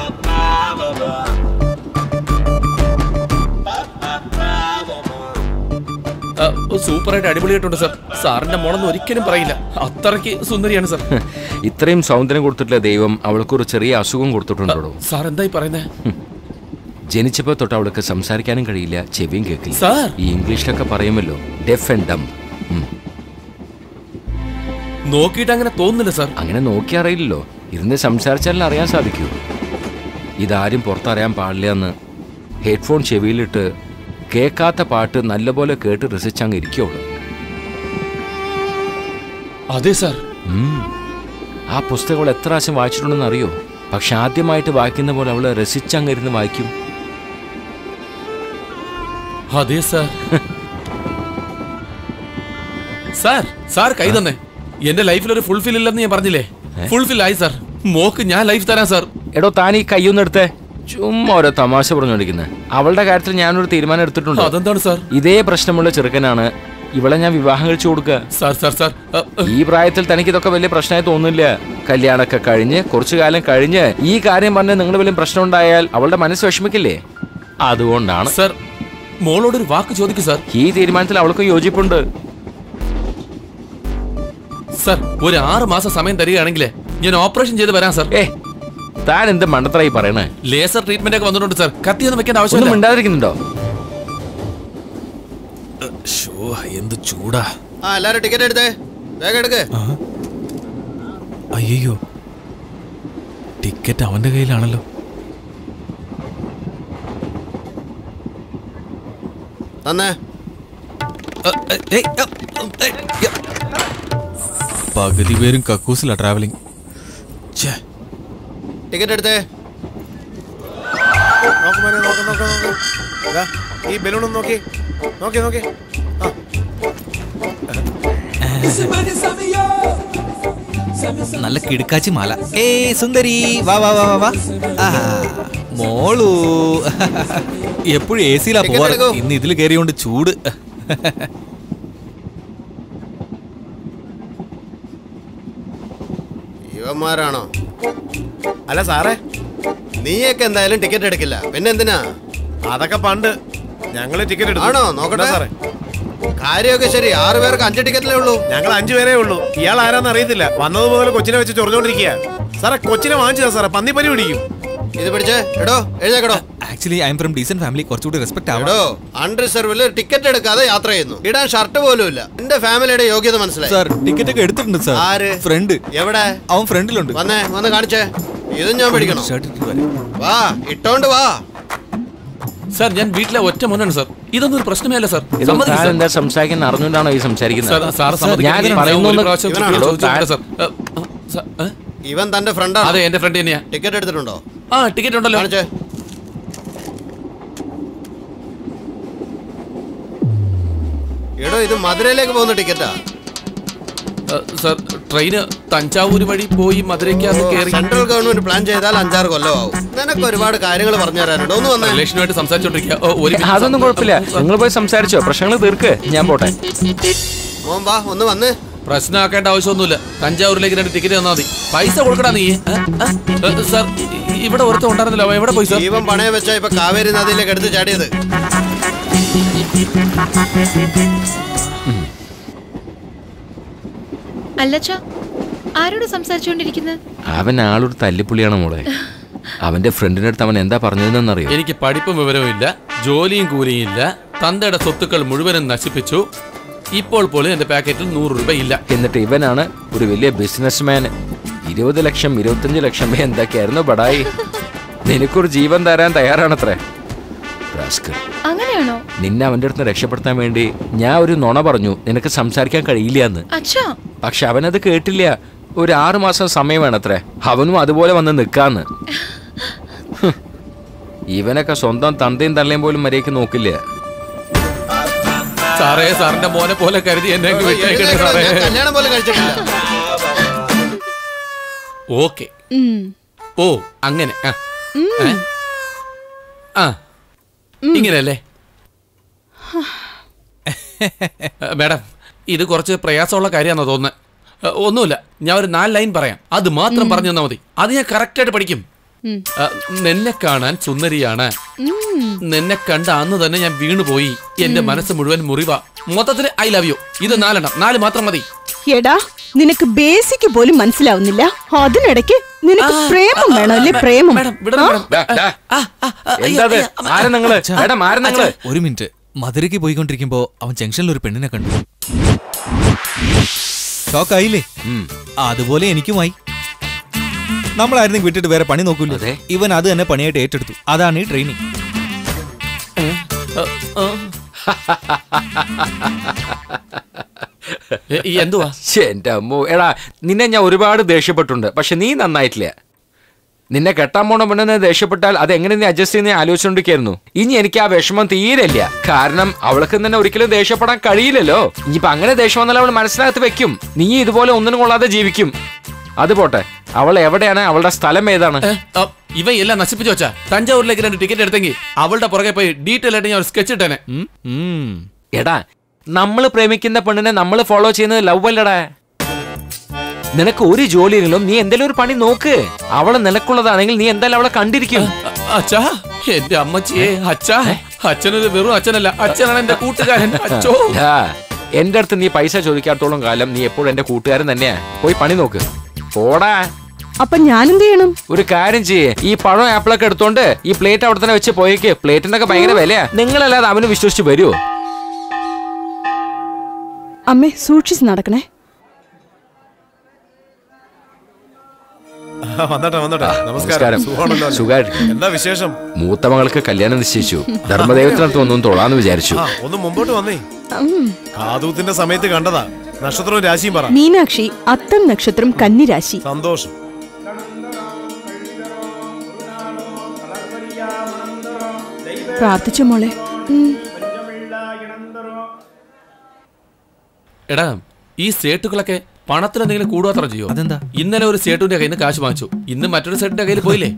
ആ, സൂപ്പറായിട്ട് അടിപൊളിയായിട്ടുണ്ട് സാർ സാറിന്റെ മോളെന്ന് ഒരിക്കലും പറയില്ല അത്രയ്ക്ക് സുന്ദരിയാണ് സാർ ഇത്രയും സൗന്ദര്യം കൊടുത്തിട്ടുള്ള ദൈവം അവൾക്കൊരു ചെറിയ അസുഖം കൊടുത്തിട്ടുണ്ടോ സാർ എന്തായി പറയുന്നേ ജനിച്ചപ്പോ തൊട്ട് അവൾക്ക് സംസാരിക്കാനും കഴിയില്ല ചെവിയും കേൾക്കില്ല സാർ ഈ ഇംഗ്ലീഷിലൊക്കെ പറയുമല്ലോ ഡെഫ് ആൻഡ് ഡം നോക്കിയിട്ട് അങ്ങനെ തോന്നുന്നില്ല സാർ അങ്ങനെ നോക്കി അറിയില്ലല്ലോ ഇരുന്ന് സംസാരിച്ചാലും അറിയാൻ സാധിക്കൂ ഇതാരും പുറത്തറിയാൻ പാടില്ല എന്ന് ഹെഡ്ഫോൺ ചെവിയിലിട്ട് കേൾക്കാത്ത പാട്ട് നല്ലപോലെ കേട്ട് രസിച്ചങ്ങ് ഇരിക്കുള്ളൂ അതെ സാർ ആ പുസ്തകം അവൾ എത്ര പ്രാവശ്യം വായിച്ചിട്ടുണ്ടെന്ന് അറിയോ പക്ഷെ ആദ്യമായിട്ട് വായിക്കുന്ന പോലെ അവള് രസിച്ചങ്ങ് ഇരുന്ന് വായിക്കും അതെ സാർ സാർ സാർ കൈ തന്നെ എന്റെ ലൈഫിൽ ഒരു ഫുൾഫിൽ ഇല്ലെന്ന് ഞാൻ പറഞ്ഞില്ലേ ഫുൾഫിൽ ആയി സാർ മോക്ക് ഞാൻ ലൈഫ് തരാം സാർ എടോ താൻ ഈ കൈയൊന്നും എടുത്തേ ചുമ്മാ ഓരോ തമാശ പറഞ്ഞുകൊണ്ടിരിക്കുന്നത് അവളുടെ കാര്യത്തിൽ ഞാനൊരു തീരുമാനം എടുത്തിട്ടുണ്ട് അതെന്താണ് സാർ ഇതേ പ്രശ്നമുള്ള ചെറുക്കനാണ് ഇവളെ ഞാൻ വിവാഹം കഴിച്ചു കൊടുക്കുക സാർ സാർ സാർ അ, അ, ഈ പ്രായത്തിൽ തനിക്ക് ഇതൊക്കെ വലിയ പ്രശ്നമായി തോന്നില്ല കല്യാണമൊക്കെ കഴിഞ്ഞ് കുറച്ചു കാലം കഴിഞ്ഞ് ഈ കാര്യം പറഞ്ഞ് നിങ്ങൾ വലിയ പ്രശ്നം ഉണ്ടായാൽ അവളുടെ മനസ്സ് വിഷമിക്കില്ലേ അതുകൊണ്ടാണ് സാർ മോളോട് ഒരു വാക്ക് ചോദിക്കൂ സാർ ഈ തീരുമാനത്തിൽ അവൾക്കും യോജിപ്പുണ്ട് സാർ ഒരു ആറ് മാസം സമയം തരികയാണെങ്കിൽ ഞാൻ ഓപ്പറേഷൻ ചെയ്ത് വരാം സാർ ഏ താൻ എന്ത് മണ്ടത്തറായി പറയണേ ലേസർ ട്രീറ്റ്മെന്റ് ഒക്കെ വന്നിട്ടുണ്ട് സാർ കത്തിയൊന്നും വെക്കേണ്ട ഒന്നും ആവശ്യമില്ല മിണ്ടാതിരിക്കുന്നുണ്ടോ ഷോ എന്ത് ചൂടാ ആ എല്ലാരും ടിക്കറ്റ് എടുത്തേ വേഗം എടുക്ക് അയ്യോ ടിക്കറ്റ് അവന്റെ കയ്യിലാണല്ലോ തന്നേ പകുതി പേരും കക്കൂസിലാ ട്രാവലിംഗ് ടിക്കറ്റ് എടുത്തേ നോക്ക് മോനെ, നോക്ക്, നോക്ക്, നോക്ക്. ദാ, ഈ ബലൂണും നോക്കി നോക്കി നോക്കി ആ നല്ല കിടുക്കാച്ചി മാല ഏ സുന്ദരി വാ വാ വാ വാ വാ ആഹാ, മോളു എപ്പോഴും എ സിയിലാ ടിക്കറ്റ് പോവാറ് എടുക്കൂ. ഇന്ന് ഇതിൽ കയറിയോണ്ട് ചൂട് ഇവന്മാരാണോ അല്ല സാറേ നീയൊക്കെ എന്തായാലും ടിക്കറ്റ് എടുക്കില്ല പിന്നെ എന്തിനാ അതൊക്കെ പണ്ട് ഞങ്ങള് ടിക്കറ്റ് എടുത്തു ആണോ നോക്കട്ടെ എന്താ സാറേ കാര്യമൊക്കെ ശരി ആറ് പേർക്ക് അഞ്ച് ടിക്കറ്റിലേ ഉള്ളൂ ഞങ്ങൾ അഞ്ചു പേരേ ഉള്ളൂ ഇയാൾ ആരാന്ന് അറിയത്തില്ല വന്നത് മുതൽ കൊച്ചിനെ വെച്ച് ചൊറിഞ്ഞോണ്ടിരിക്കുക സാറേ കൊച്ചിനെ വാങ്ങിച്ചതാ സാറേ പന്നിപ്പനി പിടിക്കും ഇത് പിടിച്ചേ എടോ എഴുന്നേക്കടോ actually I'm from decent family കുറച്ചുകൂടി റെസ്പെക്ട് ആവണം എടോ അൺറിസർവില് ടിക്കറ്റ് എടുക്കാതെ യാത്ര ചെയ്യുന്നു ഇടാൻ ഷർട്ട് പോലും ഇല്ല എന്റെ ഫാമിലിയുടെ യോഗ്യത മനസ്സിലായി സാർ ടിക്കറ്റ് ഒക്കെ എടുത്തിട്ടുണ്ട് സാർ ആര്? ഫ്രണ്ട് എവിടെ അവൻ ഫ്രണ്ടിലുണ്ട് വന്നേ വന്ന് കാണിച്ചേ ഇതും ഞാൻ പിടിക്കണം ഷർട്ട് ഇട്ടിട്ട് വരാം. വാ ഇട്ടോണ്ട് വാ സാർ ഞാൻ വീട്ടിലെ ഒറ്റ മോനാണ് സാർ ഇതൊന്നും ഒരു പ്രശ്നമേ അല്ല സാർ ഇത് സമ്മതിക്കും താൻ സാർ. എന്താ സംസാരിക്കുന്ന അറിഞ്ഞുകൊണ്ടാണോ ഈ സാർ, സംസാരിക്കുന്നത് സാർ ഞാൻ സമ്മതിക്കില്ല. ഞാൻ പറയുന്നു ഒരു പ്രാവശ്യം ഇവനാണോ? ചോദിച്ചിട്ടുണ്ട് സാർ. ഏ, ആ, സാർ, ഏ? ഇവൻ തന്റെ ഫ്രണ്ടാണ് അതെ എന്റെ ഫ്രണ്ട് തന്നെയാ ടിക്കറ്റ് എടുത്തിട്ടുണ്ടോ ആ ടിക്കറ്റ് ഉണ്ടല്ലോ കാണിച്ചേ എടോ ഇത് മധുരയിലേക്ക് പോകുന്ന ടിക്കറ്റാ ഏ, സാർ ട്രെയിന് തഞ്ചാവൂർ വഴി പോയി മധുരയ്ക്കകത്ത് കയറി സെൻട്രൽ ഗവൺമെന്റ് പ്ലാൻ ചെയ്താൽ അഞ്ചാറ് കൊല്ലമാവും നിനക്ക് ഒരുപാട് കാര്യങ്ങൾ പറഞ്ഞു തരാനുണ്ട് ഒന്ന് വന്നേ റിലേഷനുമായിട്ട് സംസാരിച്ചോണ്ടിരിക്കുക ഓ, ഒരു minute അതൊന്നും കുഴപ്പമില്ല നിങ്ങൾ പോയി സംസാരിച്ചോ പ്രശ്നങ്ങൾ തീർക്ക് ഞാൻ പോട്ടെ മോൻ വാ ഒന്ന് വന്ന് പ്രശ്നമാക്കേണ്ട ആവശ്യമൊന്നുമില്ല തഞ്ചാവൂരിലേക്ക് രണ്ട് ടിക്കറ്റ് തന്നാൽ മതി പൈസ കൊടുക്കടാ നീ ഏ? ഏ? ഏ, സാർ ഇ- ഇവിടെ ഒരുത്തം ഉണ്ടായിരുന്നല്ലോ അവൻ എവിടെ പോയി സാർ ജീവൻ പണയം വെച്ചാ ഇപ്പൊ കാവേരി നദിയിലേക്ക് എടുത്ത് ചാടിയത് അല്ലച്ച ആരോട് സംസാരിച്ചുകൊണ്ടിരിക്കുന്നത് അവൻ ആളൊരു തല്ലിപ്പുള്ളിയാണ് മോളെ അവന്റെ ഫ്രണ്ടിന്റെ അടുത്ത് അവൻ എന്താ പറഞ്ഞതെന്നറിയോ എനിക്ക് പഠിപ്പും വിവരവും ഇല്ല ജോലിയും കൂലിയും ഇല്ല തന്തയുടെ സ്വത്തുക്കൾ മുഴുവനും നശിപ്പിച്ചു ഇപ്പോൾ പോലും എന്റെ പാക്കറ്റിൽ നൂറ് രൂപ ഇല്ല എന്നിട്ട് ഇവനാണ് ഒരു വലിയ ബിസിനസ്മാൻ ഇരുപത് ലക്ഷം ഇരുപത്തഞ്ച് ലക്ഷം എന്തൊക്കെയായിരുന്നു ബടായി നിനക്കൊരു ജീവൻ തരാൻ തയ്യാറാണത്രേ റാസ്കൽ. അങ്ങനെയാണോ നിന്നെ അവന്റെ അടുത്ത് രക്ഷപ്പെടുത്താൻ വേണ്ടി ഞാൻ ഒരു നുണ പറഞ്ഞു നിനക്ക് സംസാരിക്കാൻ കഴിയില്ല എന്ന് അച്ഛാ പക്ഷെ അവനത് കേട്ടില്ല ഒരു ആറു മാസം സമയം വേണത്രേ അവനും അതുപോലെ വന്ന് നിൽക്കാന്ന് ഹ്. ഇവനൊക്കെ സ്വന്തം തന്തയും തള്ളയും പോലും മര്യാദയ്ക്ക് നോക്കില്ല സാറേ സാറിന്റെ മോനെ പോലെ കരുതി എന്നെ അങ്ങ് വിട്ടേക്കണേ സാറേ ഞാൻ കല്യാണം പോലും കഴിച്ചിട്ടില്ല ഓക്കെ ഉം. ഓ അങ്ങനെ ആ ഏ? ആ ഇങ്ങനെയല്ലേ ഏ, മാഡം ഇത് കുറച്ച് പ്രയാസമുള്ള കാര്യമാണെന്ന് തോന്നുന്നത് ഏ, ഒന്നുമില്ല ഞാൻ ഒരു നാല് ലൈൻ പറയാം അത് മാത്രം പറഞ്ഞു തന്നാൽ മതി അത് ഞാൻ കറക്റ്റായിട്ട് പഠിക്കും ഏ, നിന്നെ കാണാൻ സുന്ദരിയാണ് നിന്നെ കണ്ട അന്ന് തന്നെ ഞാൻ വീണുപോയി എന്റെ മനസ്സ് മുഴുവൻ മുറിവ മൊത്തത്തിൽ ഐ ലവ് യു ഇത് നാലെണ്ണം നാല് മാത്രം മതി എടാ നിനക്ക് ബേസിക് പോലും മനസ്സിലാവുന്നില്ല അതിനിടയ്ക്ക് നിനക്ക് പ്രേമം വേണം അല്ലേ പ്രേമം മാഡം വിടണം ആ? മാഡം ഡാ, ഡാ. ആ, ആ, ആ, എന്താ അത്? അയ്യ, അയ്യ, ആരാ നിങ്ങള് മേഡം ആരാ നിങ്ങള് ഒരു മിനിറ്റ് മധുരയ്ക്ക് പോയിക്കൊണ്ടിരിക്കുമ്പോ അവൻ ജംഗ്ഷനിൽ ഒരു പെണ്ണിനെ കണ്ടു ഷോക്കായില്ലേ ഉം. അതുപോലെ എനിക്കുമായി നമ്മളായിരുന്നെങ്കിൽ വിട്ടിട്ട് വേറെ പണി നോക്കൂല്ലോ അതെ. ഇവൻ അത് തന്നെ പണിയായിട്ട് ഏറ്റെടുത്തു അതാണ് ഈ ട്രെയിനിങ് ആ, ആ. എ, ഈ എന്തുവാ ശ്ശെ, എന്റെ അമ്മോ എടാ നിന്നെ ഞാൻ ഒരുപാട് ദേഷ്യപ്പെട്ടുണ്ട് പക്ഷെ നീ നന്നായിട്ടില്ല നിന്നെ കെട്ടാൻ പോണ പെണ്ണെന്ന് ദേഷ്യപ്പെട്ടാൽ അത് എങ്ങനെ നീ അഡ്ജസ്റ്റ് ചെയ്യുന്ന ആലോചിച്ചോണ്ടിരിക്കായിരുന്നു ഇനി എനിക്ക് ആ വിഷമം തീരില്ല കാരണം അവൾക്ക് തന്നെ ഒരിക്കലും ദേഷ്യപ്പെടാൻ കഴിയില്ലല്ലോ ഇനിയിപ്പൊ അങ്ങനെ ദേഷ്യം വന്നാൽ അവൾ മനസ്സിനകത്ത് വെക്കും നീ ഇതുപോലെ ഒന്നിനും കൊള്ളാതെ ജീവിക്കും അത് പോട്ടെ അവൾ എവിടെയാണ് അവളുടെ സ്ഥലം ഏതാണ് ഏ, ആ, ഇവ എല്ലാം നശിപ്പിച്ചു വെച്ചാ തഞ്ചാവൂരിലേക്ക് രണ്ട് ടിക്കറ്റ് എടുത്തെങ്കിൽ അവളുടെ പുറകെ പോയി ഡീറ്റെയിൽ ആയിട്ട് ഞാൻ ഒരു സ്കെച്ച് ഇട്ടേനെ എടാ നമ്മൾ പ്രേമിക്കുന്ന പെണ്ണിനെ നമ്മൾ ഫോളോ ചെയ്യുന്നത് ലവ് അല്ലടാ നിനക്ക് ഒരു ജോലിയിലും നീ എന്തെങ്കിലും ഒരു പണി നോക്ക് അവള് നിനക്കുള്ളതാണെങ്കിൽ നീ എന്തായാലും അവളെ കണ്ടിരിക്കും അ- അച്ഛാ എന്റെ അമ്മച്ചിയെ അച്ഛാ അച്ഛനൊരു വെറും അച്ഛനല്ല അച്ഛനാണ് എന്റെ കൂട്ടുകാരൻ അച്ഛോ ഡാ, എന്റെ അടുത്ത് നീ പൈസ ചോദിക്കാത്തോളം കാലം നീ എപ്പോഴും എന്റെ കൂട്ടുകാരൻ തന്നെയാ പോയി പണി നോക്ക് പോടാ അപ്പൊ ഞാനെന്ത് ചെയ്യണം ഒരു കാര്യം ചെയ്യേ ഈ പഴം ആപ്പിളൊക്കെ എടുത്തോണ്ട് ഈ പ്ലേറ്റ് അവിടെ തന്നെ വെച്ച് പോയേക്ക് പ്ലേറ്റിനൊക്കെ ഭയങ്കര വിലയാ നിങ്ങളല്ലാതെ അവന് വിശ്വസിച്ച് വരുമോ അമ്മേ സൂക്ഷിച്ച് നടക്കണേ ആ, വന്നോട്ടെ വന്നോട്ടെ നമസ്കാരം സുഖമാണല്ലോ അല്ലേ? സുഖമായിരിക്കും എന്താ വിശേഷം മൂത്ത മകൾക്ക് കല്യാണം നിശ്ചയിച്ചു ധർമ്മദൈവത്തിനടുത്ത് ഒന്നും തൊഴാന്ന് വിചാരിച്ചു ആ ഒന്ന് മുമ്പോട്ട് വന്നേ ഉം. കാതൂത്തിന്റെ സമയത്ത് കണ്ടതാ നക്ഷത്രവും രാശിയും പറ മീനാക്ഷി അത്തം നക്ഷത്രം കന്നിരാശി സന്തോഷം പ്രാർത്ഥിച്ചു മോളെ ഉം. എടാ ഈ സേട്ടുകളൊക്കെ പണത്തിൽ എന്തെങ്കിലും കൂടുമാത്രം ചെയ്യോ അതെന്താ? ഇന്നലെ ഒരു സേട്ടുവിന്റെ കയ്യിൽ നിന്ന് കാശ് വാങ്ങിച്ചു ഇന്ന് മറ്റൊരു സേട്ടിന്റെ കയ്യിൽ പോയില്ലേ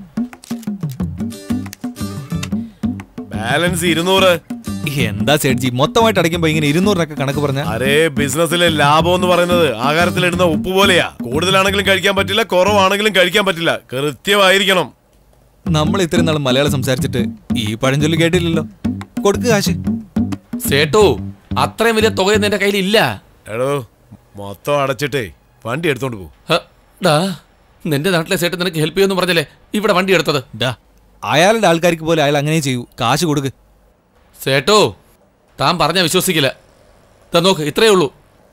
ബാലൻസ് ഇരുന്നൂറ് എന്താ സേട്ജി മൊത്തമായിട്ട് അടയ്ക്കുമ്പോ ഇങ്ങനെ ഇരുന്നൂറിനൊക്കെ കണക്ക് പറഞ്ഞ അരേ ബിസിനസ്സിലെ ലാഭം എന്ന് പറയുന്നത് ആഹാരത്തിലിടുന്ന ഉപ്പ് പോലെയാ കൂടുതലാണെങ്കിലും കഴിക്കാൻ പറ്റില്ല കുറവാണെങ്കിലും കഴിക്കാൻ പറ്റില്ല കൃത്യമായിരിക്കണം നമ്മൾ ഇത്രയും നാൾ മലയാളം സംസാരിച്ചിട്ട് ഈ പഴഞ്ചൊല്ലി കേട്ടില്ലല്ലോ കൊടുക്ക് കാശ് സേട്ടു അത്രയും വലിയ തുകയൊന്നും എന്റെ കയ്യിൽ ഇല്ല എടോ മൊത്തം അടച്ചിട്ടേ വണ്ടി എടുത്തോണ്ട് പോകും ഹ, ഡാ നിന്റെ നാട്ടിലെ സേട്ട് നിനക്ക് ഹെൽപ്പ് ചെയ്യുമെന്ന് പറഞ്ഞല്ലേ ഇവിടെ വണ്ടി എടുത്തത് ഡാ അയാളുടെ ആൾക്കാർക്ക് പോലെ അയാൾ അങ്ങനെ ചെയ്യൂ കാശ് കൊടുക്ക് സേട്ടോ താൻ പറഞ്ഞ വിശ്വസിക്കില്ല ദാ നോക്ക് ഇത്രയേ ഉള്ളൂ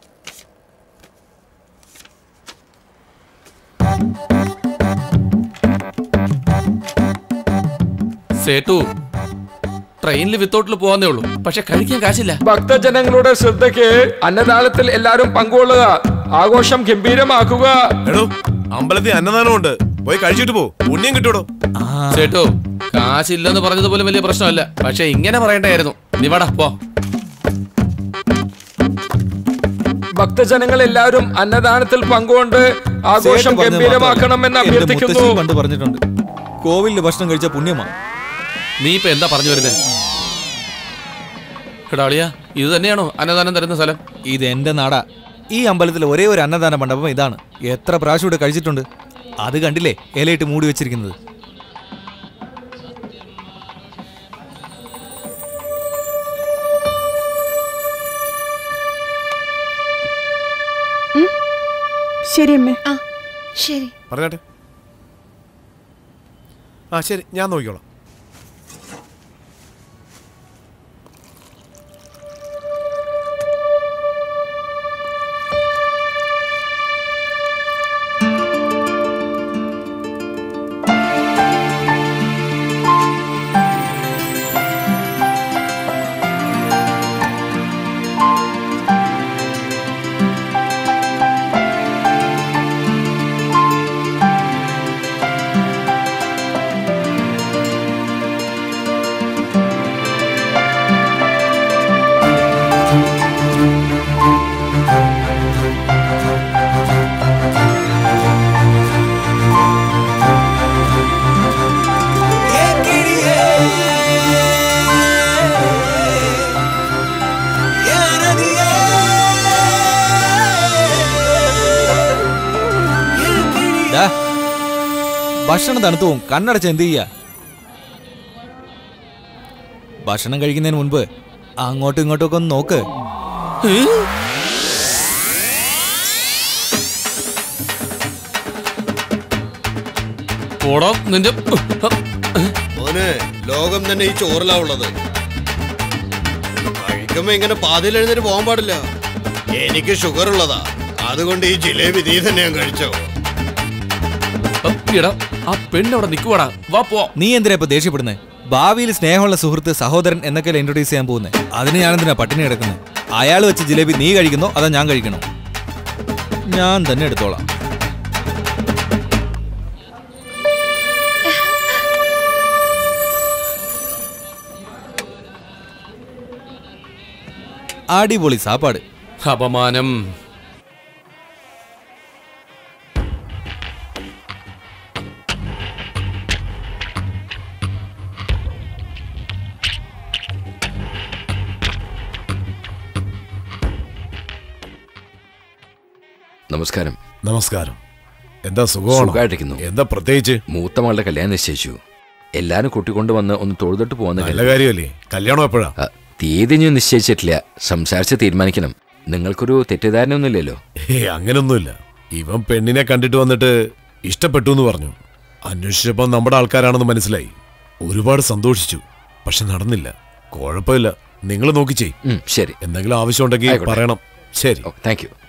സേട്ടു ട്രെയിനിൽ വിത്തൗട്ടിൽ പോവാന്നേ ഉള്ളൂ പക്ഷെ കഴിക്കാൻ കാശില്ല ഭക്തജനങ്ങളുടെ ശ്രദ്ധയ്ക്ക് അന്നദാനത്തിൽ എല്ലാരും പങ്കുകൊള്ളുക ആഘോഷം ഗംഭീരമാക്കുക എടോ അമ്പലത്തിൽ അന്നദാനം ഉണ്ട് പോയി കഴിച്ചിട്ട് പോ പുണ്യം കിട്ടൂടോ സേട്ടു കാശില്ലെന്ന് പറഞ്ഞതുപോലെ വലിയ പ്രശ്നമല്ല പക്ഷെ ഇങ്ങനെ പറയണ്ടായിരുന്നു നീ വാടാ പോ ഭക്തജനങ്ങൾ എല്ലാവരും അന്നദാനത്തിൽ പങ്കുകൊണ്ട് ആഘോഷം സേട്ട് പറഞ്ഞത് ഗംഭീരമാക്കണമെന്ന് മാത്രമല്ല, എന്റെ അഭ്യർത്ഥിക്കുന്നു മുത്തശ്ശിയും പണ്ട് പറഞ്ഞിട്ടുണ്ട് കോവിലിൽ ഭക്ഷണം കഴിച്ച പുണ്യമാ നീ ഇപ്പൊ എന്താ പറഞ്ഞു വരുന്നത് എടാളിയ ഇത് തന്നെയാണോ അന്നദാനം തരുന്ന സ്ഥലം ഇത് എന്റെ നാടാ ഈ അമ്പലത്തിൽ ഒരേ ഒരു അന്നദാന മണ്ഡപം ഇതാണ് എത്ര പ്രാവശ്യം ഇവിടെ കഴിച്ചിട്ടുണ്ട് അത് കണ്ടില്ലേ ഇലയിട്ട് മൂടി വെച്ചിരിക്കുന്നത് ശരി അമ്മേ ആ ശരി പറഞ്ഞാട്ടെ ആ ശരി ഞാൻ നോക്കിക്കോളാം ദാ, ഭക്ഷണം തണുത്തു പോവും കണ്ണടച്ച് എന്ത് ചെയ്യാ ഭക്ഷണം കഴിക്കുന്നതിന് മുൻപ് അങ്ങോട്ടും ഇങ്ങോട്ടും ഒക്കെ ഒന്ന് നോക്ക് പോടോ നിന്റെ മോനെ ലോകം തന്നെ ഈ ചോറിലാ ഉള്ളത് കഴിക്കുമ്പോ ഇങ്ങനെ പാതിയിൽ എഴുന്നേറ്റ് പോകാൻ പാടില്ല എനിക്ക് ഷുഗർ ഉള്ളതാ അതുകൊണ്ട് ഈ ജിലേബി നീ തന്നെ ഞാൻ കഴിച്ചോ എടാ ആ പെണ്ണ് അവിടെ നിക്കുവാടാ വാ പോ നീ എന്തിനാ ഇപ്പൊ ദേഷ്യപ്പെടുന്നത് ഭാവിയിൽ സ്നേഹമുള്ള സുഹൃത്ത് സഹോദരൻ എന്നൊക്കെ ഇൻട്രൊഡ്യൂസ് ചെയ്യാൻ പോകുന്നത് അതിന് ഞാൻ എന്തിനാ പട്ടിണി കിടക്കുന്നത് അയാൾ വെച്ച് ജിലേബി നീ കഴിക്കുന്നോ അതോ ഞാൻ കഴിക്കണോ ഞാൻ തന്നെ എടുത്തോളാം അടിപൊളി സാപ്പാട് അപമാനം നമസ്കാരം എന്താ സുഖമാണോ സുഖമായിട്ടിരിക്കുന്നു. എന്താ പ്രത്യേകിച്ച് മൂത്ത മകളുടെ കല്യാണം നിശ്ചയിച്ചു എല്ലാരും കൂട്ടിക്കൊണ്ട് വന്ന് ഒന്ന് തൊഴുതിട്ട് പോകുന്ന നല്ല കാര്യമല്ലേ കല്യാണം എപ്പോഴാ ആ, തീയതി ഞാൻ നിശ്ചയിച്ചിട്ടില്ല സംസാരിച്ച് തീരുമാനിക്കണം നിങ്ങൾക്കൊരു തെറ്റിദ്ധാരണയൊന്നുമില്ലല്ലോ ഏ അങ്ങനൊന്നുമില്ല ഇവൻ പെണ്ണിനെ കണ്ടിട്ട് വന്നിട്ട് ഇഷ്ടപ്പെട്ടു എന്ന് പറഞ്ഞു അന്വേഷിച്ചപ്പോൾ നമ്മുടെ ആൾക്കാരാണെന്ന് മനസ്സിലായി ഒരുപാട് സന്തോഷിച്ചു പക്ഷെ നടന്നില്ല കുഴപ്പമില്ല നിങ്ങൾ നോക്കി ചെയ് ഉം, ശരി എന്തെങ്കിലും ആവശ്യമുണ്ടെങ്കിൽ ആയിക്കോട്ടെ. പറയണം ശരി ഓ താങ്ക് യു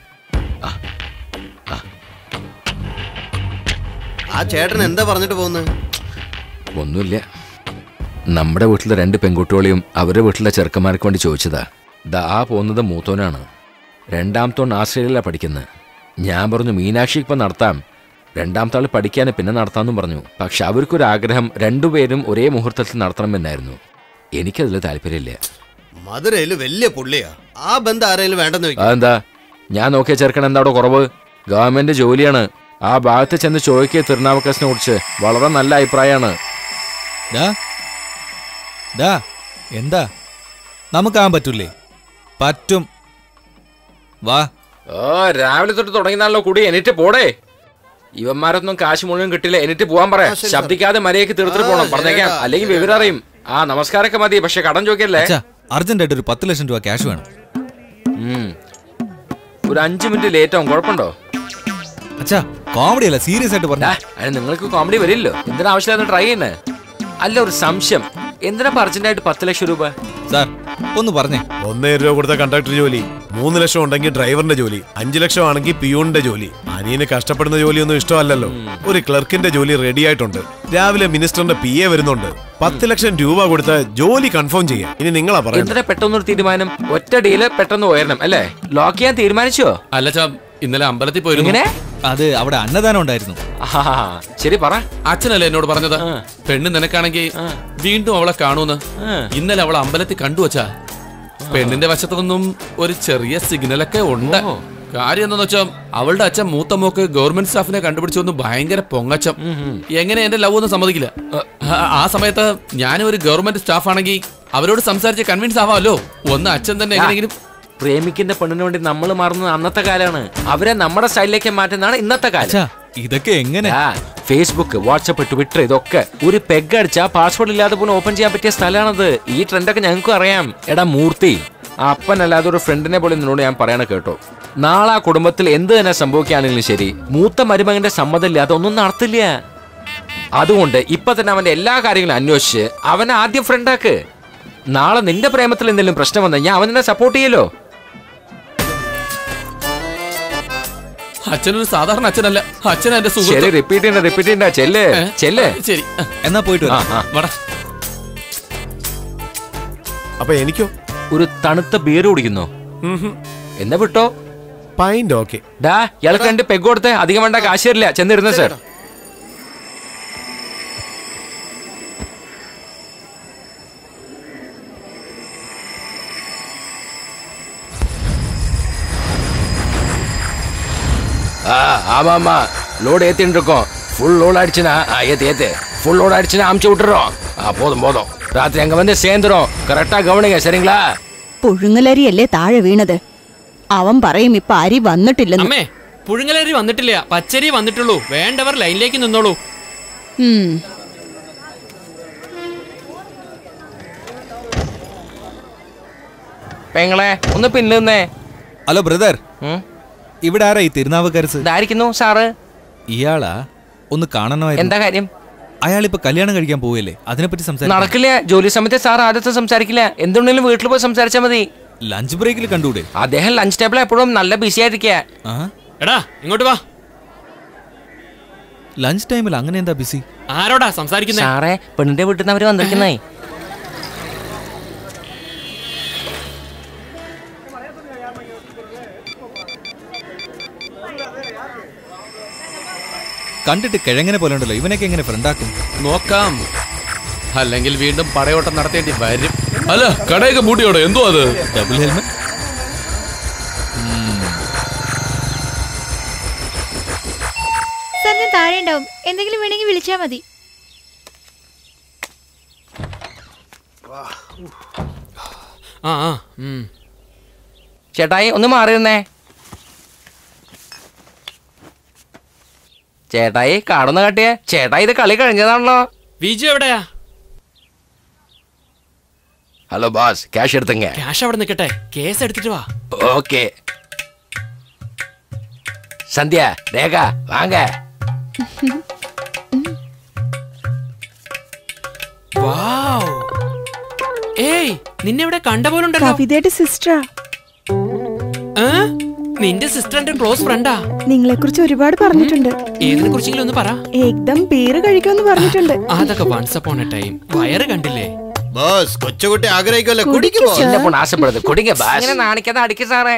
ആ ചേട്ടൻ എന്താ പറഞ്ഞിട്ട് പോകുന്നത് ഒന്നുമില്ല നമ്മുടെ വീട്ടിലെ രണ്ട് പെൺകുട്ടികളെയും അവരുടെ വീട്ടിലെ ചെറുക്കന്മാർക്ക് വേണ്ടി ചോദിച്ചതാ ദാ ആ പോകുന്നത് മൂത്തോനാണ് രണ്ടാമത്തോൺ ആസ്ട്രേലിയയിലാണ് പഠിക്കുന്നത് ഞാൻ പറഞ്ഞു മീനാക്ഷി ഇപ്പം നടത്താം രണ്ടാമത്തെ ആൾ പഠിക്കാൻ പിന്നെ നടത്താമെന്നും പറഞ്ഞു പക്ഷെ അവർക്കൊരു ആഗ്രഹം രണ്ടുപേരും ഒരേ മുഹൂർത്തത്തിൽ നടത്തണമെന്നായിരുന്നു എനിക്കതിൽ താല്പര്യമില്ല മധുരയില് വലിയ പുള്ളിയാ ആ ബന്ധം ആരെങ്കിലും വേണ്ടെന്ന് വെക്കും അതെന്താ ഞാൻ നോക്കിയ ചെറുക്കൻ എന്താ അവിടെ കുറവ് ഗവൺമെന്റ് ജോലിയാണ് ആ ഭാഗത്ത് ചെന്ന് ചോദിക്കുക തിരുനാവക്കസിനെ കുറിച്ച് വളരെ നല്ല അഭിപ്രായമാണ് ഡാ ഡാ എന്താ നമുക്കാകാൻ പറ്റൂലേ പറ്റും വാ ഓ രാവിലെ തൊട്ട് തുടങ്ങിയാണല്ലോ കൂടി എന്നിട്ട് പോടേ ഇവന്മാരൊന്നും കാശ് മുഴുവൻ കിട്ടില്ല എന്നിട്ട് പോവാൻ പറയാം ശരി, സാർ. ശബ്ദിക്കാതെ മര്യാദക്ക് തീർത്തിട്ട് ആ, പോണം ശരി, പറഞ്ഞേക്കാം ആ, അല്ലെങ്കിൽ ശരി, വിവരം അറിയും ആ നമസ്കാരമൊക്കെ മതി പക്ഷെ കടം ചോദിക്കല്ലേ അച്ഛാ അർജന്റായിട്ട് ഒരു പത്ത് ലക്ഷം രൂപ ക്യാഷ് വേണം ഉം. ഒരു അഞ്ചു മിനിറ്റ് ലേറ്റ് ആവും കുഴപ്പമുണ്ടോ അച്ഛാ കോമഡി അല്ല സീരിയസ് ആയിട്ട് പറഞ്ഞു ഡാ, അതിന് നിങ്ങൾക്ക് കോമഡി വരില്ലോ എന്തിനാ ആവശ്യമില്ലാതെ ട്രൈ ചെയ്യുന്നത് അല്ല ഒരു സംശയം എന്തിനാ അർജന്റായിട്ട് പത്ത് ലക്ഷം രൂപ സാർ ഒന്ന് പറഞ്ഞേ ഒന്നേ രൂപ കൊടുത്ത കണ്ടക്ടർ ജോലി മൂന്ന് ലക്ഷം ഉണ്ടെങ്കിൽ ഡ്രൈവറിന്റെ ജോലി അഞ്ചു ലക്ഷം ആണെങ്കിൽ പിയൂണിന്റെ ജോലി അനിയന് കഷ്ടപ്പെടുന്ന ജോലിയൊന്നും ഇഷ്ടമല്ലല്ലോ ഒരു ക്ലർക്കിന്റെ ജോലി റെഡി ആയിട്ടുണ്ട് രാവിലെ മിനിസ്റ്ററിന്റെ പി എ വരുന്നുണ്ട് പത്ത് ലക്ഷം രൂപ കൊടുത്ത ജോലി കൺഫേം ചെയ്യാം ഇനി നിങ്ങളാ പറയുന്നത് എന്തിനാ പെട്ടെന്നൊരു തീരുമാനം ഒറ്റ ഡീല് പെട്ടെന്ന് ഉയരണം അല്ലേ ലോക്ക് ചെയ്യാൻ തീരുമാനിച്ചോ അല്ല ചാ ഇന്നലെ അമ്പലത്തിൽ പോയിരുന്നു എങ്ങനെ അത് അവിടെ അന്നദാനം ഉണ്ടായിരുന്നു ആഹാ, ശരി പറ അച്ഛനല്ലേ എന്നോട് പറഞ്ഞത് ആ. പെണ്ണ് നിനക്കാണെങ്കിൽ ആ. വീണ്ടും അവളെ കാണൂന്ന് ആ. ഇന്നലെ അവളെ അമ്പലത്തിൽ കണ്ടു വച്ചാ പെണ്ണിന്റെ വശത്തു നിന്നും ഒരു ചെറിയ സിഗ്നലൊക്കെ ഉണ്ട് ഓ. കാര്യം എന്താന്ന് വെച്ചാ അവളുടെ അച്ഛൻ മൂത്ത മോക്ക് ഗവൺമെന്റ് സ്റ്റാഫിനെ കണ്ടുപിടിച്ചു വന്ന് ഭയങ്കര പൊങ്ങച്ചം എങ്ങനെ എന്റെ ലവ് ഒന്നും സമ്മതിക്കില്ല ആ- ആ സമയത്ത് ഞാനും ഒരു ഗവൺമെന്റ് സ്റ്റാഫ് ആണെങ്കിൽ അവരോട് സംസാരിച്ച് കൺവിൻസ് ആവാമല്ലോ ഒന്ന് അച്ഛൻ തന്നെ എങ്ങനെയെങ്കിലും പ്രേമിക്കുന്ന പെണ്ണിന് വേണ്ടി നമ്മൾ മാറുന്നത് അന്നത്തെ കാലാണ് അവരെ നമ്മുടെ സ്റ്റൈലിലേക്ക് മാറ്റുന്നതാണ് ഇന്നത്തെ അച്ഛാ കാലം ഇതൊക്കെ എങ്ങനെ ആ, ഫേസ്ബുക്ക് വാട്സപ്പ് ട്വിറ്റർ ഇതൊക്കെ ഒരു പെഗ് അടിച്ചാ പാസ്വേഡ് ഇല്ലാതെ പോലും ഓപ്പൺ ചെയ്യാൻ പറ്റിയ സ്ഥലമാണത് ഈ ട്രെൻഡൊക്കെ ഞങ്ങൾക്കും അറിയാം എടാ മൂർത്തി ആ അപ്പനല്ലാതെ ഒരു ഫ്രണ്ടിനെ പോലെ നിന്നോട് ഞാൻ പറയണ കേട്ടോ നാളെ ആ കുടുംബത്തിൽ എന്ത് തന്നെ സംഭവിക്കുകയാണെങ്കിലും ശരി മൂത്ത മരുമകന്റെ സമ്മതമില്ലാതെ ഒന്നും നടത്തില്ല അതുകൊണ്ട് ഇപ്പൊ തന്നെ അവന്റെ എല്ലാ കാര്യങ്ങളും അന്വേഷിച്ച് അവനെ ആദ്യം ഫ്രണ്ടാക്ക് നാളെ നിന്റെ പ്രേമത്തിൽ എന്തെങ്കിലും പ്രശ്നം വന്നാൽ ഞാൻ അവനെ സപ്പോർട്ട് ചെയ്യല്ലോ അച്ഛനൊരു സാധാരണ അച്ഛനല്ല അച്ഛൻ എന്റെ ശരി സുഹൃത്ത് റിപ്പീറ്റ് ചെയ്യണ്ട റിപ്പീറ്റ് ചെയ്യണ്ട ചെല്ല് ഏ? ചെല്ല് ശരി ആ, എന്നാ പോയിട്ട് ആ വരാം ആ വാടാ അപ്പൊ എനിക്കോ ഒരു തണുത്ത ബിയർ കുടിക്കുന്നോ എന്നാ വിട്ടോ പൈന്റ് ഓക്കെ ഡാ ഇയാൾക്ക് രണ്ട് പെഗ് കൊടുത്തേ അധികം വേണ്ട കാശ് തരില്ല ചെന്നിരുന്ന സാർ ஆ ஆமாம்மா லோடு ஏத்தின்னு இருக்கோம் ஃபுல் லோடு ஆயிடுச்சுன்னா ஆ, ஏத்து ஏத்து ஃபுல் லோடு ஆயிடுச்சுன்னா அமுச்சு விட்டுறோம் ஆ போதும் போதும் ராத்திரி அங்க வந்து சேர்ந்துரும் கரெக்டா கவனிங்க சரிங்களா പുഴുങ്ങലരിയല്ലേ താഴെ വീണത് അവൻ പറയും ഇപ്പൊ അരി വന്നിട്ടില്ലെന്ന് അമ്മേ പുഴുങ്ങലരി വന്നിട്ടില്ല പച്ചരി വന്നിട്ടുള്ളൂ വേണ്ടവർ ലൈനിലേക്ക് നിന്നോളൂ ഉം. പെങ്ങളെ ഒന്ന് പിന്നുന്നേ ഹലോ ബ്രദർ ഇവിടെ ആരാ ഈ തിരുനാവക്കരസ് ഇതായിരിക്കുന്നു സാറ് ഇയാളാ ഒന്ന് കാണണമായിരുന്നു എന്താ കാര്യം അയാളിപ്പോ കല്യാണം കഴിക്കാൻ പോവല്ലേ അതിനെപ്പറ്റി സംസാരിക്കാം നടക്കില്ല ജോലി സമയത്ത് സാർ ആദ്യത്തെ സംസാരിക്കില്ല എന്തുണ്ടെങ്കിലും വീട്ടിൽ പോയി സംസാരിച്ചാൽ മതി ലഞ്ച് ബ്രേക്കിൽ കണ്ടൂടെ അദ്ദേഹം ലഞ്ച് ടേബിൾ എപ്പോഴും നല്ല ബിസി ആയിരിക്കുക ആ എടാ ഇങ്ങോട്ട് വാ ലഞ്ച് ടൈമിൽ അങ്ങനെ എന്താ ബിസി ആരോടാ സംസാരിക്കുന്നേ സാറേ പെണ്ണിന്റെ വീട്ടിൽ നിന്ന് അവര് വന്നിരിക്കുന്നേ കണ്ടിട്ട് കിഴങ്ങനെ പോലെ ഉണ്ടല്ലോ ഇവനൊക്കെ എങ്ങനെ ഫ്രണ്ടാക്കും നോക്കാം അല്ലെങ്കിൽ വീണ്ടും പടയോട്ടം നടത്തേണ്ടി വരും അല്ല കടയൊക്കെ മൂടിയോടെ എന്തോ അത് ഡബിൾ ഹെൽമെറ്റ് സാർ ഞാൻ താഴെ ഉണ്ടാവും എന്തെങ്കിലും വേണമെങ്കിൽ വിളിച്ചാൽ മതി ആ ആ ഉം. ചേട്ടായി ഒന്ന് മാറിയിരുന്നേ ചേട്ടായി കാടൊന്ന് കാട്ടിയേ ചേട്ടായി ഇത് കളി കഴിഞ്ഞതാണല്ലോ വിജു എവിടെയാ ഹലോ ബാസ് ക്യാഷ് എടുത്തങ്ങ ക്യാഷ് അവിടെ നിൽക്കട്ടെ കേസ് എടുത്തിട്ട് വാ ஓகே சந்தியா ரேகா வாங்க വാവ് ഏയ് നിന്നെ ഇവിടെ കണ്ട പോലുണ്ടല്ലോ കവിതയുടെ സിസ്റ്ററാ ഏ? നിന്റെ സിസ്റ്ററിന്റെ ക്ലോസ് ഫ്രണ്ടാ നിങ്ങളെ കുറിച്ച് ഒരുപാട് പറഞ്ഞിട്ടുണ്ട് ഏതിനെ കുറിച്ചെങ്കിലും ഒന്ന് പറ ഏകദം പേര് കഴിക്കുമെന്ന് പറഞ്ഞിട്ടുണ്ട് അതൊക്കെ വൺസ് അപ്പോൺ എ ടൈം വയറ് കണ്ടില്ലേ ബോസ് കൊച്ചുകുട്ടി ആഗ്രഹിക്കുമല്ലോ കുടിക്ക് കുടിക്ക് ബോസ് சின்ன பொண்ணு ஆசைப்படுது குடிங்க பாஸ் ഇങ്ങനെ നാണിക്കാതെ അടിക്ക് സാറേ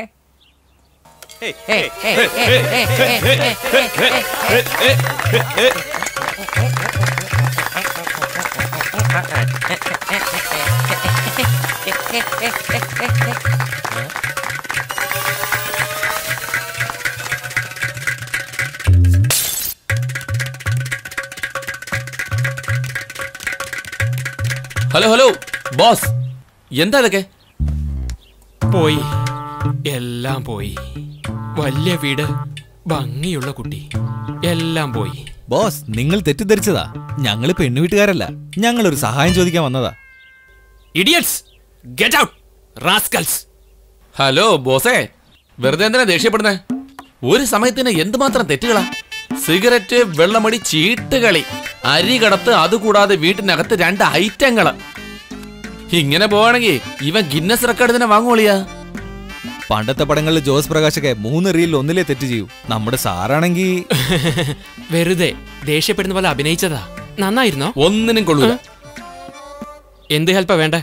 ഹലോ ഹലോ ബോസ് എന്താ ഇതൊക്കെ പോയി എല്ലാം പോയി വലിയ വീട് ഭംഗിയുള്ള കുട്ടി എല്ലാം പോയി ബോസ് നിങ്ങൾ തെറ്റിദ്ധരിച്ചതാ ഞങ്ങള് പെണ്ണുവീട്ടുകാരല്ല ഞങ്ങൾ ഒരു സഹായം ചോദിക്കാൻ വന്നതാ idiots get out rascals hello ബോസേ വെറുതെ എന്തിനാ ദേഷ്യപ്പെടുന്നേ ഒരു സമയത്തിന് എന്തുമാത്രം തെറ്റുകളാ സിഗരറ്റ് വെള്ളമടി ചീട്ടുകളി അരി കടത്ത് അതുകൂടാതെ വീട്ടിനകത്ത് രണ്ട് ഐറ്റങ്ങള് ഇങ്ങനെ പോവാണെങ്കിൽ ഇവൻ ഗിന്നസ് റെക്കോർഡ് തന്നെ വാങ്ങുവളിയാ പണ്ടത്തെ പടങ്ങളിൽ ജോസ് പ്രകാശൊക്കെ മൂന്ന് റീലിൽ ഒന്നിലേ തെറ്റ് ചെയ്യൂ നമ്മുടെ സാറാണെങ്കിൽ വെറുതെ ദേഷ്യപ്പെടുന്ന പോലെ അഭിനയിച്ചതാ നന്നായിരുന്നോ ഒന്നിനും കൊള്ളൂല എന്ത് ഹെൽപ്പാ വേണ്ടേ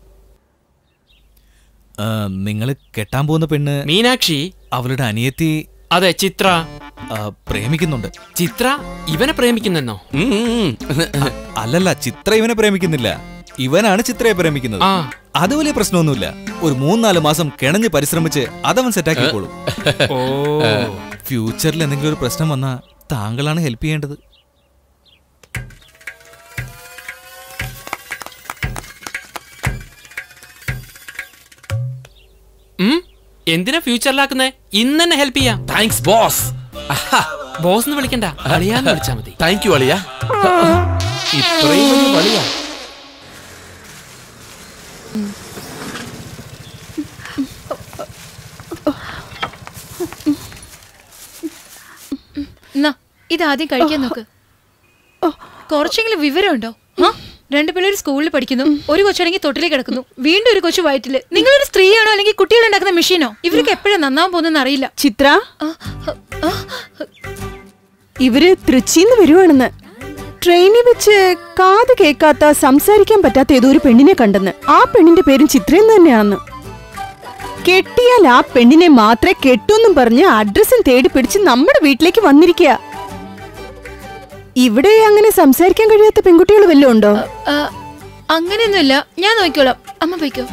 നിങ്ങൾ കെട്ടാൻ പോകുന്ന പെണ്ണ് മീനാക്ഷി അവളുടെ അനിയത്തി അതെ ചിത്ര ആ, പ്രേമിക്കുന്നുണ്ട് ചിത്ര ഇവനെ പ്രേമിക്കുന്നെന്നോ ഉം, ഉം, ഉം. അല്ലല്ല ചിത്ര ഇവനെ പ്രേമിക്കുന്നില്ല ഇവനാണ് ചിത്രയെ പ്രേമിക്കുന്നത് ആ അത് വലിയ പ്രശ്നമൊന്നുമില്ല ഒരു മൂന്നാല് മാസം കിണഞ്ഞ് പരിശ്രമിച്ച് അതവൻ സെറ്റാക്കിക്കോളും ഓ ഫ്യൂച്ചറിൽ എന്തെങ്കിലും ഒരു പ്രശ്നം വന്നാ താങ്കളാണ് ഹെൽപ്പ് ചെയ്യേണ്ടത് ഉം? എന്തിനാ ഫ്യൂച്ചറിലാക്കുന്നേ ഇന്ന് തന്നെ ഹെൽപ്പ് ചെയ്യാം താങ്ക്സ് ബോസ് ബോസ് എന്ന് വിളിക്കണ്ട അറിയാന്ന് വിളിച്ചാ മതി താങ്ക് യു അളിയ ഇത്രയും വലിയ വലിയ എന്നാ ഇത് ആദ്യം കഴിക്കാൻ നോക്ക് കുറച്ചെങ്കിലും വിവരമുണ്ടോ ആ? രണ്ട് പിള്ളേർ സ്കൂളിൽ പഠിക്കുന്നു ഒരു കൊച്ചാണെങ്കിൽ തൊട്ടിലേക്ക് കിടക്കുന്നു വീണ്ടും ഒരു കൊച്ചു വയറ്റില് നിങ്ങളൊരു സ്ത്രീയാണോ അല്ലെങ്കിൽ കുട്ടികൾ ഉണ്ടാക്കുന്ന മെഷീനോ ഇവർക്ക് എപ്പോഴാണ് നന്നാവാൻ പോകുന്നെന്ന് അറിയില്ല ചിത്ര ആ, ആ, ഇവര് തൃച്ചിന്ന് വരുവാണെന്ന് ട്രെയിനിൽ വെച്ച് കാത് കേൾക്കാത്ത സംസാരിക്കാൻ പറ്റാത്ത ഏതോ ഒരു പെണ്ണിനെ കണ്ടെന്ന് ആ പെണ്ണിന്റെ പേരും ചിത്രയെന്ന് തന്നെയാണെന്ന് കെട്ടിയാൽ ആ പെണ്ണിനെ മാത്രമേ കെട്ടൂന്നും പറഞ്ഞ് അഡ്രസ്സും തേടി പിടിച്ച് നമ്മുടെ വീട്ടിലേക്ക് വന്നിരിക്കുക ഇവിടെ അങ്ങനെ സംസാരിക്കാൻ കഴിയാത്ത പെൺകുട്ടികൾ വല്ലതും ഉണ്ടോ ആ, അങ്ങനെയൊന്നുമില്ല ഞാൻ നോക്കിക്കോളാം അമ്മ പോയിക്കോ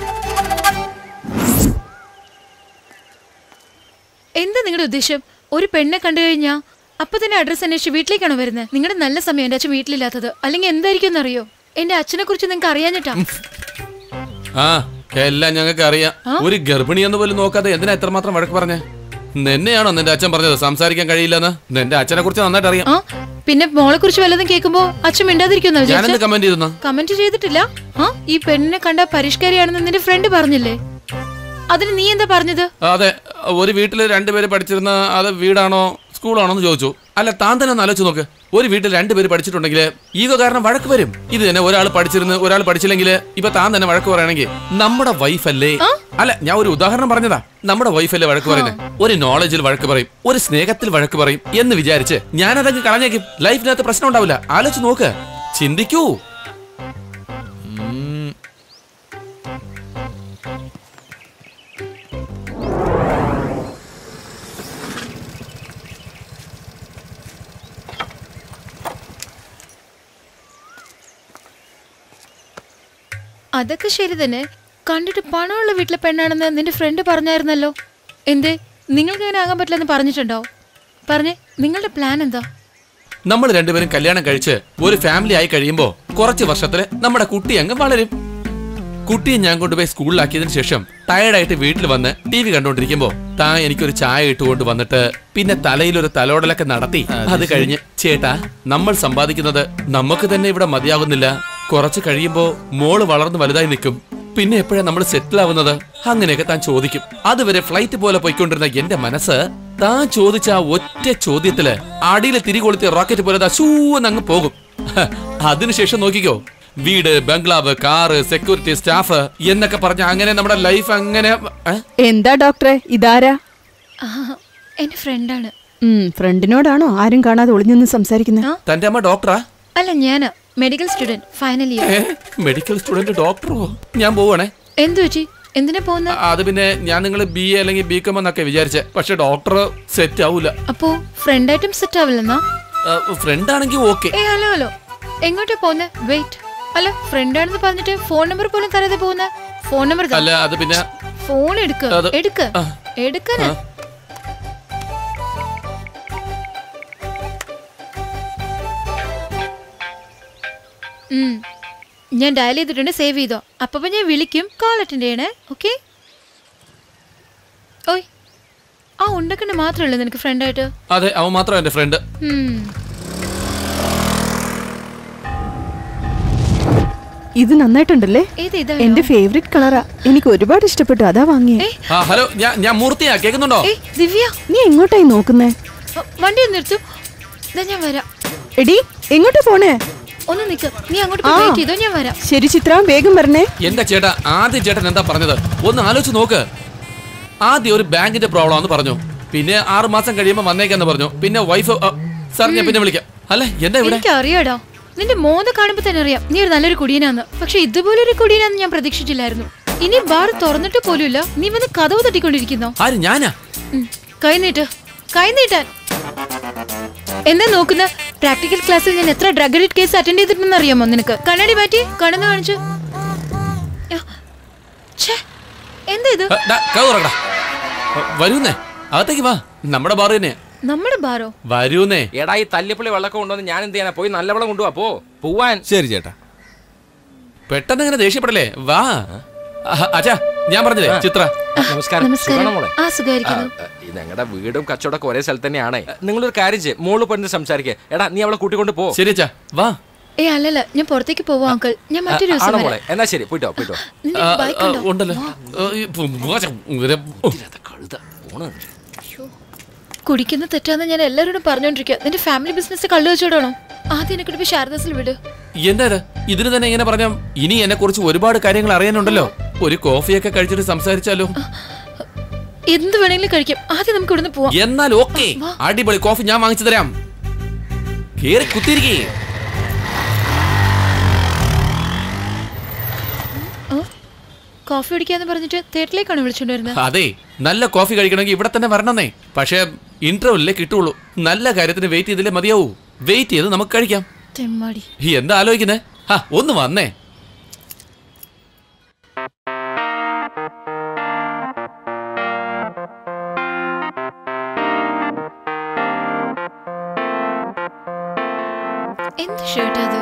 എന്താ നിങ്ങളുടെ ഉദ്ദേശം ഒരു പെണ്ണെ കണ്ടു കഴിഞ്ഞാ അപ്പൊ തന്നെ അഡ്രസ് അന്വേഷിച്ച് വീട്ടിലേക്കാണോ വരുന്നത് നിങ്ങളുടെ നല്ല സമയം എന്റെ അച്ഛൻ വീട്ടിലില്ലാത്തത് അല്ലെങ്കിൽ എന്തായിരിക്കും എന്നറിയോ എന്റെ അച്ഛനെ കുറിച്ച് നിങ്ങൾക്ക് അറിയാഞ്ഞിട്ടാ ആ എല്ലാം ഞങ്ങൾക്ക് അറിയാം ഒരു ഗർഭിണി എന്ന് പോലും നോക്കാതെ എന്തിനാ എത്രമാത്രം വഴക്ക് പറഞ്ഞേ നിന്നെയാണോ നിന്റെ അച്ഛൻ പറഞ്ഞത് സംസാരിക്കാൻ കഴിയില്ലെന്ന് നിന്റെ അച്ഛനെ കുറിച്ച് നന്നായിട്ട് അറിയാം ആ പിന്നെ മോളെ കുറിച്ച് വല്ലതും കേൾക്കുമ്പോ അച്ഛൻ മിണ്ടാതിരിക്കുന്ന ഞാനെന്ത് കമന്റ് ചെയ്തെന്നാ കമന്റ് ചെയ്തിട്ടില്ല ആ ഈ പെണ്ണിനെ കണ്ട പരിഷ്കാരിയാണെന്ന് നിന്റെ ഫ്രണ്ട് പറഞ്ഞില്ലേ അതിന് നീ എന്താ പറഞ്ഞത് അതെ ഒരു വീട്ടിൽ രണ്ടുപേര് പഠിച്ചിരുന്ന അത് വീടാണോ സ്കൂളാണോ എന്ന് ചോദിച്ചു അല്ല താൻ തന്നെ ഒന്ന് ആലോചിച്ച് നോക്ക് ഒരു വീട്ടിൽ രണ്ടുപേര് പഠിച്ചിട്ടുണ്ടെങ്കിൽ ഈഗോ കാരണം വഴക്ക് വരും ഇത് തന്നെ ഒരാൾ പഠിച്ചിരുന്ന് ഒരാൾ പഠിച്ചില്ലെങ്കിൽ ഇപ്പൊ താൻ തന്നെ വഴക്ക് പറയുകയാണെങ്കിൽ നമ്മുടെ വൈഫല്ലേ അല്ല ഞാൻ ഒരു ഉദാഹരണം പറഞ്ഞതാ നമ്മുടെ വൈഫല്ലേ വഴക്ക് പറയുന്നത് ഒരു നോളജിൽ വഴക്ക് പറയും ഒരു സ്നേഹത്തിൽ വഴക്ക് പറയും എന്ന് വിചാരിച്ച് ഞാനതങ്ങ് കളഞ്ഞേക്കും ലൈഫിനകത്ത് പ്രശ്നം ഉണ്ടാവില്ല ആലോചിച്ച് നോക്ക് ചിന്തിക്കൂ അതൊക്കെ ശരി തന്നെ കണ്ടിട്ട് പണമുള്ള വീട്ടിലെ പെണ്ണാണെന്ന് നിന്റെ ഫ്രണ്ട് പറഞ്ഞായിരുന്നല്ലോ എന്തേ നിങ്ങൾക്ക് അങ്ങനെ ആകാൻ പറ്റില്ലെന്ന് പറഞ്ഞിട്ടുണ്ടോ പറഞ്ഞേ നിങ്ങളുടെ പ്ലാൻ എന്താ നമ്മൾ രണ്ടുപേരും കല്യാണം കഴിച്ച് ഒരു ഫാമിലി ആയി കഴിയുമ്പോ കുറച്ച് വർഷത്തില് നമ്മുടെ കുട്ടി അങ്ങ് വളരും കുട്ടിയെ ഞാൻ കൊണ്ടുപോയി സ്കൂളിലാക്കിയതിനു ശേഷം ടയർഡായിട്ട് വീട്ടിൽ വന്ന് ടി വി കണ്ടോണ്ടിരിക്കുമ്പോ താൻ എനിക്കൊരു ചായ ഇട്ടുകൊണ്ട് വന്നിട്ട് പിന്നെ തലയിലൊരു തലോടലൊക്കെ നടത്തി അത് കഴിഞ്ഞ് ചേട്ടാ നമ്മൾ സമ്പാദിക്കുന്നത് നമുക്ക് തന്നെ ഇവിടെ മതിയാകുന്നില്ല കുറച്ച് കഴിയുമ്പോ മോള് വളർന്ന് വലുതായി നിൽക്കും പിന്നെ എപ്പോഴാ നമ്മൾ സെറ്റിൽ ആവുന്നത് അങ്ങനെയൊക്കെ താൻ ചോദിക്കും അതുവരെ ഫ്ലൈറ്റ് പോലെ പോയിക്കൊണ്ടിരുന്ന എന്റെ മനസ്സ് താൻ ചോദിച്ച ആ ഒറ്റ ചോദ്യത്തില് അടിയിൽ തിരികൊളുത്തിയ റോക്കറ്റ് പോലെ ദാ ശൂന്ന് അങ്ങ് പോകും ഹ, അതിനുശേഷം നോക്കിക്കോ വീട് ബംഗ്ലാവ് കാറ് സെക്യൂരിറ്റി സ്റ്റാഫ് എന്നൊക്കെ പറഞ്ഞ അങ്ങനെ നമ്മുടെ ലൈഫ് അങ്ങനെ ഏ? എന്താ ഡോക്ടറെ ഇതാരാ ആ, എന്റെ ഫ്രണ്ടാണ് ഉം, ഫ്രണ്ടിനോടാണോ ആരും കാണാതെ ഒളിഞ്ഞൊന്ന് സംസാരിക്കുന്നത് തന്റെ അമ്മ ഡോക്ടറാ അല്ല ഞാന് മെഡിക്കൽ സ്റ്റുഡന്റ് ഫൈനൽ ഇയർ ഏ മെഡിക്കൽ സ്റ്റുഡന്റ് ഡോക്ടറോ ഞാൻ പോവാണേ എന്തു പറ്റി എന്തിനാ പോകുന്ന അത് പിന്നെ ഞാൻ നിങ്ങൾ ബി എ അല്ലെങ്കിൽ ബി കോം എന്നൊക്കെ വിചാരിച്ചേ പക്ഷെ ഡോക്ടർ സെറ്റ് ആവൂല അപ്പോ ഫ്രണ്ടായിട്ടും സെറ്റ് ആവില്ലെന്നാ ഫ്രണ്ട് ആണെങ്കിൽ ഓക്കെ ഏ ഹലോ ഹലോ എങ്ങോട്ടാ പോകുന്നേ വെയിറ്റ് അല്ല ഫ്രണ്ടാണെന്ന് പറഞ്ഞിട്ട് ഫോൺ നമ്പർ പോലും തരാതെ പോകുന്ന ഫോൺ നമ്പർ അല്ല അത് പിന്നെ ഫോൺ എടുക്ക് അത്- എടുക്ക് ആ. എടുക്കാന് ആ. ഉം. ഞാൻ ഡയൽ ചെയ്തിട്ടുണ്ട് സേവ് ചെയ്തോ അപ്പൊ ഞാൻ വിളിക്കും കോൾ അറ്റൻഡ് ചെയ്യണേ ഓക്കെ ഓയ് ആ ഉണ്ടക്കണ്ണ മാത്രമേ ഉള്ളൂ നിനക്ക് ഫ്രണ്ടായിട്ട് അതെ അവൻ മാത്രം എന്റെ ഫ്രണ്ട് ഇത് നന്നായിട്ടുണ്ടല്ലേ ഏത് ഇതാ എന്റെ ഫേവറേറ്റ് കളറാ എനിക്ക് ഒരുപാട് ഇഷ്ടപ്പെട്ടു അതാ വാങ്ങിയേ ആ ഹലോ ഞാൻ ഞാൻ മൂർത്തിയാ കേൾക്കുന്നുണ്ടോ ഏയ് ദിവ്യ നീ എങ്ങോട്ടായി നോക്കുന്നേ അ, വണ്ടി ഒന്ന് നിർത്തൂ ഇതാ ഞാൻ വരാം എടി എങ്ങോട്ടാ പോണേ ഒന്ന് നിക്ക് നീ അങ്ങോട്ട് ആ. വെയിറ്റ് ചെയ്തോ ഞാൻ വരാം ശരി ചിത്ര വേഗം വരണേ എന്റെ ചേട്ടാ ആദ്യം ചേട്ടൻ എന്താ പറഞ്ഞത് ഒന്ന് ആലോചിച്ച് നോക്ക് ആദ്യം ഒരു ബാങ്കിന്റെ പ്രോബ്ലം ആണെന്ന് പറഞ്ഞു പിന്നെ ആറ് മാസം കഴിയുമ്പോൾ വന്നേക്കാന്ന് പറഞ്ഞു പിന്നെ വൈഫ് സാർ ഞാൻ പിന്നെ വിളിക്കാം അല്ലേ എന്താ ഇവിടെ എനിക്ക് അറിയാടാ നിന്റെ മോത കാണുമ്പോ തന്നെ അറിയാം നീ ഒരു നല്ലൊരു കുടിയനാന്ന് പക്ഷെ ഇതുപോലൊരു കുടിയനാന്ന് ഞാൻ പ്രതീക്ഷിച്ചില്ലായിരുന്നു ഇനി ബാർ തുറന്നിട്ട് പോലുമില്ല നീ വന്ന് കഥവ് തട്ടിക്കൊണ്ടിരിക്കുന്നോ ആര് ഞാനാ ഉം, കൈ നീട്ട് കൈ നീട്ടാൻ എന്താ നോക്കുന്ന പ്രാക്ടിക്കൽ ക്ലാസ്സിൽ ഞാൻ എത്ര ഡ്രഗ് അഡിക്ട് കേസ് അറ്റൻഡ് ചെയ്തിട്ടുണ്ടെന്ന് അറിയാമോ നിനക്ക് കണ്ണാടി മാറ്റി കണ്ണെന്ന് കാണിച്ചു ആ, ഛേ, എന്താ ഇത് ആ, ദാ, കഥ തുറക്കടാ. ആ, വരൂന്നേ അകത്തേക്ക് വാ നമ്മുടെ ബാർ തന്നെ നമ്മുടെ ബാറോ വരൂന്നേ എടാ ഈ തല്ലിപ്പുള്ളി വെള്ളമൊക്കെ കൊണ്ടുവന്ന് ഞാൻ എന്ത് ചെയ്യാനാ പോയി നല്ല വെള്ളം കൊണ്ടുപോവാ പോ പോവാൻ ശരി ചേട്ടാ പെട്ടെന്ന് ഇങ്ങനെ ദേഷ്യപ്പെടല്ലേ വാ ആ, അച്ഛാ ഞാൻ പറഞ്ഞതേ ചിത്ര നമസ്കാരം നമസ്കാരം സുഖാണോ മോളെ ആ സുഖമായിരിക്കുന്നു ഞങ്ങളുടെ വീടും കച്ചവടമൊക്കെ ഒരേ സ്ഥലത്ത് തന്നെയാണേ നിങ്ങളൊരു കാര്യം ചെയ്യ് മോള് പോയിട്ട് സംസാരിക്കേ എടാ നീ അവളെ കൂട്ടിക്കൊണ്ട് പോ ശരി അച്ഛാ വാ ഏ അല്ലല്ല ഞാൻ പുറത്തേക്ക് പോവാ അങ്കിൾ ഞാൻ മറ്റൊരു ദിവസം ആണോ വരാം മോളെ എന്നാ ശരി പോയിട്ടോ പോയിട്ടോ നിന്റെ ആ, ബൈക്ക് ആ, ഉണ്ടോ ഉണ്ടല്ലോ ആ, ഈ പു- മോശം. ഇവരെ- ഓ. കഴുത പോണ് കുടിക്കുന്ന തെറ്റാന്ന് ഞാൻ എല്ലാവരോടും പറഞ്ഞോണ്ടിരിക്കുക നിന്റെ ഫാമിലി ബിസിനസ് കള്ളു വെച്ചോടാണോ ആദ്യം എന്നെ കൂടി ശാരദാസിൽ വിട് എന്താ ഇത് ഇതിന് തന്നെ ഇങ്ങനെ പറഞ്ഞ ഇനി എന്നെ കുറിച്ച് ഒരുപാട് കാര്യങ്ങൾ അറിയാനുണ്ടല്ലോ ഒരു കോഫിയൊക്കെ കഴിച്ചിട്ട് സംസാരിച്ചാലോ എന്ത് വേണമെങ്കിലും കഴിക്കാം ആദ്യം നമുക്ക് ഇവിടുന്ന് പോവാം എന്നാൽ ഓക്കെ അടിപൊളി കോഫി ഞാൻ വാങ്ങിച്ചു തരാം കേറി കുത്തിരിക്കേ ആ? കോഫി കുടിക്കാന്ന് പറഞ്ഞിട്ട് തേട്ടിലേക്കാണ് വിളിച്ചോണ്ട് വരുന്നത് അതെ നല്ല കോഫി കഴിക്കണമെങ്കിൽ ഇവിടെ തന്നെ വരണമെന്നേ പക്ഷേ ഇന്റർവെല്ലേ കിട്ടുള്ളൂ നല്ല കാര്യത്തിന് വെയിറ്റ് ചെയ്തില്ലേ മതിയാവൂ വെയിറ്റ് ചെയ്ത് നമുക്ക് കഴിക്കാം തെമ്മാടി ഈ എന്താ ആലോചിക്കുന്നേ ഹാ ഒന്ന് വന്നേ എന്ത് ഷർട്ട് അത്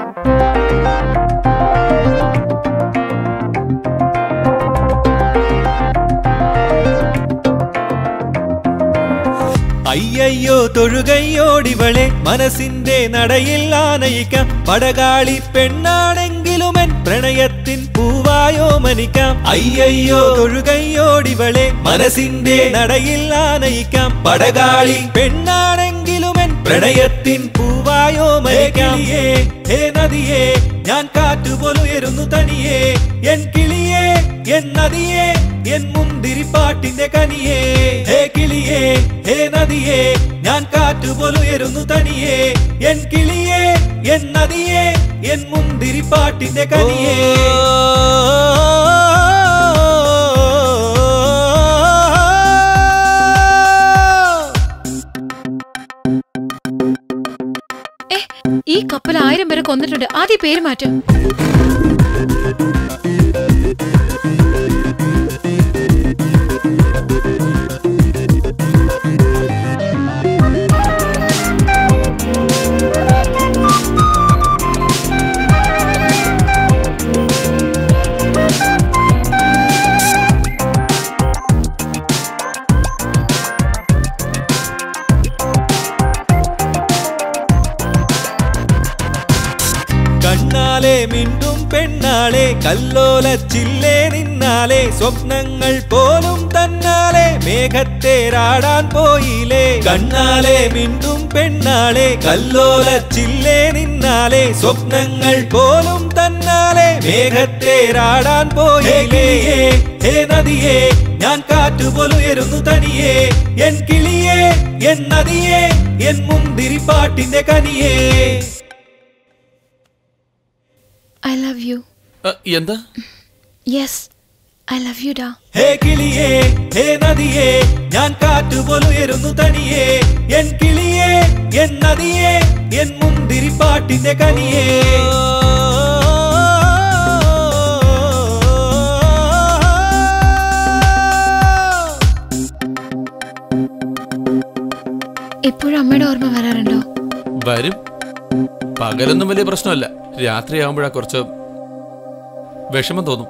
അയ്യയ്യോ തൊഴുകയ്യോടിവളെ മനസ്സിന്റെ നടയിൽ ആനയിക്കാം പടകാളി പെണ്ണാണെങ്കിലും എൻ പ്രണയത്തിൻ പൂവായോ മനിക്കാം അയ്യയ്യോ തൊഴുകയ്യോടിവളെ മനസ്സിന്റെ നടയിൽ ആനയിക്കാം പടകാളി പെണ്ണാണെങ്കിലും എൻ പ്രണയത്തിൻ പൂവായോ മനിക്കാം ഹേ നദിയേ ഞാൻ കാറ്റുപോലുയരുന്നു തനിയേ എൻ കിളിയേ എൻ നദിയേ എൻ മുന്തിരിപ്പാട്ടിന്റെ കനിയേ ഹേ കിളിയേ ഹേ നദിയേ ഞാൻ കാറ്റുപോലുയരുന്നു തനിയേ എൻ കിളിയേ എൻ നദിയേ എൻ മുന്തിരിപ്പാട്ടിന്റെ കനിയേ ഏ ഈ കപ്പൽ ആയിരം പേരെ കൊന്നിട്ടുണ്ട് ആദ്യം പേര് മാറ്റ് കല്ലോല ചില്ലേ നിന്നാലേ സ്വപ്നങ്ങൾ പോലും തന്നാലെ മേഘത്തേരാടാൻ പോയില്ലേ കണ്ണാലെ മിണ്ടും പെണ്ണാളെ കല്ലോല ചില്ലേ നിന്നാലെ സ്വപ്നങ്ങൾ പോലും തന്നാലെ മേഘത്തേരാടാൻ പോയില്ലേ ഹേ നദിയേ ഞാൻ കാറ്റുപോലുയരുന്നു തനിയേ എൻ കിളിയേ എൻ നദിയേ എൻ മുന്തിരി പാട്ടിന്റെ കനിയേ ഐ ലവ് യു അ, എന്താ യെസ് ഐ ലവ് യു ഡാ ഹേ കിളിയേ ഹേ നദിയേ ഞാൻ കാറ്റുപോലുയരുന്നു തനിയേ എൻ കിളിയേ എൻ നദിയേ എൻ മുന്തിരി പാട്ടിന്റെ കനിയേ എപ്പോഴും അമ്മയുടെ ഓർമ്മ വരാറുണ്ടോ വരും പകലൊന്നും വലിയ പ്രശ്നമല്ല രാത്രിയാവുമ്പോഴാ കുറച്ച് വിഷമം തോന്നും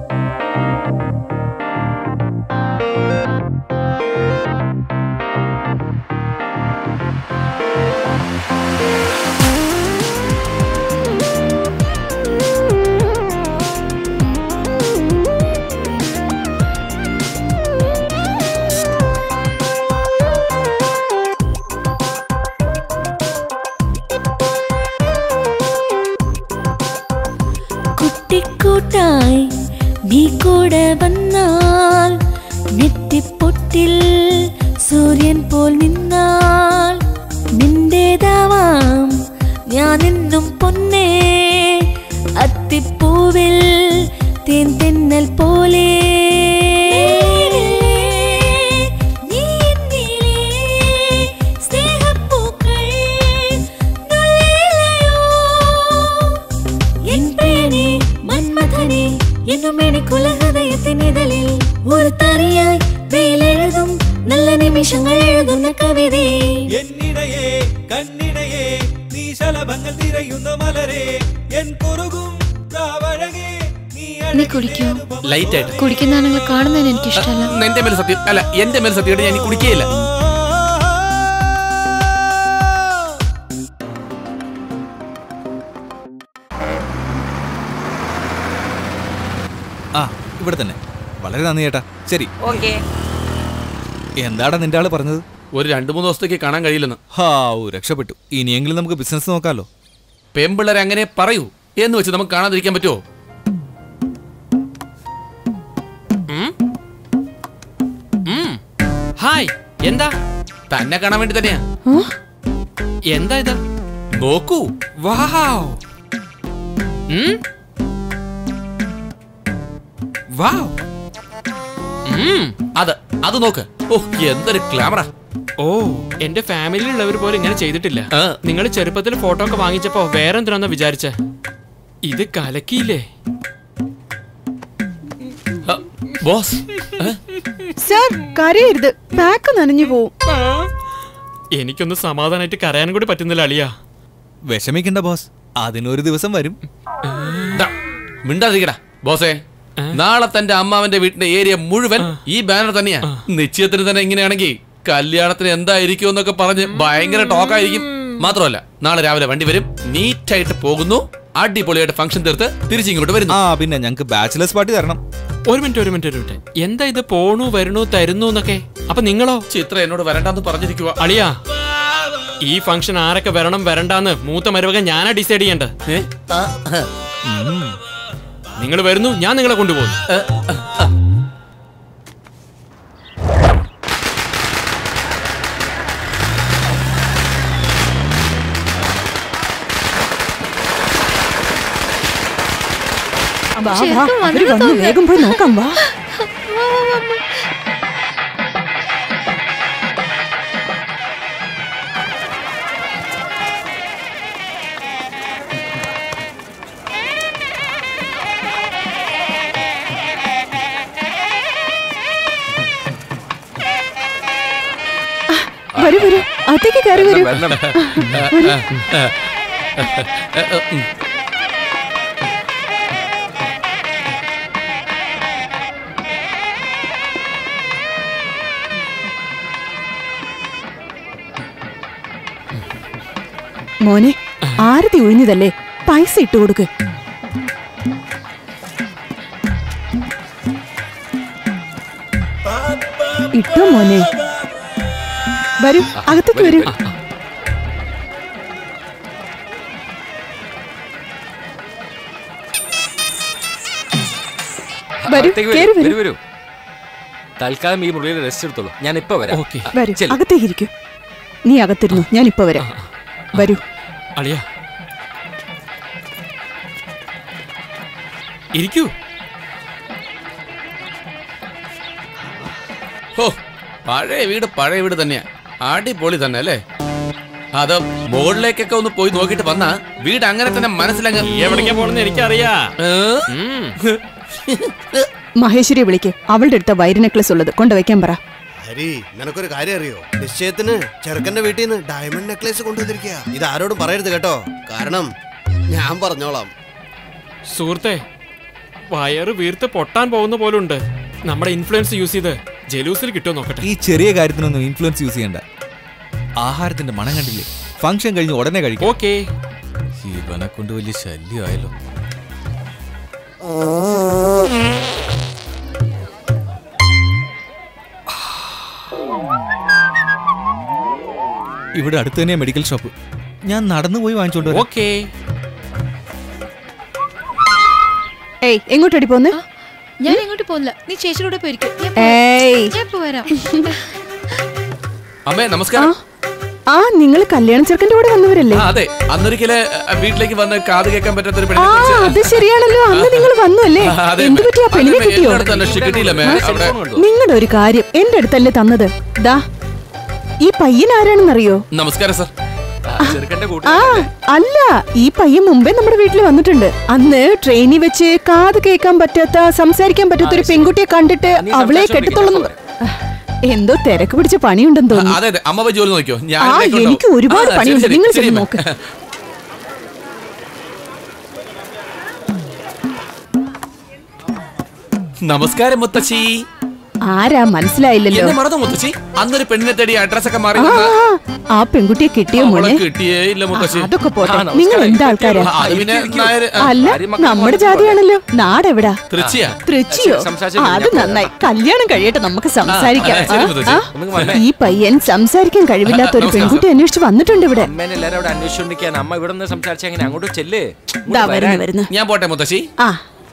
കുട്ടിക്കൂട്ടായി നീ കൂടെ വന്നാൽ നെറ്റിപ്പൊട്ടിൽ സൂര്യൻ പോൽ നിന്നാൽ നിന്റേതാവാം ഞാനെന്നും പൊന്നേ അത്തിപ്പൂവിൽ തേൻ തെന്നൽ പോലെ നീ എന്നിലെ സ്നേഹപ്പൂക്കൾ നുള്ളില്ലയോ എൻ പ്രിയനേ മന്മഥനേ എന്നും എനിക്കുള്ള ഹൃദയത്തിനിതളിൽ ഒരു തറിയായി വെയിലെഴുതും നല്ല നിമിഷങ്ങൾ എഴുതുന്ന കവിതേ എന്നിടയേ കണ്ണിടയേ നീ ശലഭങ്ങൾ തിരയുന്ന മലരേ എൻ കുറുകും പ്രാവഴകേ നീ നീ കുടിക്കോ ലൈറ്റ് ആയിട്ട് കുടിക്കുന്നതാണെങ്കിൽ കാണുന്നതിന് എനിക്ക് ഇഷ്ടമല്ല എന്റെ മേൽ സത്യം അല്ല എന്റെ മേൽ സത്യമായിട്ട് ഞാൻ ഇനി കുടിക്കുകയില്ല ആ ഇവിടെ തന്നെ വളരെ നന്ദി ചേട്ടാ ശരി എന്താടാ നിന്റെ ആള് പറഞ്ഞത് ഒരു രണ്ടു മൂന്ന് ദിവസത്തേക്ക് കാണാൻ കഴിയില്ലെന്ന് ഹാവൂ രക്ഷപ്പെട്ടു ഇനിയെങ്കിലും നമുക്ക് ബിസിനസ് നോക്കാലോ പെമ്പിള്ളേരെ അങ്ങനെ പറയൂ എന്ന് വെച്ച് നമുക്ക് കാണാതിരിക്കാൻ പറ്റുമോ ഉം? ഉം. ഹായ് എന്താ തന്നെ കാണാൻ വേണ്ടി തന്നെയാ എന്താ ഇത് നോക്കൂ വാവ് ഉം? വാവ് ഉം. അത് അത് നോക്ക് ഓ എന്തൊരു ക്ലാമറ ഓ എന്റെ ഫാമിലിയിലുള്ളവർ പോലും ഇങ്ങനെ ചെയ്തിട്ടില്ല നിങ്ങൾ ചെറുപ്പത്തിൽ ഫോട്ടോ ഒക്കെ വാങ്ങിച്ചപ്പോ വേറെ എന്തിനാന്നാ വിചാരിച്ചേ ഇത് കലക്കിയില്ലേ ബോസ് സാർ കരയരുത് പാക്ക് നനഞ്ഞു പോവും എനിക്കൊന്ന് സമാധാനമായിട്ട് കരയാനും കൂടി പറ്റുന്നില്ല അളിയ വിഷമിക്കണ്ട ബോസ് അതിനൊരു ദിവസം വരും മിണ്ടാതിരിക്കടാ ബോസേ നാളെ തന്റെ അമ്മാവന്റെ വീട്ടിന്റെ ഏരിയ മുഴുവൻ ഈ ബാനർ തന്നെയാ നിശ്ചയത്തിന് തന്നെ ഇങ്ങനെയാണെങ്കിൽ കല്യാണത്തിന് എന്തായിരിക്കും എന്നൊക്കെ പറഞ്ഞ് ഭയങ്കര ടോക്കായിരിക്കും മാത്രമല്ല നാളെ രാവിലെ വണ്ടി വരും നീറ്റായിട്ട് പോകുന്നു അടിപൊളിയായിട്ട് ഫംഗ്ഷൻ തീർത്ത് തിരിച്ചിങ്ങോട്ട് വരുന്നു ആ പിന്നെ ഞങ്ങക്ക് ബാച്ചിലേഴ്സ് പാർട്ടി തരണം ഒരു മിനിറ്റ് ഒരു മിനിറ്റ് ഒരു മിനിറ്റ് എന്താ ഇത് പോണു വരണു തരുന്നു എന്നൊക്കെ അപ്പൊ നിങ്ങളോ ചിത്ര എന്നോട് വരണ്ടെന്ന് പറഞ്ഞിരിക്കുക അളിയാ ഈ ഫംഗ്ഷൻ ആരൊക്കെ വരണം വരണ്ടാന്ന് മൂത്ത മരുമകൻ ഞാനാ ഡിസൈഡ് ചെയ്യേണ്ടത് നിങ്ങൾ വരുന്നു ഞാൻ നിങ്ങളെ കൊണ്ടുപോകുന്നു വാ, വാ, ശരിക്കും അവര് വന്നത് വന്നു തോന്നുന്നു. വേഗം പോയി നോക്കാം വാ വാ, വാ, വാ, വാ. വരൂ വരൂ അകത്തേക്ക് കയറി വരൂ വരൂ. മോനെ ആരതി ഒഴിഞ്ഞതല്ലേ പൈസ ഇട്ടു കൊടുക്ക് ഇട്ടോ മോനെ വരൂ അകത്തേക്ക് വരൂ വരൂ അകത്തേക്ക് കേറി വരൂ, വരൂ വരൂ വരൂ തൽക്കാലം ഈ മുറിയിൽ റെസ്റ്റ് എടുത്തോളൂ ഞാൻ ഇപ്പൊ വരാം വരൂ ചെല്ല്. അകത്തേക്ക് ഇരിക്കൂ നീ അകത്തിരുന്നു ഞാൻ ഇപ്പൊ വരാം വരൂ അളിയ ഇരിക്കൂ ഹോ പഴയ വീട് പഴയ വീട് തന്നെയാ അടിപൊളി തന്നെ അല്ലേ അത് മുകളിലേക്കൊക്കെ ഒന്ന് പോയി നോക്കിട്ട് വന്നാ വീട് അങ്ങനെ തന്നെ മനസ്സിലങ്ങ് എവിടേക്കാ പോണെന്ന് എനിക്കറിയാ മഹേശ്വരിയെ വിളിക്ക് അവളുടെ അടുത്ത വൈര നെക്ലസ് ഉള്ളത് കൊണ്ടുവയ്ക്കാൻ പറ ഹരി നിനക്കൊരു കാര്യം അറിയോ നിശ്ചയത്തിന് ചെറുക്കന്റെ വീട്ടിൽ നിന്ന് ഡയമണ്ട് നെക്ലേസ് കൊണ്ടുവന്നിരിക്കുക ഇത് ആരോടും പറയരുത് കേട്ടോ കാരണം ഞാൻ പറഞ്ഞോളാം സുഹൃത്തെ വയറ് വീർത്ത് പൊട്ടാൻ പോകുന്ന പോലുണ്ട് നമ്മുടെ ഇൻഫ്ലുവൻസ് യൂസ് ചെയ്ത് ജലൂസിൽ കിട്ടുമോ നോക്കട്ടെ ഈ ചെറിയ കാര്യത്തിനൊന്നും ഇൻഫ്ലുവൻസ് യൂസ് ചെയ്യണ്ട ആഹാരത്തിന്റെ മണം കണ്ടില്ലേ ഫംഗ്ഷൻ കഴിഞ്ഞ് ഉടനെ കഴിക്കും ഓക്കേ ഇവനെ കൊണ്ട് വലിയ ശല്യമായല്ലോ ഇവിടെ അടുത്ത് തന്നെ മെഡിക്കൽ ഷോപ്പ് ഞാൻ നടന്നു പോയി വാങ്ങിച്ചോണ്ട് വരാം. ഓക്കേ ഏയ് എങ്ങോട്ടടി പോന്ന് ഞാൻ എങ്ങോട്ട് പോകുന്നില്ല നീ ചേച്ചിയുടെ കൂടെ പോയിരിക്കും ഞാൻ ഏയ് പോ- ഞാൻ ഇപ്പൊ വരാം അമ്മേ നമസ്കാരം ആ നിങ്ങൾ കല്യാണ ചെറുക്കന്റെ കൂടെ വന്നവരല്ലേ ആ, അതെ അന്നൊരിക്കലെ അഹ്, വീട്ടിലേക്ക് വന്ന് കാത് കേൾക്കാൻ പറ്റാത്തൊരു ആ പെണ്ണിനെ കുറിച്ച് അത് ശരിയാണല്ലോ അന്ന് നിങ്ങൾ വന്നു അല്ലേ ആ, അതെ, എന്ത് പറ്റി ആ അതെ, പെണ്ണിനെ അമ്മേ, കിട്ടിയോ എല്ലായിടത്തും അന്വേഷിച്ചു, കിട്ടിയില്ല, അമ്മേ. അവിടെ നിങ്ങളുടെ ഒരു കാര്യം എന്റെ അടുത്തല്ലേ തന്നത് ദാ ഈ പയ്യൻ ആരാണെന്നറിയോ നമസ്കാരം സാർ ചെറുക്കന്റെ ആ അല്ല ഈ പയ്യൻ മുമ്പേ നമ്മുടെ വീട്ടിൽ വന്നിട്ടുണ്ട് അന്ന് ട്രെയിനിൽ വെച്ച് കാത് കേൾക്കാൻ പറ്റാത്ത സംസാരിക്കാൻ പറ്റാത്ത ഒരു പെൺകുട്ടിയെ കണ്ടിട്ട് നീ അവളെ സംസാരിച്ചോണ്ടിരിക്ക്, കെട്ടത്തോളം എന്തോ തിരക്ക് പിടിച്ച പണിയുണ്ടെന്ന് തോന്നുന്നു അതെ അതെ അമ്മ പോയി ജോലി നോക്കിയോ ഞാൻ ആ ഇതിലേക്ക് എനിക്ക് ഉണ്ടാവും. ഒരുപാട് ആ, ശരി, പണിയുണ്ട് ശരി, നിങ്ങൾ ശരി, ചെന്ന് അമ്മേ. നോക്ക് നമസ്കാരം മുത്തശ്ശി ആരാ മനസ്സിലായില്ലല്ലോ എന്നെ മറന്നു മുത്തശ്ശി അന്നൊരു പെണ്ണിനെ തേടി അഡ്രസ് ഒക്കെ മാറി ആ, വന്ന് ആ, ആ പെൺകുട്ടിയെ കിട്ടിയോ അവളെ മോനെ കിട്ടിയേ ഇല്ല മുത്തശ്ശി അതൊക്കെ പോട്ടെ ആ, നമസ്കാരം. നിങ്ങൾ എന്താ ആൾക്കാരാ ആ, അത് പിന്നെ നായര്, ആ, അല്ല നമ്മുടെ ജാതിയാണല്ലോ നാടെവിടാ തൃച്ചിയാ തൃച്ചിയോ സംസാരിച്ച് ആ, അത് നന്നായി കല്യാണം കഴിയട്ടെ നമുക്ക് സംസാരിക്കാം ആ, ശരി, ആ, മുത്തശ്ശി. ആ. നമുക്ക് വന്നേ. ഈ പയ്യൻ സംസാരിക്കാൻ കഴിവില്ലാത്ത ഒരു നമസ്കാരം. പെൺകുട്ടി അന്വേഷിച്ച് വന്നിട്ടുണ്ട് ഇവിടെ അമ്മേനെ എല്ലാരും അവിടെ അന്വേഷിച്ചോണ്ടിരിക്കാൻ അമ്മ ഇവിടെ നിന്ന് സംസാരിച്ച എങ്ങനെ അങ്ങോട്ട് ചെല്ല് ദാ വരുന്നു വരുന്നു ഞാൻ പോട്ടെ മുത്തശ്ശി ആ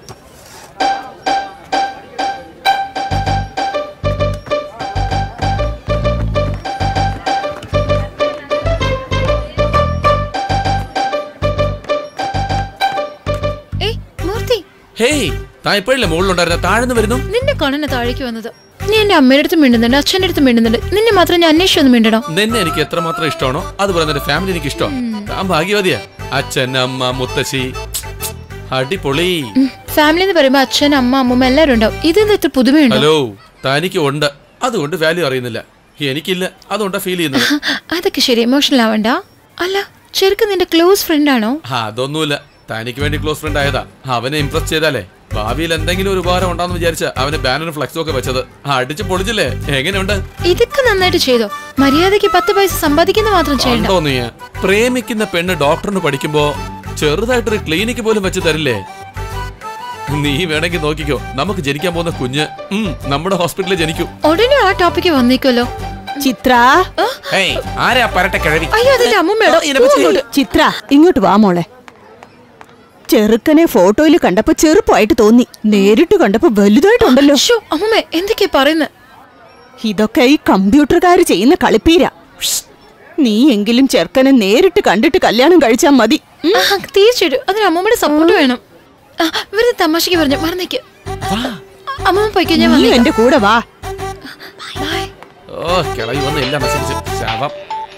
ഏയ് മൂർത്തി ഹേയ് താൻ ഇപ്പോഴല്ലേ മുകളിലുണ്ടായിരുന്ന താഴ്ന്നു വരുന്നു നിന്നെ കാണാൻ താഴേക്ക് വന്നത് നീ എന്റെ അമ്മയുടെ അടുത്ത് മിണ്ടുന്നുണ്ട് അച്ഛന്റെ അടുത്ത് മിണ്ടുന്നുണ്ട് നിന്നെ മാത്രം ഞാൻ അന്വേഷിച്ചൊന്നും മിണ്ടണോ നിന്നെ എനിക്ക് എത്രമാത്രം ഇഷ്ടമാണോ അതുപോലെ നിന്റെ ഫാമിലി എനിക്ക് ഇഷ്ടമാണ് താൻ ഭാഗ്യവതിയാ അച്ഛൻ അമ്മ മുത്തശ്ശി അടിപൊളി ഫാമിലി എന്ന് പറയുമ്പോ അച്ഛൻ അമ്മ അമ്മൂമ്മ എല്ലാവരും ഉണ്ടാവും ഇതെന്താ ഇത്ര പുതുമയുണ്ടോ ഹലോ തനിക്ക് ഉണ്ട് അതുകൊണ്ട് വാല്യൂ അറിയുന്നില്ല എനിക്കില്ല അതുകൊണ്ടാ ഫീൽ ചെയ്യുന്നത് അതൊക്കെ ശരി എമോഷണൽ ആവണ്ട അല്ല ചെറുക്ക് നിന്റെ ക്ലോസ് ഫ്രണ്ട് ആണോ ആ, അതൊന്നുമില്ല തനിക്ക് വേണ്ടി ക്ലോസ് ഫ്രണ്ട് ആയതാ അവനെ ഇംപ്രസ് ചെയ്താലേ ഭാവിയിൽ എന്തെങ്കിലും ഒരു ഉപകാരം ഉണ്ടാന്ന് വിചാരിച്ച അവന് ബാനറും ഫ്ലക്സും ഒക്കെ വെച്ചത് ആ, അടിച്ച് പൊളിച്ചില്ലേ എങ്ങനെയുണ്ട് ഇതൊക്കെ നന്നായിട്ട് ചെയ്തോ മര്യാദയ്ക്ക് പത്ത് പൈസ സമ്പാദിക്കുന്ന മാത്രം ചെയ്യണ്ട കണ്ടോ നീ പ്രേമിക്കുന്ന പെണ്ണ് ഡോക്ടറിന് പഠിക്കുമ്പോ ചെറുതായിട്ടൊരു ക്ലിനിക്ക് പോലും വെച്ച് തരില്ലേ നീ വേണമെങ്കിൽ നോക്കിക്കോ നമുക്ക് ജനിക്കാൻ പോകുന്ന കുഞ്ഞ് ഉം, നമ്മുടെ ഹോസ്പിറ്റലിൽ ജനിക്കൂ ഉടനെ ആ ടോപ്പിക്ക് വന്നേക്കുമല്ലോ ചിത്ര ഏയ്, ആരാ പരട്ടെ കിഴവി അയ്യോ അതിന്റെ അമ്മൂമ്മയുടെ ആ, ഇതിനെപ്പറ്റി- ഇങ്ങോട്ട്. ചിത്ര ഇങ്ങോട്ട് വാ മോളെ ചെറുക്കനെ ഫോട്ടോയിൽ കണ്ടപ്പോ ചെറുപ്പമായിട്ട് തോന്നി നേരിട്ട് കണ്ടപ്പോ വലുതായിട്ടുണ്ടല്ലോ ശ്ശോ, അമ്മൂമ്മ എന്തൊക്കെയാ പറയുന്നത് ഇതൊക്കെ ഈ കമ്പ്യൂട്ടർകാര് ചെയ്യുന്ന കളിപ്പീര നീ എങ്കിലും ചെറുക്കനെ നേരിട്ട് കണ്ടിട്ട് കല്യാണം കഴിച്ചാ മതി ഉം. തീർച്ചയായിട്ടും അതിന് അമ്മൂമ്മയുടെ സപ്പോർട്ട് വേണം ആ, വെറുതെ തമാശക്ക് പറഞ്ഞു മറന്നേക്ക് അമ്മൂമ്മ പോയിക്കോ ഞാൻ നീ വന്നേക്കാം. എന്റെ കൂടെ വാ Bye. ഓ കിളവി വന്ന് എല്ലാം നശിപ്പിച്ചു ശാപം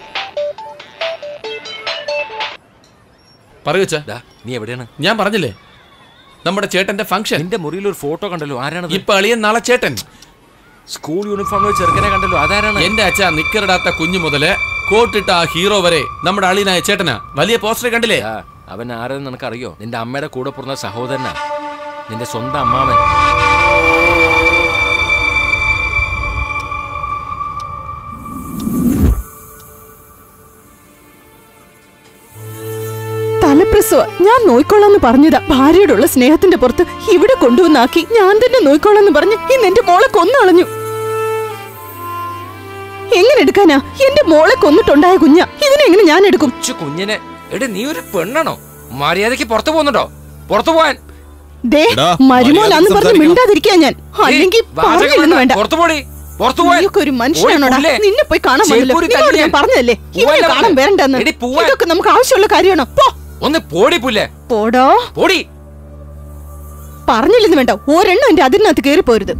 പറയൂച്ച ദാ, നീ എവിടെയാണ് ഞാൻ പറഞ്ഞില്ലേ നമ്മുടെ ചേട്ടന്റെ ഫംഗ്ഷൻ നിന്റെ മുറിയിൽ ഒരു ഫോട്ടോ കണ്ടല്ലോ ആരാണത് ഇപ്പൊ അളിയൻ നാളെ ചേട്ടൻ സ്കൂൾ യൂണിഫോമിൽ ചെറുക്കനെ കണ്ടല്ലോ അതാരാണ് എന്റെ അച്ഛ നിക്കറിടാത്ത കുഞ്ഞു മുതല് കോട്ടിട്ട ആ ഹീറോ വരെ നമ്മുടെ അളിയനായ ചേട്ടനാ വലിയ പോസ്റ്റർ കണ്ടില്ലേ ആ, അവൻ ആരെന്ന് നിനക്കറിയോ നിന്റെ അമ്മയുടെ കൂടെ പുറന്ന സഹോദരനാ നിന്റെ സ്വന്തം അമ്മാവൻ തലപ്രസവ ഞാൻ നോയിക്കോളാന്ന് പറഞ്ഞതാ ഭാര്യയോടുള്ള സ്നേഹത്തിന്റെ പുറത്ത് ഇവിടെ കൊണ്ടുവന്നാക്കി ഞാൻ തന്നെ നോയിക്കോളാന്ന് പറഞ്ഞ് ഇന്ന് എന്റെ മോളെ കൊന്നളഞ്ഞു എങ്ങനെ എടുക്കാനാ എന്റെ മോളെ കൊന്നിട്ടുണ്ടായ കുഞ്ഞ ഇതിനെങ്ങനെ ഞാൻ എടുക്കും കൊച്ചു കുഞ്ഞിനെ എടി നീ ഒരു പെണ്ണാണോ മര്യാദക്ക് പുറത്തു പോകുന്നുണ്ടോ പുറത്തു പോവാൻ ദേ എടാ, മരുമോനാന്ന് പറഞ്ഞ് മര്യാദയ്ക്ക് മിണ്ടാതിരിക്കാൻ ഞാൻ അല്ലെങ്കിൽ ഏയ്, വാചകം പറഞ്ഞില്ലെന്ന് വേണ്ട പുറത്തു പോടി പുറത്തു പോവാൻ നീയൊക്കെ ഒരു മനുഷ്യനാണോടാ പോയി പുല്ലേ. നിന്നെ പോയി കാണാൻ വന്നല്ലോ ചെരുപ്പൂരി നിന്നോട് തല്ലിയാൻ. ഞാൻ പറഞ്ഞതല്ലേ ഇവനെ പോവാനല്ലേ കാണാൻ പറഞ്ഞെ? വരണ്ടെന്ന് എടി, പോവാൻ. ഇതൊക്കെ നമുക്ക് ആവശ്യമുള്ള കാര്യമാണോ പോ ഒന്ന് പോടി പുല്ലേ പോടോ പോടി പറഞ്ഞില്ലെന്ന് വേണ്ട ഒരെണ്ണം എന്റെ അതിനകത്ത് കയറി പോരുത്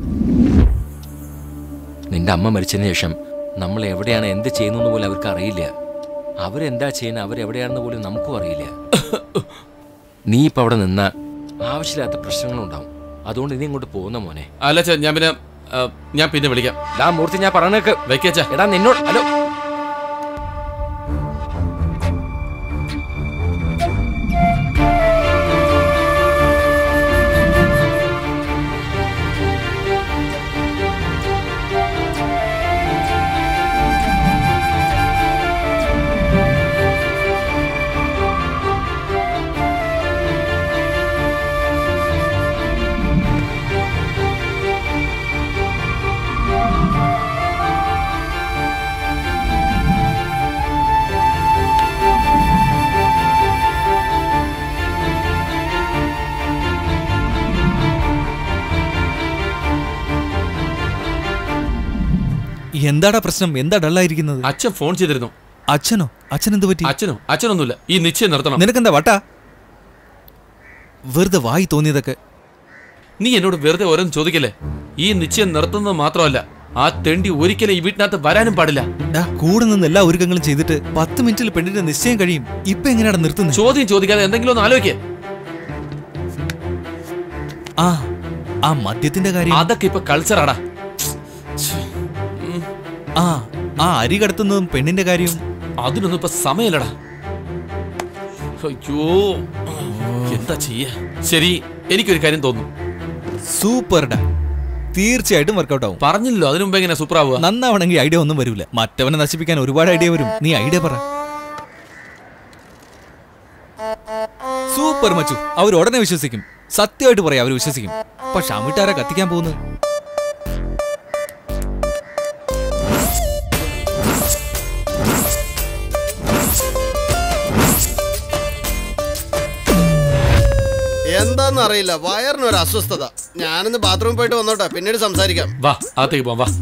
നിന്റെ അമ്മ മരിച്ചതിന് ശേഷം നമ്മൾ എവിടെയാണ് എന്ത് ചെയ്യുന്നു പോലും അവർക്ക് അറിയില്ല അവരെന്താ ചെയ്യുന്നത് അവരെവിടെയാണെന്ന് പോലും നമുക്കും അറിയില്ല നീ ഇപ്പൊ അവിടെ നിന്ന ആവശ്യമില്ലാത്ത പ്രശ്നങ്ങളുണ്ടാവും അതുകൊണ്ട് ഇനി ഇങ്ങോട്ട് പോകുന്ന മോനെ അല്ല അച്ഛാ ഞാൻ പിന്നെ ആ, ഞാൻ പിന്നെ വിളിക്കാം ഡാ മൂർത്തി ഞാൻ പറഞ്ഞേക്ക് വെക്കച്ചാ എടാ നിന്നോട് ഹലോ എന്താടാ പ്രശ്നം എന്താ ഡള്ളായിരിക്കുന്നത് അച്ഛൻ ഫോൺ ചെയ്തിരുന്നു അച്ഛനോ അച്ഛൻ എന്ത് പറ്റി അച്ഛനോ അച്ഛനൊന്നുമില്ല ഈ നിശ്ചയം നിർത്തണം നിനക്കെന്താ വട്ടാ വെറുതെ വായി തോന്നിയതൊക്കെ നീ എന്നോട് വെറുതെ ഓരോന്ന് ചോദിക്കല്ലേ ഈ നിശ്ചയം നിർത്തുന്നത് മാത്രമല്ല ആ തെണ്ടി ഒരിക്കലും ഈ വീട്ടിനകത്ത് വരാനും പാടില്ല ഡാ കൂടെ നിന്ന് എല്ലാ ഒരുക്കങ്ങളും ചെയ്തിട്ട് പത്ത് മിനിറ്റിൽ പെണ്ണിന്റെ നിശ്ചയം കഴിയും ഇപ്പൊ എങ്ങനെയാടാ നിർത്തുന്നത് ചോദ്യം ചോദിക്കാതെ എന്തെങ്കിലും ഒന്ന് ആലോചിക്കേ ആ ആ മദ്യത്തിന്റെ കാര്യം അതൊക്കെ ഇപ്പൊ കൾച്ചറാടാ ആ ആ അരി കടത്തുന്നതും പെണ്ണിന്റെ കാര്യവും അതിനൊന്നും ഇപ്പൊ സമയല്ലടാ അയ്യോ എന്താ ചെയ്യാ ശരി എനിക്കൊരു കാര്യം തോന്നുന്നു സൂപ്പർ ഡാ തീർച്ചയായിട്ടും വർക്കൗട്ട് ആവും പറഞ്ഞില്ലല്ലോ അതിനു മുമ്പ് എങ്ങനെ സൂപ്പർ ആവുക നന്നാവണമെങ്കിൽ ഐഡിയ ഒന്നും വരൂല മറ്റവനെ നശിപ്പിക്കാൻ ഒരുപാട് ഐഡിയ വരും നീ ഐഡിയ പറ സൂപ്പർ മച്ചു അവർ ഉടനെ വിശ്വസിക്കും സത്യമായിട്ട് പറയാം അവർ വിശ്വസിക്കും പക്ഷെ അമിട്ടാരാ കത്തിക്കാൻ പോകുന്നത് എന്താന്ന് അറിയില്ല വയറിന് ഒരു അസ്വസ്ഥത ഞാനിന്ന് ബാത്റൂമിൽ പോയിട്ട് വന്നോട്ടെ പിന്നീട് സംസാരിക്കാം വാ അകത്തേക്ക് പോവാം വാ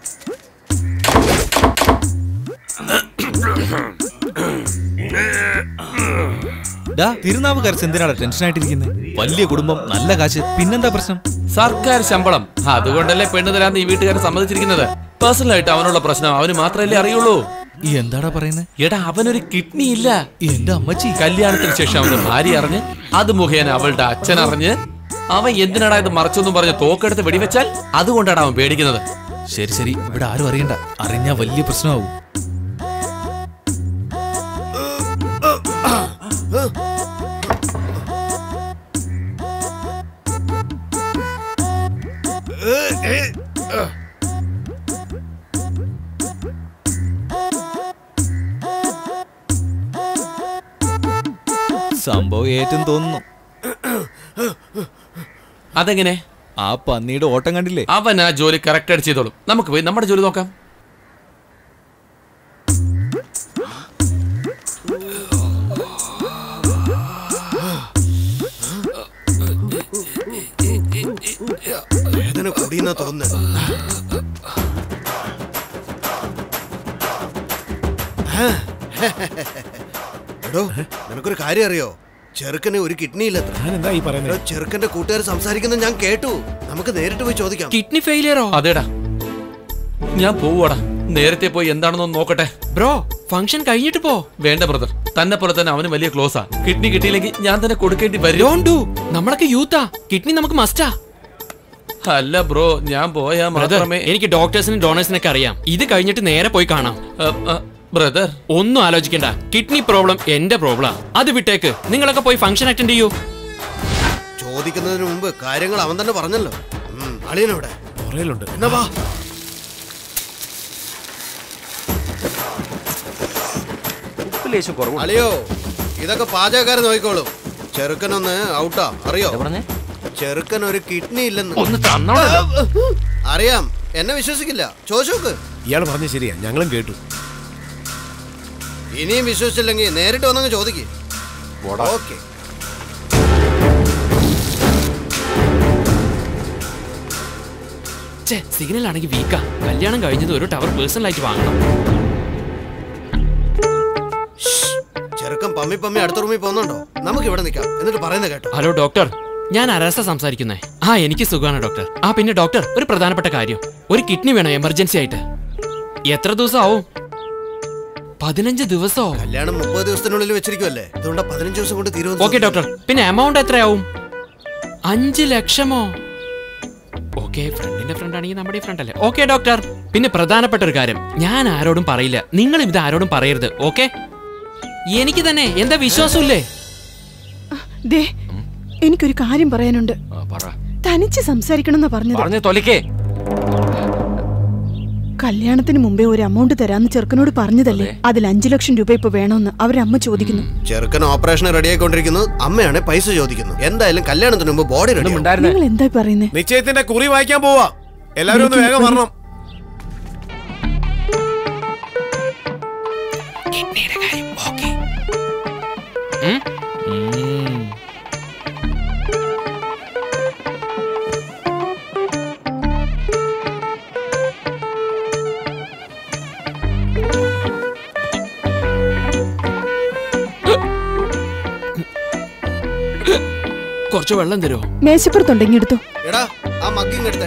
ഡാ തിരുനാവ് കരച്ച് എന്തിനാണ് ടെൻഷൻ ആയിട്ടിരിക്കുന്നത് വലിയ കുടുംബം നല്ല കാശ് പിന്നെന്താ പ്രശ്നം സർക്കാർ ശമ്പളം അതുകൊണ്ടല്ലേ പെണ്ണ് തരാന്ന് ഈ വീട്ടുകാരൻ സമ്മതിച്ചിരിക്കുന്നത് പേഴ്സണൽ ആയിട്ട് അവനുള്ള പ്രശ്നം അവന് മാത്രമല്ലേ അറിയുള്ളൂ ഈ എന്താടാ പറയുന്നത് എടാ അവനൊരു കിഡ്നി ഇല്ല എന്റെ അമ്മച്ചി കല്യാണത്തിന് ശേഷം അവന്റെ ഭാര്യ അറിഞ്ഞ് അത് മുഖേന അവളുടെ അച്ഛൻ അറിഞ്ഞ് അവൻ എന്തിനാടാ ഇത് മറച്ചൊന്നും പറഞ്ഞ് തോക്കെടുത്ത് വെടിവെച്ചാൽ അതുകൊണ്ടാണ് അവൻ പേടിക്കുന്നത് ശരി ശരി ഇവിടെ ആരും അറിയണ്ട അറിഞ്ഞാ വലിയ പ്രശ്നമാവും സംഭവം ഏറ്റവും തോന്നുന്നു അതെങ്ങനെ ആ പന്നിയുടെ ഓട്ടം കണ്ടില്ലേ അവൻ ആ ജോലി കറക്റ്റ് ആയിട്ട് ചെയ്തോളും നമുക്ക് പോയി നമ്മുടെ ജോലി നോക്കാം വേദന കൂടിയെന്നാ തോന്നുന്നത് എടോ നിനക്കൊരു കാര്യം അറിയോ ചെറുക്കന് ഒരു കിഡ്നി ഇല്ലത്ര എന്താ ഈ പറയുന്നത് എടോ, ചെറുക്കന്റെ കൂട്ടുകാർ സംസാരിക്കുന്നത് ഞാൻ കേട്ടു നമുക്ക് നേരിട്ട് പോയി ചോദിക്കാം കിഡ്നി ഫെയിലിയറോ അതേടാ ഞാൻ പോവാടാ നേരത്തെ പോയി എന്താണെന്ന് നോക്കട്ടെ ബ്രോ ഫംഗ്ഷൻ കഴിഞ്ഞിട്ട് പോ വേണ്ട ബ്രദർ തന്നെ പോലെ തന്നെ അവന് വലിയ ക്ലോസാ കിഡ്നി കിട്ടിയില്ലെങ്കിൽ ഞാൻ തന്നെ കൊടുക്കേണ്ടി വരും ഡോണ്ട് ഡു നമ്മളൊക്കെ യൂത്താ കിഡ്നി നമുക്ക് മസ്റ്റാ അല്ല ബ്രോ ഞാൻ പോയാ ബ്രദർ മാത്രമേ എനിക്ക് ഡോക്ടേഴ്സിനും ഡോണേഴ്സിനൊക്കെ അറിയാം ഇത് കഴിഞ്ഞിട്ട് നേരെ പോയി കാണാം ബ്രദർ ഒന്നും ആലോചിക്കണ്ട കിഡ്നി പ്രോബ്ലം എന്റെ പ്രോബ്ലം അത് വിട്ടേക്ക് നിങ്ങളൊക്കെ പോയി ഫംഗ്ഷൻ അറ്റൻഡ് ചെയ്യൂ ചോദിക്കുന്നതിന് മുമ്പ് കാര്യങ്ങൾ അവൻ തന്നെ പറഞ്ഞല്ലോ ഉം, അളിയനവിടെ പുറയിലുണ്ട് എന്നാ വാ ഉപ്പ് ലേശം കുറവുണ്ട് അളിയോ ഇതൊക്കെ പാചകക്കാരൻ നോക്കിക്കോളും ചെറുക്കനൊന്ന് ഔട്ടാ അറിയോ പറഞ്ഞേ ചെറുക്കൻ ഒരു കിഡ്നി ഇല്ലെന്ന് ഒന്ന് തന്നോളൂ അറിയാം എന്നെ വിശ്വസിക്കില്ല ചോദിച്ചു നോക്ക് ഇയാൾ പറഞ്ഞ ശരിയാ ഞങ്ങളും കേട്ടു ഇനിയും വിശ്വസിച്ചില്ലെങ്കിൽ നേരിട്ട് വന്നങ്ങ് ചോദിക്കേ ഓക്കെ ഛേ സിഗ്നൽ ആണെങ്കിൽ വീക്കാ കല്യാണം കഴിഞ്ഞത് ഒരു ടവർ പേഴ്സണൽ ആയിട്ട് വാങ്ങണം ചെറുക്കം പമ്മി പമ്മി അടുത്ത റൂമിൽ പോകുന്നുണ്ടോ നമുക്ക് ഇവിടെ നിൽക്കാം എന്നിട്ട് പറയുന്നത് കേട്ടോ ഹലോ ഡോക്ടർ ഞാൻ അരസ സംസാരിക്കുന്നേ ആ എനിക്ക് സുഖമാണ് ഡോക്ടർ ആ പിന്നെ ഡോക്ടർ ഒരു പ്രധാനപ്പെട്ട കാര്യം ഒരു കിഡ്നി വേണം എമർജൻസി ആയിട്ട് എത്ര ദിവസം ആവും പതിനഞ്ച് ദിവസമോ കല്യാണം മുപ്പത് ദിവസത്തിനുള്ളിൽ വെച്ചിരിക്കുമല്ലേ അതുകൊണ്ട് പതിനഞ്ച് ദിവസം കൊണ്ട് തീരുമെന്ന് ഓക്കെ ഡോക്ടർ പിന്നെ എമൗണ്ട് എത്രയാവും അഞ്ച് ലക്ഷമോ ഓക്കെ ഫ്രണ്ടിന്റെ ഫ്രണ്ട് ആണെങ്കിൽ നമ്മുടെ ഫ്രണ്ട് അല്ലേ ഓക്കെ ഡോക്ടർ പിന്നെ പ്രധാനപ്പെട്ട ഒരു കാര്യം ഞാൻ ആരോടും പറയില്ല നിങ്ങൾ ഇത് ആരോടും പറയരുത് ഓക്കെ എനിക്ക് തന്നെ എന്താ വിശ്വാസമില്ലേ ദേ എനിക്കൊരു കാര്യം പറയാനുണ്ട് തനിച്ച് സംസാരിക്കണമെന്നാ പറഞ്ഞത് പറഞ്ഞു തൊലിക്കേ കല്യാണത്തിന് മുമ്പേ ഒരു എമൗണ്ട് തരാന്ന് ചെറുക്കനോട് പറഞ്ഞതല്ലേ അതിൽ അഞ്ചു ലക്ഷം രൂപ ഇപ്പൊ വേണമെന്ന് അവരമ്മ ചോദിക്കുന്നു ചെറുക്കൻ ഓപ്പറേഷൻ റെഡി ആയിക്കൊണ്ടിരിക്കുന്നു അമ്മയാണ് പൈസ ചോദിക്കുന്നു എന്തായാലും കല്യാണത്തിന് മുമ്പ് ബോഡി റെഡി നിങ്ങൾ എന്താ പറയുന്നേ നിശ്ചയത്തിന്റെ കുറി വായിക്കാൻ പോവാ എല്ലാവരും ഒന്ന് വേഗം വരണം കുറച്ച് വെള്ളം തരുമോ മേശപ്പുറത്തുണ്ടെങ്കി എടുത്തു എടാ ആ മഗ്ഗിങ് എടുത്തേ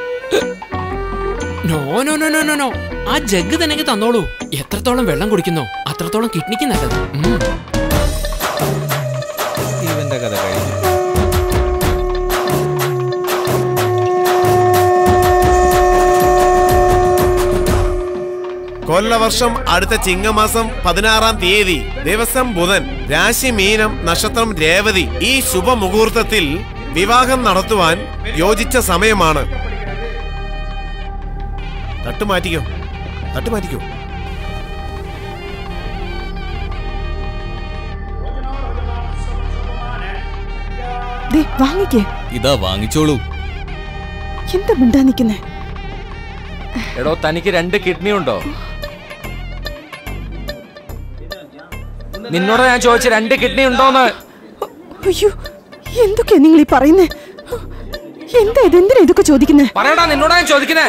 no no no no no no ആ ജഗ് തന്നെ ഇങ്ങ് തന്നോളൂ എത്രത്തോളം വെള്ളം കുടിക്കുന്നോ അത്രത്തോളം കിഡ്നിക്ക് നല്ലത് ഉം. ഇവന്റെ കഥ കഴിഞ്ഞു കൊല്ലവർഷം അടുത്ത ചിങ്ങമാസം പതിനാറാം തീയതി ദിവസം ബുധൻ രാശി മീനം നക്ഷത്രം രേവതി ഈ ശുഭമുഹൂർത്തത്തിൽ വിവാഹം നടത്തുവാൻ യോജിച്ച സമയമാണ് തട്ടുമാറ്റിക്കോ തട്ടുമാറ്റിക്കോ ദേ വാങ്ങിക്കേ ഇതാ വാങ്ങിച്ചോളൂ എന്താ മിണ്ടാ നിക്കുന്നേ എടോ തനിക്ക് രണ്ട് കിഡ്നി ഉണ്ടോ നിന്നോട് ഞാൻ ചോദിച്ച രണ്ട് കിഡ്നി ഉണ്ടോന്ന് അയ്യോ എന്തൊക്കെയാ നിങ്ങൾ ഈ പറയുന്നേ എന്താ ഇത് എന്തിനാ ഇതൊക്കെ ചോദിക്കുന്നേ പറയടാ നിന്നോടാ ഞാൻ ചോദിക്കുന്നേ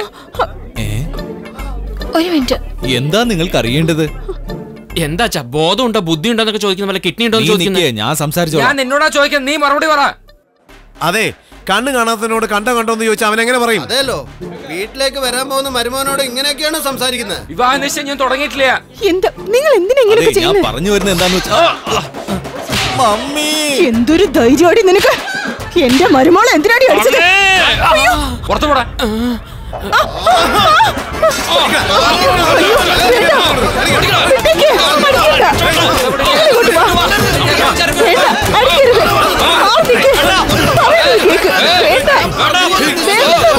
ഒരു മിനിറ്റ് എന്താ നിങ്ങൾക്ക് അറിയേണ്ടത് എന്താ ചാ ബോധം ഉണ്ടോ ബുദ്ധി ഉണ്ടോ എന്നൊക്കെ ചോദിക്കുന്ന പോലെ കിഡ്നി ഉണ്ടോ നീ എന്ന് ചോദിക്കുന്നത് നിക്കേ, ഞാൻ സംസാരിച്ചോളാം. ഞാൻ നിന്നോടാ ചോദിക്കുന്നത് നീ മറുപടി പറ അതെ കണ്ണ് കാണാത്തതിനോട് കണ്ടോ കണ്ടോ എന്ന് ചോദിച്ചാൽ അവൻ എങ്ങനെ പറയും അതേലോ വീട്ടിലേക്ക് വരാൻ പോകുന്ന മരുമോനോട് ഇങ്ങനെയൊക്കെയാണ് സംസാരിക്കുന്നത് വിവാഹ നിശ്ചയം ഞാൻ തുടങ്ങിയിട്ടില്ല എന്താ നിങ്ങൾ എന്തിനാ അതെ ഇങ്ങനെയൊക്കെ ഞാൻ ചെയ്യുന്നത് പറഞ്ഞു വരുന്നത് എന്താന്ന് വെച്ചാ മമ്മി എന്തൊരു ധൈര്യമാടി നിനക്ക് എന്റെ മരുമോളെ എന്തിനാടി അടിച്ചത് അയ്യോ, പുറത്തു പോടാ വിട്ടേക്ക്, അടിക്കണ്ട. ഇങ്ങോട്ട് വാ. വേണ്ട, അടിക്കരുത്. ആ, നിക്ക്. പറയുന്നത് കേക്ക്. വേണ്ട. വേണ്ടെന്നാ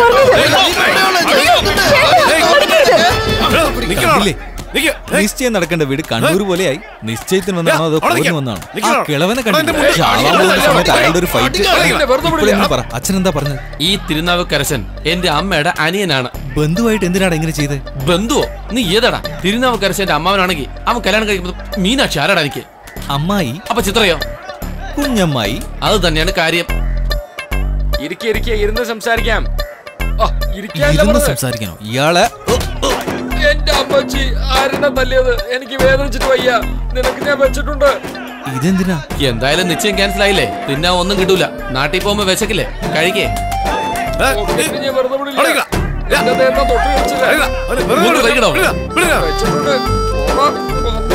പറഞ്ഞത്. കണ്ടില്ലേ? നിശ്ചയം നടക്കേണ്ട വീട് കണ്ണൂർ പോലെയായി നിശ്ചയത്തിന് വന്നാണോ അതോ പോരിന് വന്നാണോ ആ കിളവനെ കണ്ടില്ല ചാവാൻ പോകുന്ന സമയത്ത് അയാളുടെ ഒരു ഫൈറ്റ് പറ അച്ഛൻ എന്താ പറഞ്ഞത് ഈ തിരുനാവുക്കരശൻ എന്റെ അമ്മയുടെ അനിയനാണ് ബന്ധുവായിട്ട് എന്തിനാണ് ഇങ്ങനെ ചെയ്തത് ബന്ധുവോ നീ ഏതാടാ തിരുനാവുക്കരശന്റെ അമ്മാവനാണെങ്കിൽ അവൻ കല്യാണം കഴിക്കുമ്പോൾ മീനാക്ഷി ആരാടാ എനിക്ക് അമ്മായി അപ്പൊ ചിത്രയോ കുഞ്ഞമ്മായി അത് തന്നെയാണ് കാര്യം ഇരിക്കെ ഇരിക്കെ ഇരുന്ന് സംസാരിക്കാം ഓ, ഇരിക്കാനല്ല ഇരുന്ന് പറഞ്ഞത്. സംസാരിക്കണോ ഇയാളെ എന്റെ അമ്മച്ചി ആരെന്നെ തല്ലിയത് എനിക്ക് വേദനിച്ചിട്ട് വയ്യ നിനക്ക് ഞാൻ വെച്ചിട്ടുണ്ട് ഇതെന്തിനാ എന്തായാലും നിശ്ചയം ക്യാൻസൽ ആയില്ലേ തിന്നാ ഒന്നും കിട്ടൂല നാട്ടിൽ പോകുമ്പോ വിശക്കില്ലേ കഴിക്കേ ഞാൻ വെറുതെ വിടില്ല. എന്റെ ദേഹത്താ തൊട്ട് കളിച്ചത്. ഇങ്ങോട്ട് കഴിക്കണോ വെച്ചിട്ടുണ്ട്. പോടാ, പന്നി.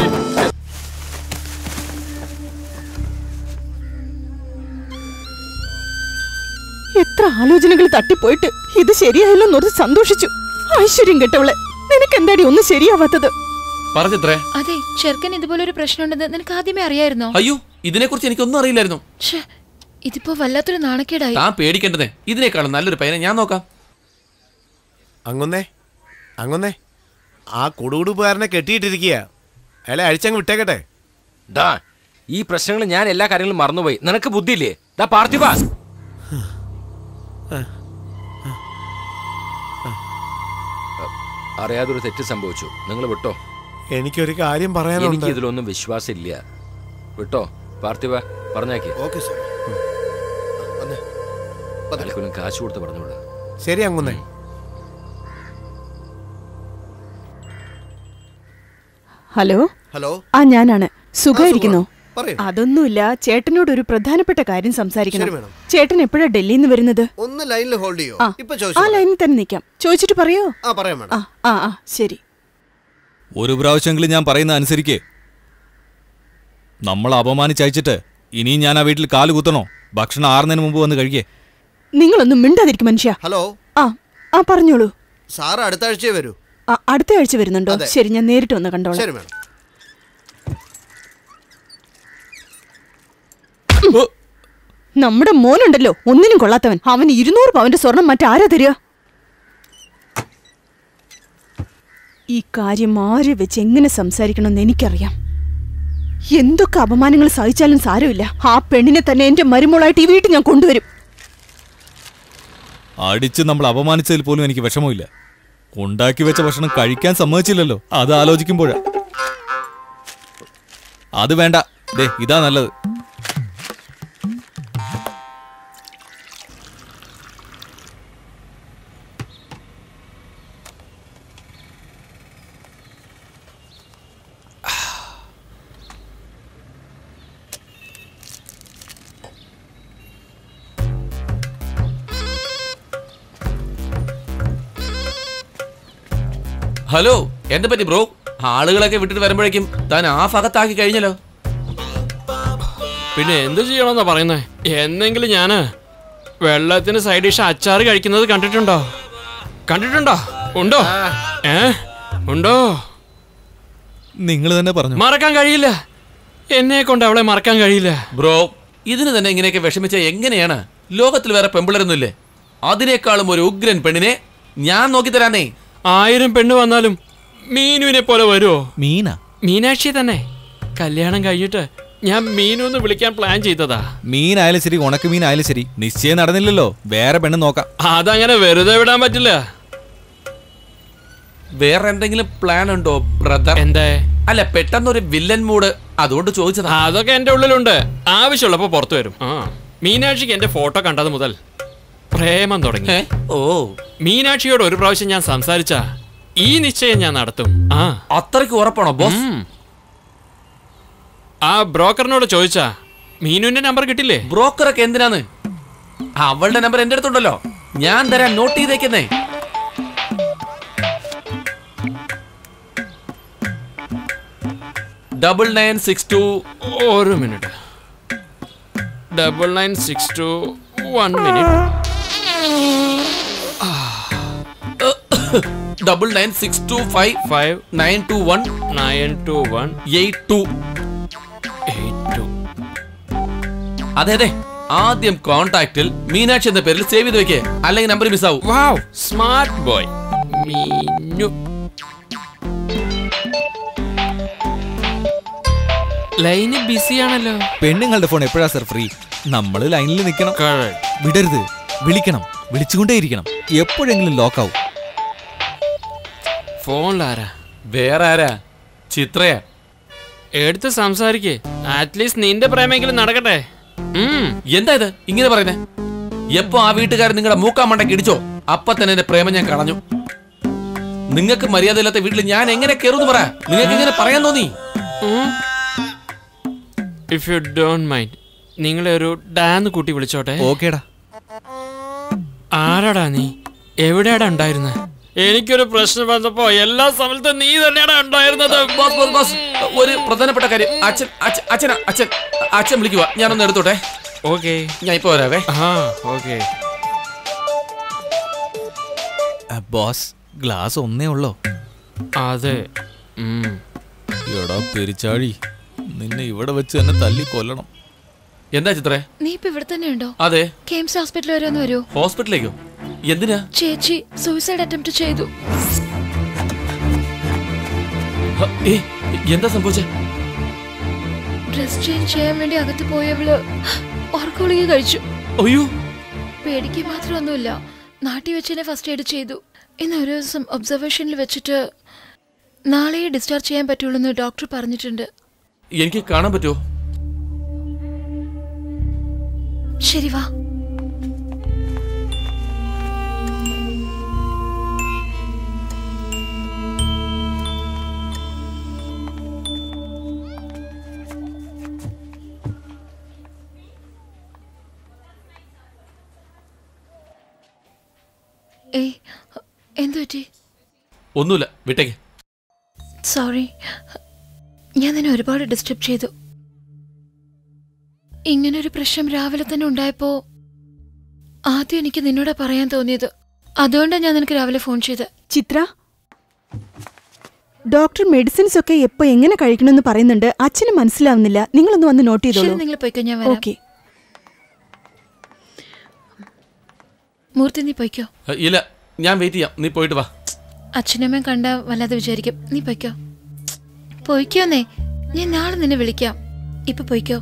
എത്ര ആലോചനകൾ തട്ടിപ്പോയിട്ട് ഇത് ശരിയായല്ലോ എന്നോർത്ത് സന്തോഷിച്ചു ഐശ്വര്യം കെട്ടവളെ നിനക്ക് എന്താടി ഒന്നും ശരിയാവാത്തത് പറഞ്ഞിത്രേ അതെ ചെറുക്കൻ ഇതുപോലെ ഒരു പ്രശ്നമുണ്ടെന്ന് നിനക്ക് ആദ്യമേ അറിയായിരുന്നോ അയ്യോ ഇതിനെക്കുറിച്ച് എനിക്കൊന്നും അറിയില്ലായിരുന്നു ഛേ, ഇതിപ്പോ വല്ലാത്തൊരു നാണക്കേടായി താൻ പേടിക്കേണ്ടതേ ഇതിനേക്കാളും നല്ലൊരു പയ്യനെ ഞാൻ നോക്കാം അങ്ങൊന്നേ അങ്ങൊന്നേ ആ കുടുകുടുപ്പുകാരനെ കെട്ടിയിട്ടിരിക്കുക അയാളെ അഴിച്ചങ്ങ് വിട്ടേക്കട്ടെ ഡാ ഈ പ്രശ്നങ്ങൾ ഞാൻ എല്ലാ കാര്യങ്ങളും മറന്നുപോയി നിനക്ക് ബുദ്ധിയില്ലേ ഡാ പാർത്ഥിവ അറിയാതെ ഒരു തെറ്റ് സംഭവിച്ചു നിങ്ങൾ വിട്ടോ എനിക്കൊരു കാര്യം പറയാനുണ്ട് എനിക്ക് ഇതിലൊന്നും വിശ്വാസമില്ല വിട്ടോ പാർത്ഥിവ പറഞ്ഞാക്കി ഓക്കെ സാർ ആർക്കൊന്നും കാശ് കൊടുത്ത് പറഞ്ഞോളൂ ശരി അങ്ങുന്നേ ഹലോ ഹലോ ആ ഞാനാണ് സുഖമായിരിക്കുന്നോ പറയൂ അതൊന്നുമില്ല ചേട്ടനോട് ഒരു പ്രധാനപ്പെട്ട കാര്യം സംസാരിക്കണം ശരി, മാഡം. ചേട്ടൻ എപ്പോഴാ ഡൽഹിയിൽ നിന്ന് വരുന്നത് ഒന്ന് ലൈനിൽ ഹോൾഡ് ചെയ്യോ ആ ഇപ്പൊ ആ ചോദിച്ചു ലൈനിൽ തന്നെ നിൽക്കാം ചോദിച്ചിട്ട് പറയോ ആ പറയാം ആ മാഡം ആ ആ ശരി ഒരു പ്രാവശ്യമെങ്കിലും ഞാൻ പറയുന്ന അനുസരിക്കേ നമ്മൾ അപമാനിച്ചയച്ചിട്ട് ഇനിയും ഞാൻ ആ വീട്ടിൽ കാല് കുത്തണോ ഭക്ഷണം ആറുന്നതിന് മുമ്പ് വന്ന് കഴിക്കേ നിങ്ങളൊന്നും മിണ്ടാതിരിക്കും മനുഷ്യ ഹലോ ആ ആ പറഞ്ഞോളൂ സാർ അടുത്ത ആഴ്ചയെ വരൂ ആ, അടുത്ത ആഴ്ച വരുന്നുണ്ടോ അതെ. ശരി ഞാൻ നേരിട്ട് വന്ന് കണ്ടോളാം ശരി മാഡം നമ്മുടെ മോനുണ്ടല്ലോ ഒന്നിനും കൊള്ളാത്തവൻ അവന് ഇരുന്നൂറ് പവന്റെ സ്വർണം മറ്റാരാ തരിക ഈ കാര്യം ആരെ വെച്ച് എങ്ങനെ സംസാരിക്കണമെന്ന് എനിക്കറിയാം എന്തൊക്കെ അപമാനങ്ങൾ സഹിച്ചാലും സാരമില്ല ആ പെണ്ണിനെ തന്നെ എന്റെ മരുമോളായിട്ട് ഈ വീട്ടിൽ ഞാൻ കൊണ്ടുവരും അടിച്ച് നമ്മൾ അപമാനിച്ചതിൽ പോലും എനിക്ക് വിഷമമില്ല ഉണ്ടാക്കി വെച്ച ഭക്ഷണം കഴിക്കാൻ സമ്മതിച്ചില്ലല്ലോ അത് ആലോചിക്കുമ്പോഴാ അത് വേണ്ട ദേ ഇതാ നല്ലത് ഹലോ എന്താ പറ്റി ബ്രോ ആളുകളൊക്കെ വിട്ടിട്ട് വരുമ്പോഴേക്കും താൻ ആ ഭാഗത്താക്കി കഴിഞ്ഞല്ലോ പിന്നെ എന്ത് ചെയ്യണമെന്നാ പറയുന്നേ എന്നെങ്കിലും ഞാന് വെള്ളത്തിന് സൈഡ് ഡിഷ് അച്ചാറ് കഴിക്കുന്നത് കണ്ടിട്ടുണ്ടോ കണ്ടിട്ടുണ്ടോ ഉണ്ടോ ഏ ഉണ്ടോ നിങ്ങൾ തന്നെ പറഞ്ഞു മറക്കാൻ കഴിയില്ല എന്നെ കൊണ്ട് അവളെ മറക്കാൻ കഴിയില്ല ബ്രോ ഇതിന് തന്നെ ഇങ്ങനെയൊക്കെ വിഷമിച്ച എങ്ങനെയാണ് ലോകത്തിൽ വേറെ പെമ്പിളരൊന്നുമില്ലേ അതിനേക്കാളും ഒരു ഉഗ്രൻ പെണ്ണിനെ ഞാൻ നോക്കി തരാന്നേ ആയിരം പെണ്ണ് വന്നാലും മീനുവിനെ പോലെ വരുമോ മീന മീനാക്ഷി തന്നെ കല്യാണം കഴിഞ്ഞിട്ട് ഞാൻ മീനു എന്ന് വിളിക്കാൻ പ്ലാൻ ചെയ്തതാ മീനായാലും ശരി ഉണക്ക മീനായാലും ശരി നിശ്ചയം നടന്നില്ലല്ലോ വേറെ പെണ്ണ് നോക്കാം അതങ്ങനെ വെറുതെ വിടാൻ പറ്റില്ല വേറെ എന്തെങ്കിലും പ്ലാൻ ഉണ്ടോ ബ്രദർ എന്തേ അല്ല പെട്ടെന്ന് ഒരു വില്ലൻ മൂഡ് അതുകൊണ്ട് ചോദിച്ചതാ അതൊക്കെ എന്റെ ഉള്ളിലുണ്ട് ആവശ്യമുള്ളപ്പോ പുറത്തു വരും ആ മീനാക്ഷിക്ക് എന്റെ ഫോട്ടോ കണ്ടത് മുതൽ പ്രേമം തുടങ്ങി ഏ? ഓ മീനാക്ഷിയോട് ഒരു പ്രാവശ്യം ഞാൻ സംസാരിച്ച ഈ നിശ്ചയം ഞാൻ നടത്തും ആ അത്രയ്ക്ക് ഉറപ്പാണോ ബോസ് ഉം. ആ ബ്രോക്കറിനോട് ചോദിച്ചാ മീനുവിന്റെ നമ്പർ കിട്ടില്ലേ ബ്രോക്കറൊക്കെ എന്തിനാന്ന് അവളുടെ നമ്പർ എന്റെ അടുത്തുണ്ടല്ലോ ഞാൻ തരാൻ നോട്ട് ചെയ്തേക്കുന്നേ ഡബിൾ നയൻ സിക്സ് ടു ഒരു minute double nine six two one minute double nine six two five five nine two one nine two one eight two eight two അതെ അതെ ആദ്യം കോൺടാക്റ്റിൽ മീനാക്ഷി എന്ന പേരിൽ സേവ് ചെയ്ത് വെക്കേ അല്ലെങ്കിൽ നമ്പർ മിസ് ആവും wow smart boy Meenu line ബിസിയാണല്ലോ പെണ്ണുങ്ങളുടെ ഫോൺ എപ്പോഴാ സർ ഫ്രീ നമ്മൾ ലൈനിൽ നിൽക്കണം Correct. വിടരുത് വിളിക്കണം വിളിച്ചുകൊണ്ടേയിരിക്കണം എപ്പോഴെങ്കിലും ലോക്കാവും ഫോണിലാരാ വേറെ ആരാ ചിത്രയാ എടുത്ത് സംസാരിക്കേ അറ്റ്ലീസ്റ്റ് നിന്റെ പ്രേമെങ്കിലും നടക്കട്ടെ ഉം. എന്താ ഇത് ഇങ്ങനെ പറയുന്നേ എപ്പോ ആ വീട്ടുകാരൻ നിങ്ങളുടെ മൂക്കാമണ്ടയ്ക്ക് ഇടിച്ചോ അപ്പൊ തന്നെ എന്റെ പ്രേമം ഞാൻ കളഞ്ഞു നിങ്ങൾക്ക് മര്യാദയില്ലാത്ത വീട്ടിൽ ഞാൻ എങ്ങനെ കയറുന്നു പറ നിങ്ങൾക്ക് ഇങ്ങനെ പറയാൻ തോന്നി ഇഫ് യു ഡോണ്ട് മൈൻഡ് നിങ്ങളെ ഒരു ഡാന്ന് കൂട്ടി വിളിച്ചോട്ടെ ഓക്കേടാ ആരാടാ നീ എവിടെയാടാ ഉണ്ടായിരുന്നത് എനിക്കൊരു പ്രശ്നം വന്നപ്പോ എല്ലാ സമയത്തും നീ തന്നെയാടാ ഉണ്ടായിരുന്നത് ബോസ് ബോസ് ബോസ് ഒരു പ്രധാനപ്പെട്ട കാര്യം അച്ഛൻ അച്ഛൻ അച്ഛനാ അച്ഛൻ അച്ഛൻ വിളിക്കുക ഞാനൊന്ന് എടുത്തോട്ടെ ഓക്കെ ഞാൻ ഇപ്പൊ വരാവേ ആ ഓക്കെ ബോസ് ഗ്ലാസ് ഒന്നേ ഉള്ളോ അതെ ഉം. എടാ പെരിച്ചാഴി നിന്നെ ഇവിടെ വെച്ച് തന്നെ തല്ലി കൊല്ലണം എന്താ ചിത്രേ നീ ഇപ്പൊ ഇവിടെ തന്നെ ഉണ്ടോ അതെ കെയിംസ് ഹോസ്പിറ്റൽ വരെ ഒന്ന് വരൂ ഹോസ്പിറ്റലിലേക്കോ എന്തിനാ ചേച്ചി സൂയിസൈഡ് അറ്റംപ്റ്റ് ചെയ്തു ഹ, ഏ, എന്താ സംഭവിച്ചേ ഡ്രസ് ചേഞ്ച് ചെയ്യാൻ വേണ്ടി അകത്ത് പോയവള് ഉറക്കുളിക കഴിച്ചു അയ്യോ പേടിക്ക് മാത്രമൊന്നുമില്ല നാട്ടിൽ വെച്ച് തന്നെ ഫസ്റ്റ് എയ്ഡ് ചെയ്തു ഇന്ന് ഒരു ദിവസം ഒബ്സർവേഷനിൽ വെച്ചിട്ട് നാളെ ഡിസ്ചാർജ് ചെയ്യാൻ പറ്റുള്ളൂ എന്ന് ഡോക്ടർ പറഞ്ഞിട്ടുണ്ട് എനിക്ക് കാണാൻ പറ്റുമോ ശരി വാ ഏയ് എന്തു പറ്റി ഒന്നുമില്ല വിട്ടേക്ക് സോറി ഞാൻ നിന്നെ ഒരുപാട് ഡിസ്റ്റർബ് ചെയ്തു ഇങ്ങനൊരു പ്രശ്നം രാവിലെ തന്നെ ഉണ്ടായപ്പോ ആദ്യം എനിക്ക് നിന്നോട് പറയാൻ തോന്നിയത് അതുകൊണ്ടാണ് ഞാൻ നിനക്ക് രാവിലെ ഫോൺ ചെയ്ത് ചിത്ര ഡോക്ടർ മെഡിസിൻസ് ഒക്കെ എപ്പോ എങ്ങനെ കഴിക്കണമെന്ന് പറയുന്നുണ്ട് അച്ഛന് മനസ്സിലാവുന്നില്ല നിങ്ങളൊന്ന് വന്ന് നോട്ട് ശരി ചെയ്തോളൂ നിങ്ങൾ പോയിക്കോ ഞാൻ വരാം ഓക്കെ മൂർത്തി നീ പോയിക്കോ അഹ് ഇല്ല ഞാൻ വെയിറ്റ് ചെയ്യാം നീ പോയിട്ട് വാ അച്ഛനമ്മയും കണ്ട വല്ലാതെ വിചാരിക്കും നീ പൊയ്ക്കോ പൊയ്ക്കോന്നേ ഞാൻ നാളെ നിന്നെ വിളിക്കാം ഇപ്പൊ പൊയ്ക്കോ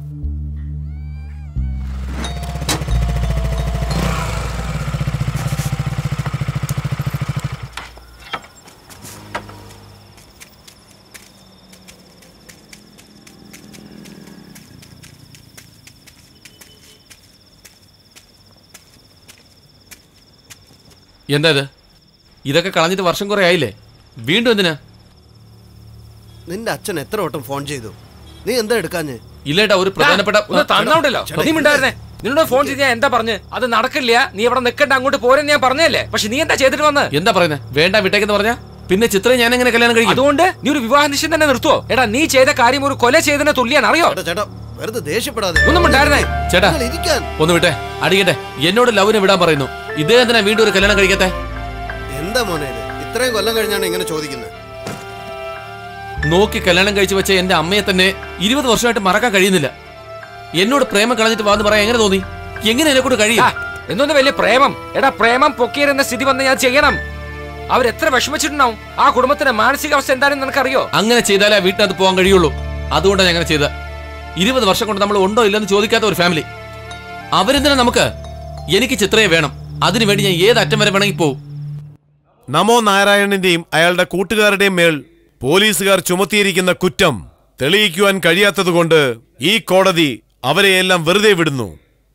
എന്താ ഇത് ഇതൊക്കെ കളഞ്ഞിട്ട് വർഷം കുറെ ആയില്ലേ വീണ്ടും എന്തിനാ നിന്റെ അച്ഛൻ എത്ര വട്ടം ഫോൺ ചെയ്തു നീ എന്താ എടുക്കാഞ്ഞ് ഇല്ലേട്ടാ ഒരു പ്രധാനപ്പെട്ട ഒന്ന് തന്നോണ്ടല്ലോ നീ മിണ്ടായിരുന്നേ നിന്നോട് ഫോൺ ചെയ്ത് ഞാൻ എന്താ പറഞ്ഞ് അത് നടക്കില്ല നീ ഇവിടെ നിൽക്കണ്ട അങ്ങോട്ട് പോരെന്ന് ഞാൻ പറഞ്ഞല്ലേ പക്ഷെ നീ എന്താ ചെയ്തിട്ട് വന്ന് എന്താ പറയുന്നത് വേണ്ട വിട്ടേക്കെന്ന് പറഞ്ഞാ പിന്നെ ചിത്രയെ ഞാൻ എങ്ങനെ കല്യാണം കഴിക്കും അതുകൊണ്ട് നീ ഒരു വിവാഹ നിശ്ചയം തന്നെ നിർത്തുവോ എടാ നീ ചെയ്ത കാര്യം ഒരു കൊല ചെയ്തതിനെ തുല്യാണ് അറിയോ ചേട്ടാ ചേട്ടാ വെറുതെ ദേഷ്യപ്പെടാതെ ഒന്നും ഉണ്ടായിരുന്നേ ചേട്ടാ നിങ്ങൾ ഇരിക്കാൻ ഒന്ന് വിട്ടെ അടിക്കട്ടെ എന്നോട് ലവിനെ വിടാൻ പറയുന്നു ഇദ്ദേഹത്തിനാ വീണ്ടും ഒരു കല്യാണം കഴിക്കത്തെ എന്താ മോനെ ഇത് ഇത്രയും കൊല്ലം കഴിഞ്ഞാണ് ഇങ്ങനെ ചോദിക്കുന്നത് നോക്കി കല്യാണം കഴിച്ചു വെച്ച എന്റെ അമ്മയെ തന്നെ ഇരുപത് വർഷമായിട്ട് മറക്കാൻ കഴിയുന്നില്ല എന്നോട് പ്രേമം കളഞ്ഞിട്ട് വാന്ന് പറയാൻ എങ്ങനെ തോന്നി എങ്ങനെ എന്നെ കൂടെ കഴിയും ആ, എന്തോന്ന് വലിയ പ്രേമം എടാ പ്രേമം പൊക്കിയിരുന്ന സ്ഥിതി വന്ന് ഞാൻ ചെയ്യണം അവരെത്ര വിഷമിച്ചിട്ടുണ്ടാവും ആ കുടുംബത്തിന്റെ മാനസികാവസ്ഥ എന്താണെന്ന് നിനക്കറിയോ അങ്ങനെ ചെയ്താലേ ആ വീട്ടിനകത്ത് പോകാൻ കഴിയുള്ളൂ അതുകൊണ്ടാണ് ഞാൻ അങ്ങനെ ചെയ്തത് ഇരുപത് വർഷം കൊണ്ട് നമ്മൾ ഉണ്ടോ ഇല്ലെന്ന് ചോദിക്കാത്ത ഒരു ഫാമിലി അവരെന്തിനാ നമുക്ക് എനിക്ക് ചിത്രയെ വേണം അതിനുവേണ്ടി ഞാൻ ഏത് അറ്റം വരെ വേണമെങ്കിൽ പോവും നമോ നാരായണന്റെയും അയാളുടെ കൂട്ടുകാരുടെയും മേൽ പോലീസുകാർ ചുമത്തിയിരിക്കുന്ന കുറ്റം തെളിയിക്കുവാൻ കഴിയാത്തതുകൊണ്ട് ഈ കോടതി അവരെയെല്ലാം വെറുതെ വിടുന്നു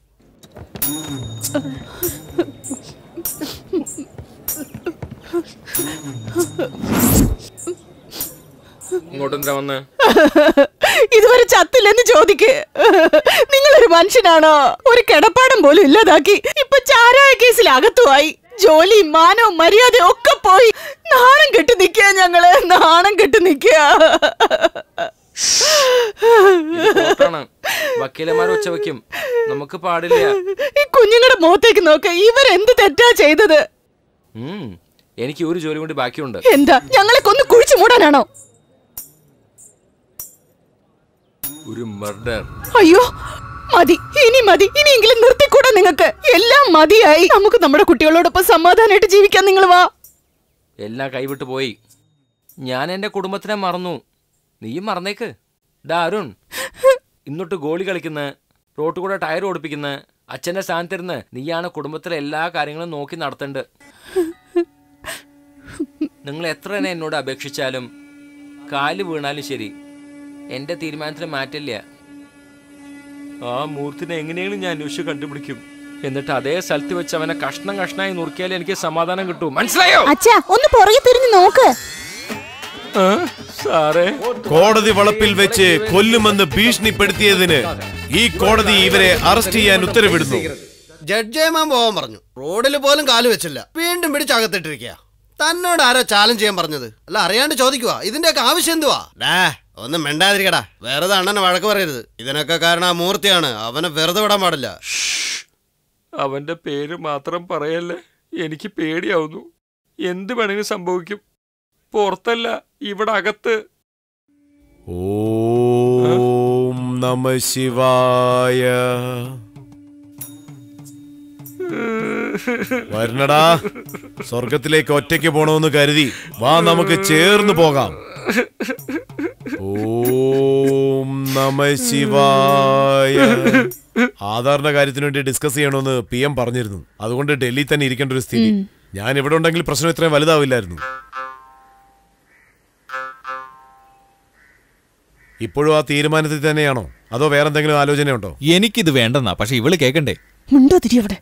ഇങ്ങോട്ടെന്താ വന്ന് ഇതുവരെ ചത്തില്ലെന്ന് ചോദിക്ക് നിങ്ങളൊരു മനുഷ്യനാണോ ഒരു കിടപ്പാടം പോലും ഇല്ലാതാക്കി ഇപ്പൊ ചാരായ കേസിൽ അകത്തുമായി ജോലി മാനവും മര്യാദയും ഒക്കെ പോയി നാണം കെട്ട് നിക്കുക ഞങ്ങള് നാണം കെട്ട് നിക്കുക കോർട്ടാണ് വക്കീലന്മാർ ഒച്ച വെക്കും നമുക്ക് പാടില്ല ഈ കുഞ്ഞുങ്ങളുടെ മുഖത്തേക്ക് നോക്ക് ഇവരെന്ത് തെറ്റാ ചെയ്തത് ഉം, എനിക്ക് ഒരു ജോലി കൂടി ബാക്കിയുണ്ട് എന്താ ഞങ്ങളെ കൊന്ന് കുഴിച്ചു മൂടാനാണോ ഒരു മർഡർ അയ്യോ മതി ഇനി മതി ഇനിയെങ്കിലും നിർത്തിക്കൂടാ നിങ്ങൾക്ക് എല്ലാം മതിയായി നമുക്ക് നമ്മുടെ കുട്ടികളോടൊപ്പം സമാധാനമായിട്ട് ജീവിക്കാൻ നിങ്ങൾ വാ എല്ലാം കൈവിട്ട് പോയി ഞാൻ എൻ്റെ കുടുംബത്തിനെ മറന്നു നീയും മറന്നേക്ക് ഡാ അരുൺ ഇന്നൊട്ട് ഗോളി കളിക്കുന്ന റോട്ട് കൂടെ ടയർ ഓടിപ്പിക്കുന്ന അച്ഛൻ്റെ സ്ഥാനത്തിരുന്ന് നീയാണ് കുടുംബത്തിലെ എല്ലാ കാര്യങ്ങളും നോക്കി നടത്തേണ്ടത് നിങ്ങൾ എത്ര തന്നെ എന്നോട് അപേക്ഷിച്ചാലും കാല് വീണാലും ശരി എൻ്റെ തീരുമാനത്തിൽ മാറ്റില്ല ആ മൂർത്തിനെ എങ്ങനെയെങ്കിലും ഞാൻ അന്വേഷിച്ച് കണ്ടുപിടിക്കും എന്നിട്ട് അതേ സ്ഥലത്ത് വെച്ച് അവനെ കഷ്ണം കഷ്ണമായി നുറുക്കിയാലേ എനിക്ക് സമാധാനം കിട്ടൂ മനസ്സിലായോ അച്ഛാ ഒന്ന് പുറകെ തിരിഞ്ഞ് നോക്ക് ആ, സാറേ കോടതി വളപ്പിൽ വെച്ച് കൊല്ലുമെന്ന് ഭീഷണിപ്പെടുത്തിയതിന് ഈ കോടതി ഇവരെ അറസ്റ്റ് ചെയ്യാൻ ഉത്തരവിടുന്നു ജഡ്ജേമാൻ പോവാൻ പറഞ്ഞു റോഡിൽ പോലും കാല് വെച്ചില്ല വീണ്ടും പിടിച്ചകത്തിട്ടിരിക്കുക തന്നോട് ആരാ ചാലഞ്ച് ചെയ്യാൻ പറഞ്ഞത് അല്ല അറിയാണ്ട് ചോദിക്കുക ഇതിന്റെയൊക്കെ ആവശ്യം എന്തുവാ ഡാ ഒന്നും മിണ്ടാതിരിക്കടാ വെറുതെ അണ്ണനെ വഴക്ക് പറയരുത് ഇതിനൊക്കെ കാരണം ആ മൂർത്തിയാണ് അവനെ വെറുതെ വിടാൻ പാടില്ല അവന്റെ പേര് മാത്രം പറയല്ലേ എനിക്ക് പേടിയാവുന്നു എന്ത് വേണമെങ്കിലും സംഭവിക്കും പുറത്തല്ല ഇവിടെ അകത്ത് ഓം നമ ശിവായ വരണടാ സ്വർഗത്തിലേക്ക് ഒറ്റയ്ക്ക് പോണമെന്ന് കരുതി വാ നമുക്ക് ചേർന്ന് പോകാം ഓം നമ ശിവായ ആധാറിന്റെ കാര്യത്തിന് വേണ്ടി ഡിസ്കസ് ചെയ്യണമെന്ന് പി എം പറഞ്ഞിരുന്നു അതുകൊണ്ട് ഡൽഹി തന്നെ ഇരിക്കേണ്ട ഒരു സ്ഥിതി ഞാൻ ഇവിടെ ഉണ്ടെങ്കിൽ പ്രശ്നം ഇത്രയും വലുതാവില്ലായിരുന്നു ഇപ്പോഴും ആ തീരുമാനത്തിൽ തന്നെയാണോ അതോ വേറെന്തെങ്കിലും ആലോചനയുണ്ടോ എനിക്കിത് വേണ്ടെന്നാ പക്ഷെ ഇവള് കേക്കണ്ടേ മുണ്ടോ തിരി അവിടെ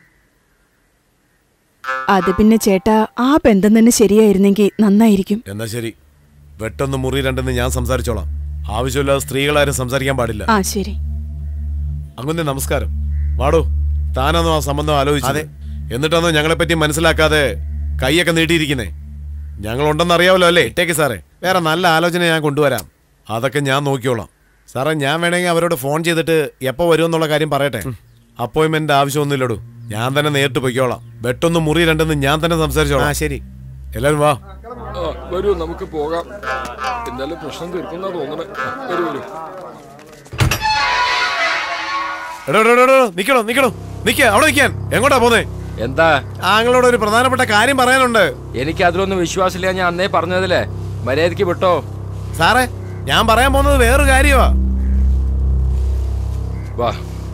അത് പിന്നെ ചേട്ടാ ആ ബന്ധം തന്നെ ശരിയായിരുന്നെങ്കിൽ നന്നായിരിക്കും എന്നാ ശരി വെട്ടൊന്ന് മുറി രണ്ടെന്ന് ഞാൻ സംസാരിച്ചോളാം ആവശ്യമില്ലാതെ സ്ത്രീകളാരും സംസാരിക്കാൻ പാടില്ല ആ ശരി അങ്ങനെ നമസ്കാരം വാടോ താനാണോ ആ സംബന്ധം ആലോചിച്ചത് എന്നിട്ടാണോ ഞങ്ങളെ പറ്റി മനസ്സിലാക്കാതെ കൈയൊക്കെ നീട്ടിയിരിക്കുന്നേ ഞങ്ങളുണ്ടെന്ന് അറിയാമല്ലോ അല്ലേ ഇട്ടേക്ക് സാറേ വേറെ നല്ല ആലോചന ഞാൻ കൊണ്ടുവരാം അതൊക്കെ ഞാൻ നോക്കിയോളാം സാറേ ഞാൻ വേണമെങ്കിൽ അവരോട് ഫോൺ ചെയ്തിട്ട് എപ്പോൾ വരുമെന്നുള്ള കാര്യം പറയട്ടെ അപ്പോയിന്റ്മെന്റ് ആവശ്യമൊന്നുമില്ലടൂ ഞാൻ തന്നെ നേരിട്ട് പൊയ്ക്കോളാം വെട്ടൊന്ന് മുറി രണ്ടെന്ന് ഞാൻ തന്നെ സംസാരിച്ചോളാം ആ ശരി എല്ലാവരും വാ വരൂ നമുക്ക് പോകാം എന്തായാലും പ്രശ്നം തീർക്കുന്ന തോന്നണേ വരൂ വരൂ എടോ എടോ, എടോ, എടോ, നിക്കണോ നിക്കണോ നിക്ക അവിടെ നിക്കാൻ എങ്ങോട്ടാ പോന്നേ എന്താ ആങ്ങളോട് ഒരു പ്രധാനപ്പെട്ട കാര്യം പറയാനുണ്ട് എനിക്ക് അതിലൊന്നും വിശ്വാസമില്ല ഞാൻ അന്നേ പറഞ്ഞതില്ലേ മര്യാദക്ക് വിട്ടോ സാറേ ഞാൻ പറയാൻ പോകുന്നത് വേറൊരു കാര്യമാ വാ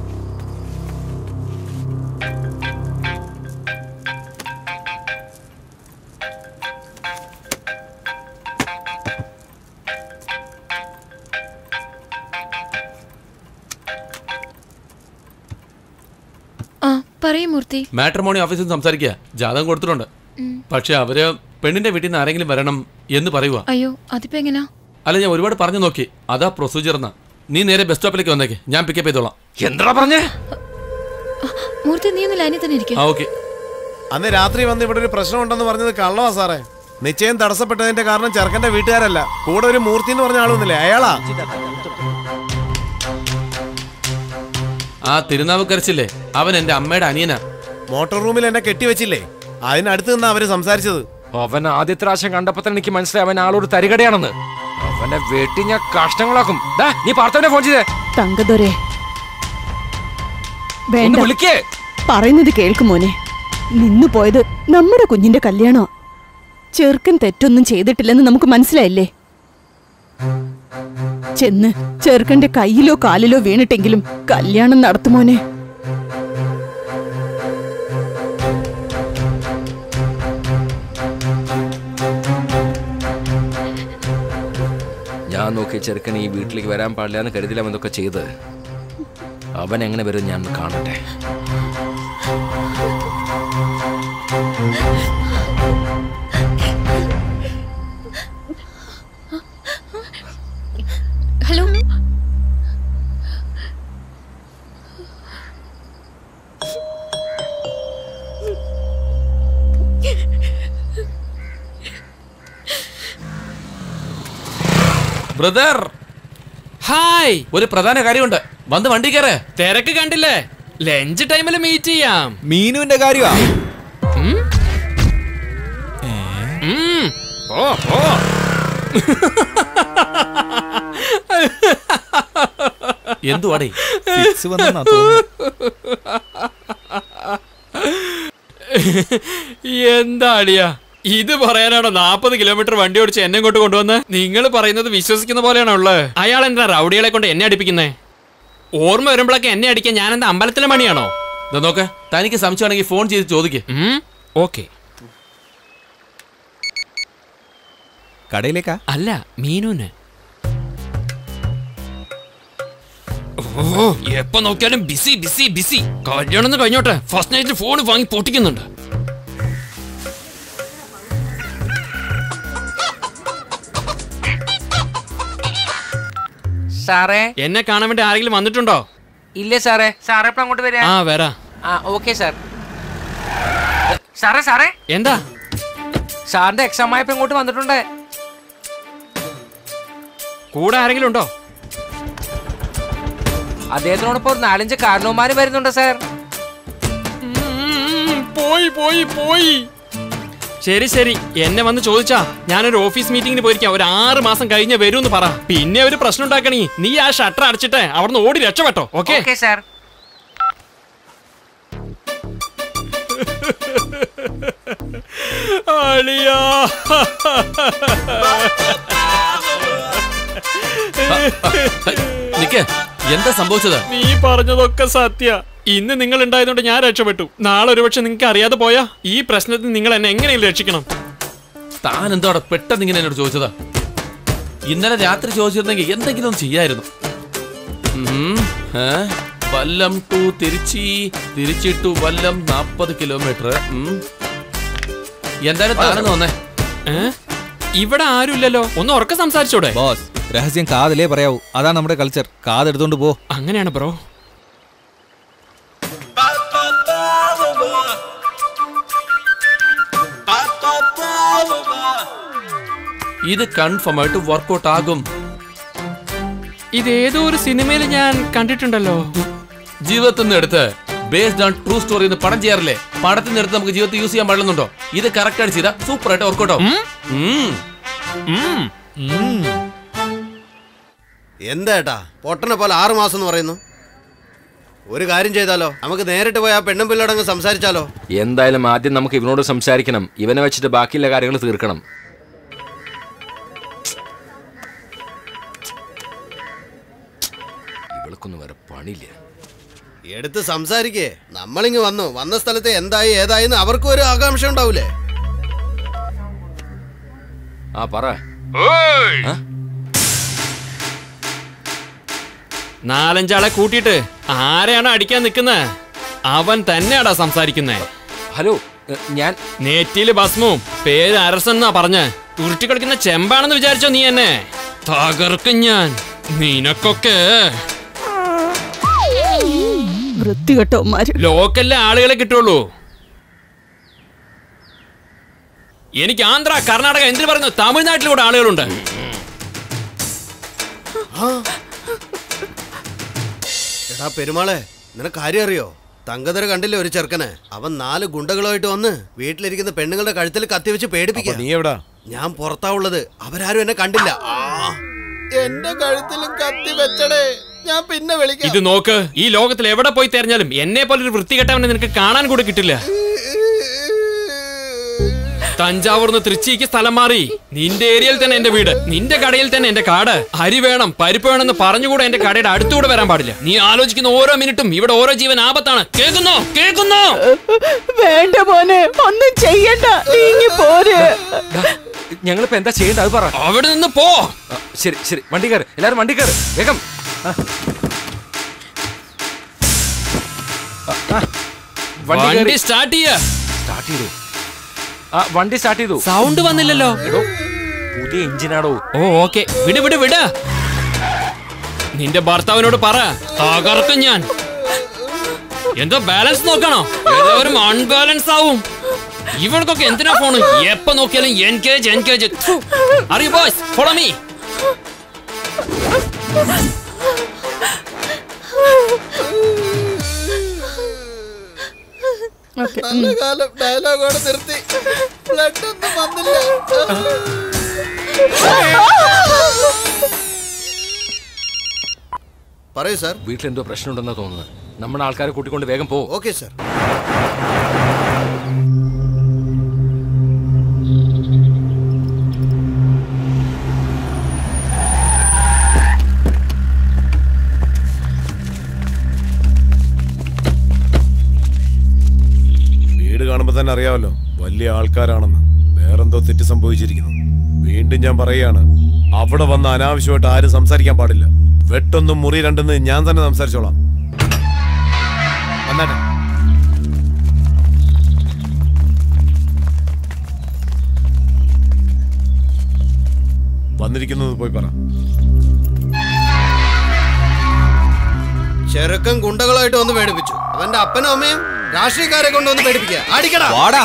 ആ പറയൂ മൂർത്തി മാട്രിമോണി ഓഫീസിൽ നിന്ന് സംസാരിക്കുക ജാതകം കൊടുത്തിട്ടുണ്ട് ഉം. പക്ഷെ അവര് പെണ്ണിന്റെ വീട്ടിൽ നിന്ന് ആരെങ്കിലും വരണം എന്ന് പറയുക അയ്യോ അതിപ്പോ എങ്ങനാ അല്ല ഞാൻ ഒരുപാട് പറഞ്ഞു നോക്കി അതാ പ്രൊസീജിയർ എന്നാ നീ നേരെ ബസ് സ്റ്റോപ്പിലേക്ക് വന്നേക്ക് ഞാൻ പിക്കപ്പ് ചെയ്തോളാം എന്താ പറഞ്ഞേ മൂർത്തി നീ ഒന്ന് ലൈനിൽ തന്നെ ഇരിക്കും ആ ഓക്കെ അന്ന് രാത്രി വന്ന് ഇവിടെ ഒരു പ്രശ്നമുണ്ടെന്ന് പറഞ്ഞത് കള്ളവാ സാറേ നിശ്ചയം തടസ്സപ്പെട്ടതിന്റെ കാരണം ചെറുക്കന്റെ വീട്ടുകാരല്ല കൂടെ ഒരു മൂർത്തി എന്ന് പറഞ്ഞ ആളൊന്നുമില്ലേ അയാളാ ആ തിരുനാവുക്കരച്ചില്ലേ അവൻ എന്റെ അമ്മയുടെ അനിയനാ മോട്ടോർ റൂമിൽ എന്നെ കെട്ടിവെച്ചില്ലേ അതിനടുത്ത് നിന്ന് അവര് സംസാരിച്ചത് അവൻ ആദ്യത്തെ പ്രാവശ്യം കണ്ടപ്പോ തന്നെ എനിക്ക് മനസ്സിലായി അവൻ ആളൊരു തരികടയാണെന്ന് അവനെ വെട്ടി ഞാൻ കഷ്ടങ്ങളാക്കും ദാ, നീ പാർത്തവനെ ഫോൺ ചെയ്തേ തങ്കദൊരെ ഒന്ന് വേണ്ട വിളിക്കേ പറയുന്നത് കേൾക്ക് മോനെ നിന്നു പോയത് നമ്മുടെ കുഞ്ഞിന്റെ കല്യാണോ ചെറുക്കൻ തെറ്റൊന്നും ചെയ്തിട്ടില്ലെന്ന് നമുക്ക് മനസ്സിലായില്ലേ ചെന്ന് ചെറുക്കന്റെ കയ്യിലോ കാലിലോ വീണിട്ടെങ്കിലും കല്യാണം നടത്തുമോനെ ഞാൻ നോക്കി ചെറുക്കൻ ഈ വീട്ടിലേക്ക് വരാൻ പാടില്ല എന്ന് കരുതില്ല അവൻ ഇതൊക്കെ ചെയ്ത് അവൻ എങ്ങനെ വരും ഞാൻ ഒന്ന് കാണട്ടെ ഹലോ ബ്രദർ ഹായ് ഒരു പ്രധാന കാര്യമുണ്ട് വന്ന് വണ്ടി കയറ് തിരക്ക് കണ്ടില്ലേ ലഞ്ച് ടൈമിൽ മീറ്റ് ചെയ്യാം മീനുവിന്റെ കാര്യമാ ഉം? ഉം. പോ, പോ. എന്തുവാടേ ഫിക്സ് വന്നെന്നാ തോന്നുന്നു. എന്താ അളിയ ഇത് പറയാനാണോ നാപ്പത് കിലോമീറ്റർ വണ്ടി ഓടിച്ച് എന്നെ ഇങ്ങോട്ട് കൊണ്ടുവന്ന് നിങ്ങൾ പറയുന്നത് വിശ്വസിക്കുന്ന പോലെയാണോ ഉള്ളത് അയാൾ എന്താ റൗഡികളെ കൊണ്ട് എന്നെ അടിപ്പിക്കുന്നേ ഓർമ്മ വരുമ്പോഴൊക്കെ എന്നെ അടിക്കാൻ ഞാൻ എന്താ അമ്പലത്തിലെ മണിയാണോ ദാ നോക്ക് തനിക്ക് സംശയമാണെങ്കിൽ ഫോൺ ചെയ്ത് ചോദിക്ക് ഓക്കെ കടയിലേക്കാ അല്ല മീനുന് ഓ എപ്പോ നോക്കിയാലും ബിസി ബിസി ബിസി കല്യാണം ഒന്ന് കഴിഞ്ഞോട്ടെ ഫസ്റ്റ് നൈറ്റ് ഫോൺ വാങ്ങി പൊട്ടിക്കുന്നുണ്ട് സാറേ എന്നെ കാണാൻ വേണ്ടി ആരെങ്കിലും വന്നിട്ടുണ്ടോ ഇല്ലേ സാറേ സാറേ എപ്പോഴും അങ്ങോട്ട് വരാ ആ വരാ ആ ഓക്കെ സാർ സാറേ സാറേ എന്താ സാറിന്റെ എക്സാം ആയപ്പോ ഇങ്ങോട്ട് വന്നിട്ടുണ്ട് കൂടെ ആരെങ്കിലും ഉണ്ടോ അദ്ദേഹത്തിനോടൊപ്പം ഒരു നാലഞ്ച് കാരണവന്മാര് വരുന്നുണ്ട് സാർ പോയി പോയി പോയി ശരി ശരി എന്നെ വന്ന് ചോദിച്ചാ ഞാനൊരു ഓഫീസ് മീറ്റിംഗിന് പോയിരിക്കാം ഒരു ആറ് മാസം കഴിഞ്ഞ് വരൂന്ന് പറ പിന്നെ ഒരു പ്രശ്നം ഉണ്ടാക്കണീ നീ ആ ഷട്ടർ അടച്ചിട്ട് അവിടുന്ന് ഓടി രക്ഷപ്പെട്ടോ ഓക്കെ ഓക്കെ സാർ അളിയാ നിക്ക് എന്താ സംഭവിച്ചത് നീ പറഞ്ഞതൊക്കെ സത്യ ഇന്ന് നിങ്ങൾ ഉണ്ടായതുകൊണ്ട് ഞാൻ രക്ഷപ്പെട്ടു നാളെ ഒരുപക്ഷെ നിങ്ങൾക്ക് അറിയാതെ പോയാ ഈ പ്രശ്നത്തിൽ നിങ്ങൾ എന്നെ എങ്ങനെയും രക്ഷിക്കണം താൻ എന്തോടെ പെട്ടെന്ന് ഇങ്ങനെ എന്നോട് ചോദിച്ചതാ ഇന്നലെ രാത്രി ചോദിച്ചിരുന്നെങ്കിൽ എന്തെങ്കിലും ഒന്ന് ചെയ്യായിരുന്നു ഉം, ഏ? വല്ലം ടു തിരുച്ചി തിരുച്ചി ടു വല്ലം നാപ്പത് കിലോമീറ്റർ എന്തായാലും താനെന്ന് വന്നേ ഏ? ഇവിടെ ആരുമില്ലല്ലോ ഒന്ന് ഉറക്കെ സംസാരിച്ചോടെ ബോസ് രഹസ്യം കാതിലേ പറയാവൂ അതാണ് നമ്മുടെ കൾച്ചർ കാതെടുത്തോണ്ട് പോ അങ്ങനെയാണ് ബ്രോ ഇത് കൺഫേം ആയിട്ട് വർക്കൗട്ട് ആകും ഇത് ഏതോ ഒരു സിനിമയിൽ ഞാൻ കണ്ടിട്ടുണ്ടല്ലോ ജീവിതത്തിൽ നിന്ന് എടുത്ത് ബേസ്ഡ് ഓൺ ട്രൂ സ്റ്റോറി എന്ന് പടം ചെയ്യാറില്ലേ പടത്തിൽ നിന്ന് എടുത്ത് നമുക്ക് ജീവിതത്തിൽ യൂസ് ചെയ്യാൻ പാടുന്നുണ്ടോ ഇത് കറക്റ്റ് ആയിട്ട് ചെയ്താൽ സൂപ്പർ ആയിട്ട് വർക്കൗട്ട് ആവും ഉം. എന്താ ഏട്ടാ പൊട്ടനെ പോലെ ആറു മാസം എന്ന് പറയുന്നു ഒരു കാര്യം ചെയ്താലോ നമുക്ക് നേരിട്ട് പോയി ആ പെണ്ണും പിള്ളോടങ്ങ് സംസാരിച്ചാലോ എന്തായാലും ആദ്യം നമുക്ക് ഇവനോട് സംസാരിക്കണം ഇവനെ വെച്ചിട്ട് ബാക്കിയുള്ള കാര്യങ്ങൾ തീർക്കണം ഇവൾക്കൊന്നും വേറെ പണിയില്ല എടുത്ത് സംസാരിക്കേ നമ്മളിങ്ങ് വന്നു വന്ന സ്ഥലത്ത് എന്തായി ഏതായിന്ന് അവർക്കും ഒരു ആകാംക്ഷ ഉണ്ടാവൂലേ ആ പറ ആ? നാലഞ്ചാളെ കൂട്ടിയിട്ട് ആരെയാണോ അടിക്കാൻ നിൽക്കുന്നത് അവൻ തന്നെയാടാ സംസാരിക്കുന്നേ ഹലോ ഞാൻ നെറ്റിയില് ഭസ്മവും പേര് അരസൻ എന്നാ പറഞ്ഞ് ഉരുട്ടി കളിക്കുന്ന ചെമ്പാണെന്ന് വിചാരിച്ചോ നീ എന്നെ തകർക്കും ഞാൻ നിനക്കൊക്കെ വൃത്തികെട്ടവന്മാര് ലോക്കലിലെ ആളുകളെ കിട്ടുള്ളൂ എനിക്ക് ആന്ധ്ര കർണാടക എന്തിനു പറയുന്നു തമിഴ്നാട്ടിലൂടെ ആളുകളുണ്ട് എടാ പെരുമാളെ നിനക്ക് കാര്യം അറിയോ തങ്കതര കണ്ടില്ലേ ഒരു ചെറുക്കനെ അവൻ നാല് ഗുണ്ടകളുമായിട്ട് വന്ന് വീട്ടിലിരിക്കുന്ന പെണ്ണുങ്ങളുടെ കഴുത്തിൽ കത്തി വെച്ച് പേടിപ്പിക്കുക നീ എവിടാ ഞാൻ പുറത്താ ഉള്ളത് അവരാരും എന്നെ കണ്ടില്ല ആ, എന്റെ കഴുത്തിലും കത്തി വെച്ചടേ ഞാൻ പിന്നെ വിളിക്കാം ഇത് നോക്ക് ഈ ലോകത്തിൽ എവിടെ പോയി തെരഞ്ഞാലും എന്നെ പോലെ ഒരു വൃത്തികെട്ടവനെ നിനക്ക് കാണാൻ കൂടെ കിട്ടില്ല തഞ്ചാവൂർന്ന് തൃച്ചിക്ക് സ്ഥലം മാറി നിന്റെ ഏരിയയിൽ തന്നെ എന്റെ വീട് നിന്റെ കടയിൽ തന്നെ എന്റെ കാട് അരി വേണം പരിപ്പ് വേണമെന്ന് പറഞ്ഞുകൂടെ എന്റെ കടയുടെ അടുത്തുകൂടെ വരാൻ പാടില്ല നീ ആലോചിക്കുന്ന ഓരോ മിനിറ്റും ഇവിടെ ഓരോ ജീവൻ ആപത്താണ് കേൾക്കുന്നോ കേൾക്കുന്നോ വേണ്ട മോനെ ഒന്നും ചെയ്യണ്ട നീങ്ങി പോര് ഞങ്ങളിപ്പോ എന്താ ചെയ്യേണ്ടത് അത് പറ അവിടെ നിന്ന് പോ ശരി ശരി വണ്ടി കയറ് എല്ലാരും വണ്ടി കയറ് വേഗം ആ. ആ, ആ. വണ്ടി വണ്ടി കയറി സ്റ്റാർട്ട് ചെയ്യ സ്റ്റാർട്ട് ചെയ്തു ആ വണ്ടി സ്റ്റാർട്ട് ചെയ്തു സൗണ്ട് വന്നില്ലല്ലോ എടോ പുതിയ എഞ്ചിനാടോ ഓ ഓക്കെ വിട് വിട് വിട് നിന്റെ ഭർത്താവിനോട് പറ തകർക്കും ഞാൻ എന്തോ ബാലൻസ് നോക്കണോ ഏതോരും അൺബാലൻസ് ആവും ഇവൾക്കൊക്കെ എന്തിനാ ഫോണ് എപ്പോ നോക്കിയാലും എൻകേജ് എൻകേജ് അറിയൂ ബോയ്സ് ഫോളോ മീ നല്ല കാലം ഡയലോഗോടെ നിർത്തി ബ്ലഡ് ഒന്നും വന്നില്ല പറയൂ സാർ വീട്ടിലെന്തോ പ്രശ്നമുണ്ടെന്നാ തോന്നുന്നത് നമ്മുടെ ആൾക്കാരെ കൂട്ടിക്കൊണ്ട് വേഗം പോ ഓക്കെ സാർ വീട് കാണുമ്പോ തന്നെ അറിയാമല്ലോ വലിയ ആൾക്കാരാണെന്ന് വേറെന്തോ തെറ്റ് സംഭവിച്ചിരിക്കുന്നു വീണ്ടും ഞാൻ പറയുകയാണ് അവിടെ വന്ന് അനാവശ്യമായിട്ട് ആരും സംസാരിക്കാൻ പാടില്ല വെട്ടൊന്നും മുറി രണ്ടെന്ന് ഞാൻ തന്നെ സംസാരിച്ചോളാം വന്നാട്ടെ വന്നിരിക്കുന്നത് പോയി പറ ചെറുക്കൻ ഗുണ്ടകളായിട്ട് വന്ന് പേടിപ്പിച്ചു അവന്റെ അപ്പനും അമ്മയും രാഷ്ട്രീയക്കാരെ കൊണ്ടുവന്ന് പേടിപ്പിക്കുക അടിക്കടാ വാടാ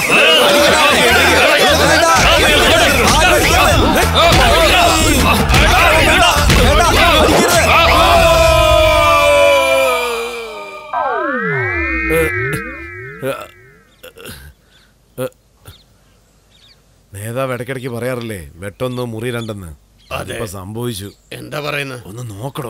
നേതാവ് ഇടയ്ക്കിടയ്ക്ക് പറയാറില്ലേ വെട്ടൊന്ന് മുറി രണ്ടെന്ന് അതിപ്പോ സംഭവിച്ചു എന്താ പറയുന്നത് ഒന്ന് നോക്കടോ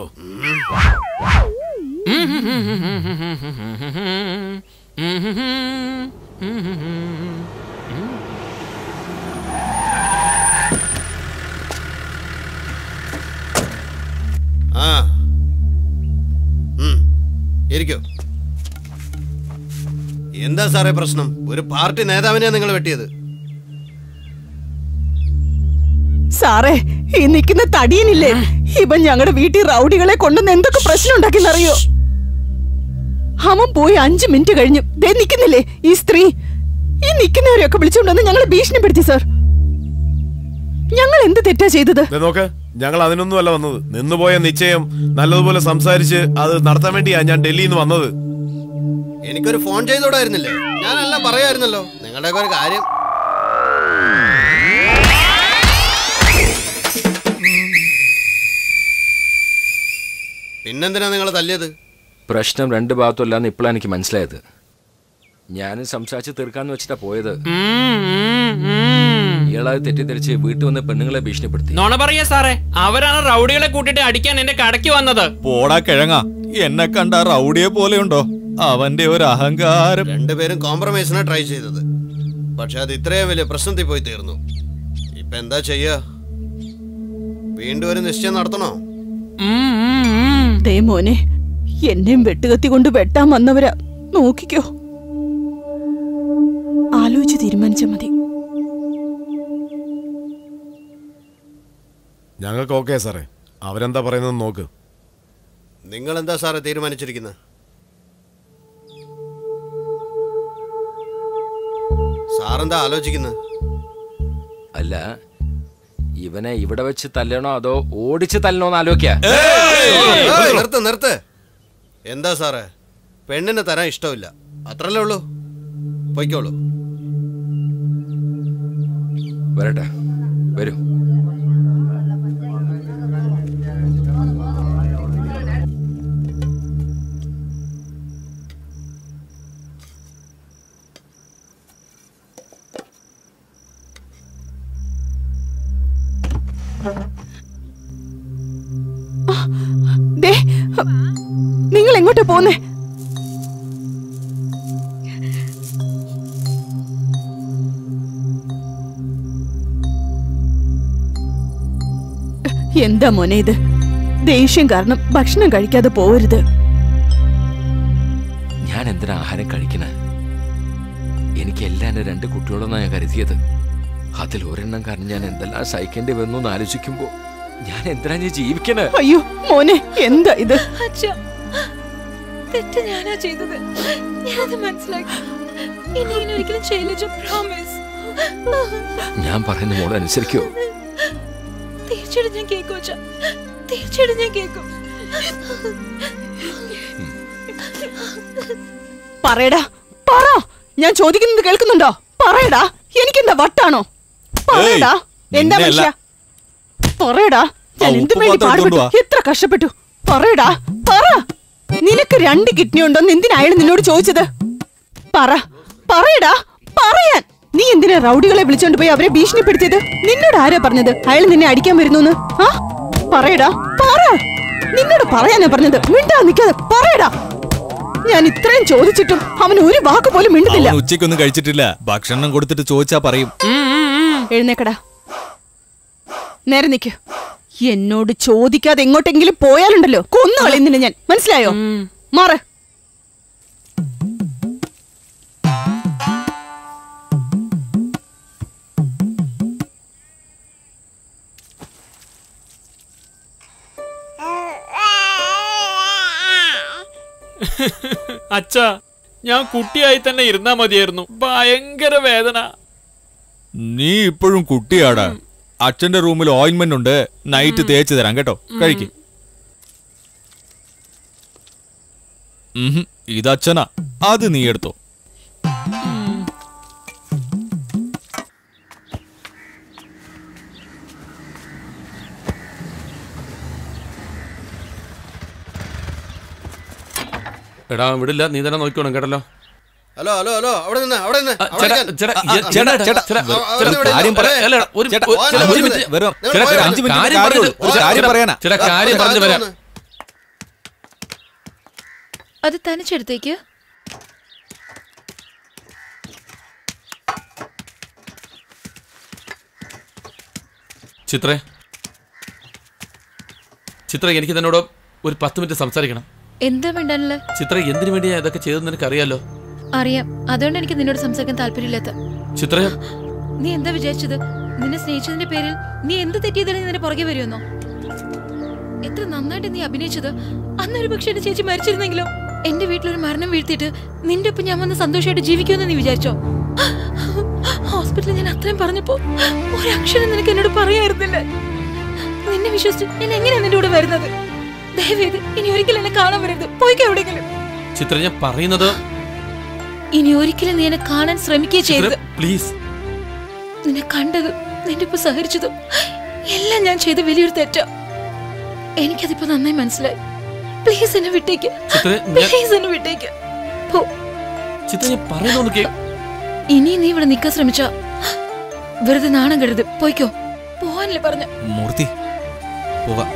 ആ ഉം. ഇരിക്കൂ എന്താ സാറേ പ്രശ്നം ഒരു പാർട്ടി നേതാവിനെയാ നിങ്ങൾ വെട്ടിയത് സാറേ ഈ നിൽക്കുന്ന തടിയനില്ലേ ഇവൻ ഞങ്ങളുടെ വീട്ടിൽ റൗഡികളെ കൊണ്ടുവന്ന് എന്തൊക്കെ പ്രശ്നം ഉണ്ടാക്കിന്നറിയോ അവൻ പോയി അഞ്ചു മിനിറ്റ് കഴിഞ്ഞു ദേ നിൽക്കുന്നില്ലേ ഈ സ്ത്രീ ഈ നിൽക്കുന്നവരെയൊക്കെ വിളിച്ചുകൊണ്ടുവന്ന് ഞങ്ങളെ ഭീഷണിപ്പെടുത്തി സാർ ഞങ്ങൾ എന്ത് തെറ്റാ ചെയ്തത് ദേ നോക്ക് ഞങ്ങൾ അതിനൊന്നുമല്ല വന്നത് നിന്നുപോയ നിശ്ചയം നല്ലതുപോലെ സംസാരിച്ച് അത് നടത്താൻ വേണ്ടിയാ ഞാൻ ഡൽഹിയിൽ നിന്ന് വന്നത് എനിക്കൊരു ഫോൺ ചെയ്തോടായിരുന്നില്ലേ ഞാനെല്ലാം പറയായിരുന്നല്ലോ നിങ്ങളുടെയൊക്കെ ഒരു കാര്യം പിന്നെന്തിനാ നിങ്ങൾ തല്ലിയത് പ്രശ്നം രണ്ട് ഭാഗത്തുമല്ലാന്ന് ഇപ്പോഴാണ് എനിക്ക് മനസ്സിലായത് ഞാനും സംസാരിച്ച് തീർക്കാന്ന് വെച്ചിട്ടാ പോയത് ഇയാളത് തെറ്റിദ്ധരിച്ച് വീട്ടിൽ വന്ന് പെണ്ണുങ്ങളെ ഭീഷണിപ്പെടുത്തി നോണ പറയാ സാറേ അവരാണ് റൗഡികളെ കൂട്ടിട്ട് അടിക്കാൻ എന്റെ കടയ്ക്ക് വന്നത് പോടാ കിഴങ്ങ എന്നെ കണ്ട റൗഡിയെ പോലെയുണ്ടോ അവന്റെ ഒരു അഹങ്കാരം രണ്ടുപേരും കോംപ്രമൈസിനാ ട്രൈ ചെയ്തത് പക്ഷെ അത് ഇത്രയും വലിയ പ്രശ്നത്തിൽ പോയി തീർന്നു ഇപ്പൊ എന്താ ചെയ്യാ വീണ്ടും ഒരു നിശ്ചയം നടത്തണോ ദേ മോനെ എന്നെയും വെട്ടുകത്തി കൊണ്ട് വെട്ടാൻ വന്നവരാ നോക്കിക്കോ ആലോചിച്ച് തീരുമാനിച്ച മതി ഞങ്ങൾക്ക് ഓക്കെ സാറേ അവരെന്താ പറയുന്നത് നോക്ക് നിങ്ങൾ എന്താ സാറേ തീരുമാനിച്ചിരിക്കുന്നത് സാറെന്താ ആലോചിക്കുന്നത് അല്ല ഇവനെ ഇവിടെ വെച്ച് തല്ലണോ അതോ ഓടിച്ച് തല്ലണോന്ന് ആലോചിക്കാ ഏയ്, നിർത്ത് നിർത്ത് എന്താ സാറേ പെണ്ണിനെ തരാൻ ഇഷ്ടമില്ല അത്രല്ലേ ഉള്ളൂ പൊയ്ക്കോളൂ വരട്ടെ വരൂ ദേ നിങ്ങൾ എങ്ങോട്ടാ പോന്നേ എന്താ മോനെ ഇത് ദേഷ്യം കാരണം ഭക്ഷണം കഴിക്കാതെ പോവരുത് ഞാൻ എന്തിനാ ആഹാരം കഴിക്കണേ എനിക്ക് എല്ലാം എൻ്റെ രണ്ട് കുട്ടികളെന്നാണ് ഞാൻ കരുതിയത് അതിൽ ഒരെണ്ണം കാരണം ഞാൻ എന്തെല്ലാം സഹിക്കേണ്ടി വന്നു എന്ന് ആലോചിക്കുമ്പോ ഞാൻ എന്തിനാ ഞാൻ ജീവിക്കണേ അയ്യോ മോനെ എന്താ ഇത് അച്ഛാ തെറ്റ് ഞാനാ ചെയ്തത് ഞാനത് മനസ്സിലാക്കി ഇനി ഇങ്ങനെ ഒരിക്കലും ചെയ്യില്ല പ്രോമിസ് ഞാൻ പറയുന്ന മോളെ അനുസരിക്കോ തീർച്ചയായിട്ടും ഞാൻ കേൾക്കും അച്ഛാ തീർച്ചയായിട്ടും ഞാൻ കേൾക്കും പറയടാ പറ ഞാൻ ചോദിക്കുന്നത് കേൾക്കുന്നുണ്ടോ പറയടാ എനിക്കെന്താ വട്ടാണോ പറയടാ ഏയ്, എന്താ നിന്നെയല്ല. മനുഷ്യ പറയടാ ഞാൻ ആ എന്ത് ഉപ്പ് വേണ്ടി പാത്രം പാടുപെട്ടു കൊണ്ടുവാ. എത്ര കഷ്ടപ്പെട്ടു പറയടാ പറ നിനക്ക് രണ്ട് കിഡ്നി ഉണ്ടോന്ന് എന്തിനാ അയാൾ നിന്നോട് ചോദിച്ചത് പറ പറയടാ പറയാൻ നീ എന്തിനാ റൗഡികളെ വിളിച്ചോണ്ട് പോയി അവരെ ഭീഷണിപ്പെടുത്തിയത് നിന്നോട് ആരാ പറഞ്ഞത് അയാൾ നിന്നെ അടിക്കാൻ വരുന്നു ആ പറയടാ പറ നിന്നോട് പറയാനാ പറഞ്ഞത് മിണ്ടാ നിക്കാതെ പറയടാ ഞാൻ ഇത്രയും ചോദിച്ചിട്ടും അവൻ ഒരു വാക്ക് പോലും മിണ്ടുന്നില്ല അവൻ ഉച്ചയ്ക്കൊന്നും കഴിച്ചിട്ടില്ല ഭക്ഷണം കൊടുത്തിട്ട് ചോദിച്ചാ പറയും എഴുന്നേക്കടാ നേരെ നിക്ക് എന്നോട് ചോദിക്കാതെ എങ്ങോട്ടെങ്കിലും പോയാലുണ്ടല്ലോ കൊന്നു കളയുന്നില്ല ഞാൻ മനസ്സിലായോ മാറ് അച്ഛാ ഞാൻ കുട്ടിയായി തന്നെ ഇരുന്നാ മതിയായിരുന്നു ഭയങ്കര വേദന നീ ഇപ്പോഴും കുട്ടിയാടാ അച്ഛന്റെ റൂമിൽ ഓയിൻമെന്റ് ഉണ്ട് നൈറ്റ് തേച്ച് തരാം കേട്ടോ കഴിക്ക് ഉഹും, ഇത് അച്ഛനാ അത് നീ എടുത്തോ എടാ വിടില്ല നീ തന്നെ നോക്കിക്കോണം കേട്ടല്ലോ ഹലോ ഹലോ ഹലോ അവിടെ നിന്ന് അവിടെ നിന്ന് ആ, അവിടെ ചേട്ടാ, നിൽക്കാൻ. ചേട്ടാ, ആ, ഈ- ആ, ചേട്ടാ, ആ, ചേട്ടാ, ആ, ചേട്ടാ, ആ, ചേട്ടാ, അവിടെ നിന്ന് കാര്യം വിട്. പറയാം. ഏ, അല്ല, ഒരു- ചേട്ടാ, ഒരു- പോവാൻ ചേട്ടാ, ഒരു അനുവദിച്ച് മിനിറ്റ്. വരും. നിങ്ങൾ ചേട്ടാ, പോയോ? അഞ്ച് മിനിറ്റ് കാര്യം കാര്യം പറഞ്ഞിട്ട് ഒരു കാര്യം ചേട്ടാ, പറയാനാ. ചേട്ടാ, ആ, കാര്യം ഒരു പറഞ്ഞു കാര്യം വരാം വന്ന്. അത് തനിച്ചെടുത്തേക്ക് ചിത്രേ ചിത്ര എനിക്ക് തന്നോട് ഒരു പത്ത് മിനിറ്റ് സംസാരിക്കണം എന്താ വേണ്ടാനുള്ള ചിത്ര എന്തിനു വേണ്ടിയാ ഇതൊക്കെ ചെയ്തെന്ന് നിനക്ക് അറിയാലോ അറിയാം അതുകൊണ്ട് എനിക്ക് നിന്നോട് സംസാരിക്കാൻ താല്പര്യമില്ലാത്ത ചിത്ര നീ എന്താ വിചാരിച്ചത് നിന്നെ സ്നേഹിച്ചതിന്റെ പേരിൽ നീ എന്ത് തെറ്റിയതിലും നിന്നെ പുറകെ വരുമെന്നോ എത്ര നന്നായിട്ട് നീ അഭിനയിച്ചത് അന്നൊരു പക്ഷേ എന്റെ ചേച്ചി മരിച്ചിരുന്നെങ്കിലോ എന്റെ വീട്ടിലൊരു മരണം വീഴ്ത്തിയിട്ട് നിന്റെ ഒപ്പം ഞാൻ വന്ന് സന്തോഷമായിട്ട് ജീവിക്കുമെന്ന് നീ വിചാരിച്ചോ ഹോസ്പിറ്റലിൽ ഞാൻ അത്രയും പറഞ്ഞപ്പോ ഒരക്ഷരം നിനക്ക് എന്നോട് പറയായിരുന്നില്ല നിന്നെ വിശ്വസിച്ച് ഞാൻ എങ്ങനെയാ നിന്റെ കൂടെ വരുന്നത് ദയവേത് ഇനി ഒരിക്കലും എന്നെ കാണാൻ വരരുത് പോയിക്കോ എവിടെയെങ്കിലും ചിത്ര ഞാൻ പറയുന്നത് ഇനി ഒരിക്കലും നീ എന്നെ കാണാൻ ശ്രമിക്കുകയും ചെയ്തത് പ്ലീസ് നിന്നെ കണ്ടതും നിന്റെ ഇപ്പൊ സഹരിച്ചതും എല്ലാം ഞാൻ ചെയ്ത വലിയൊരു തെറ്റാ എനിക്കതിപ്പോ നന്നായി മനസ്സിലായി പ്ലീസ് എന്നെ വിട്ടേക്ക് ചിത്ര ഞാൻ പ്ലീസ് എന്നെ വിട്ടേക്ക് പോ ചിത്ര ഞാൻ പറയുന്നൊന്ന് കേ ഇനി നീ ഇവിടെ നിൽക്കാൻ ശ്രമിച്ച വെറുതെ നാണം കരുത് പോയിക്കോ പോവാനല്ലേ പറഞ്ഞ മൂർത്തി പോകാം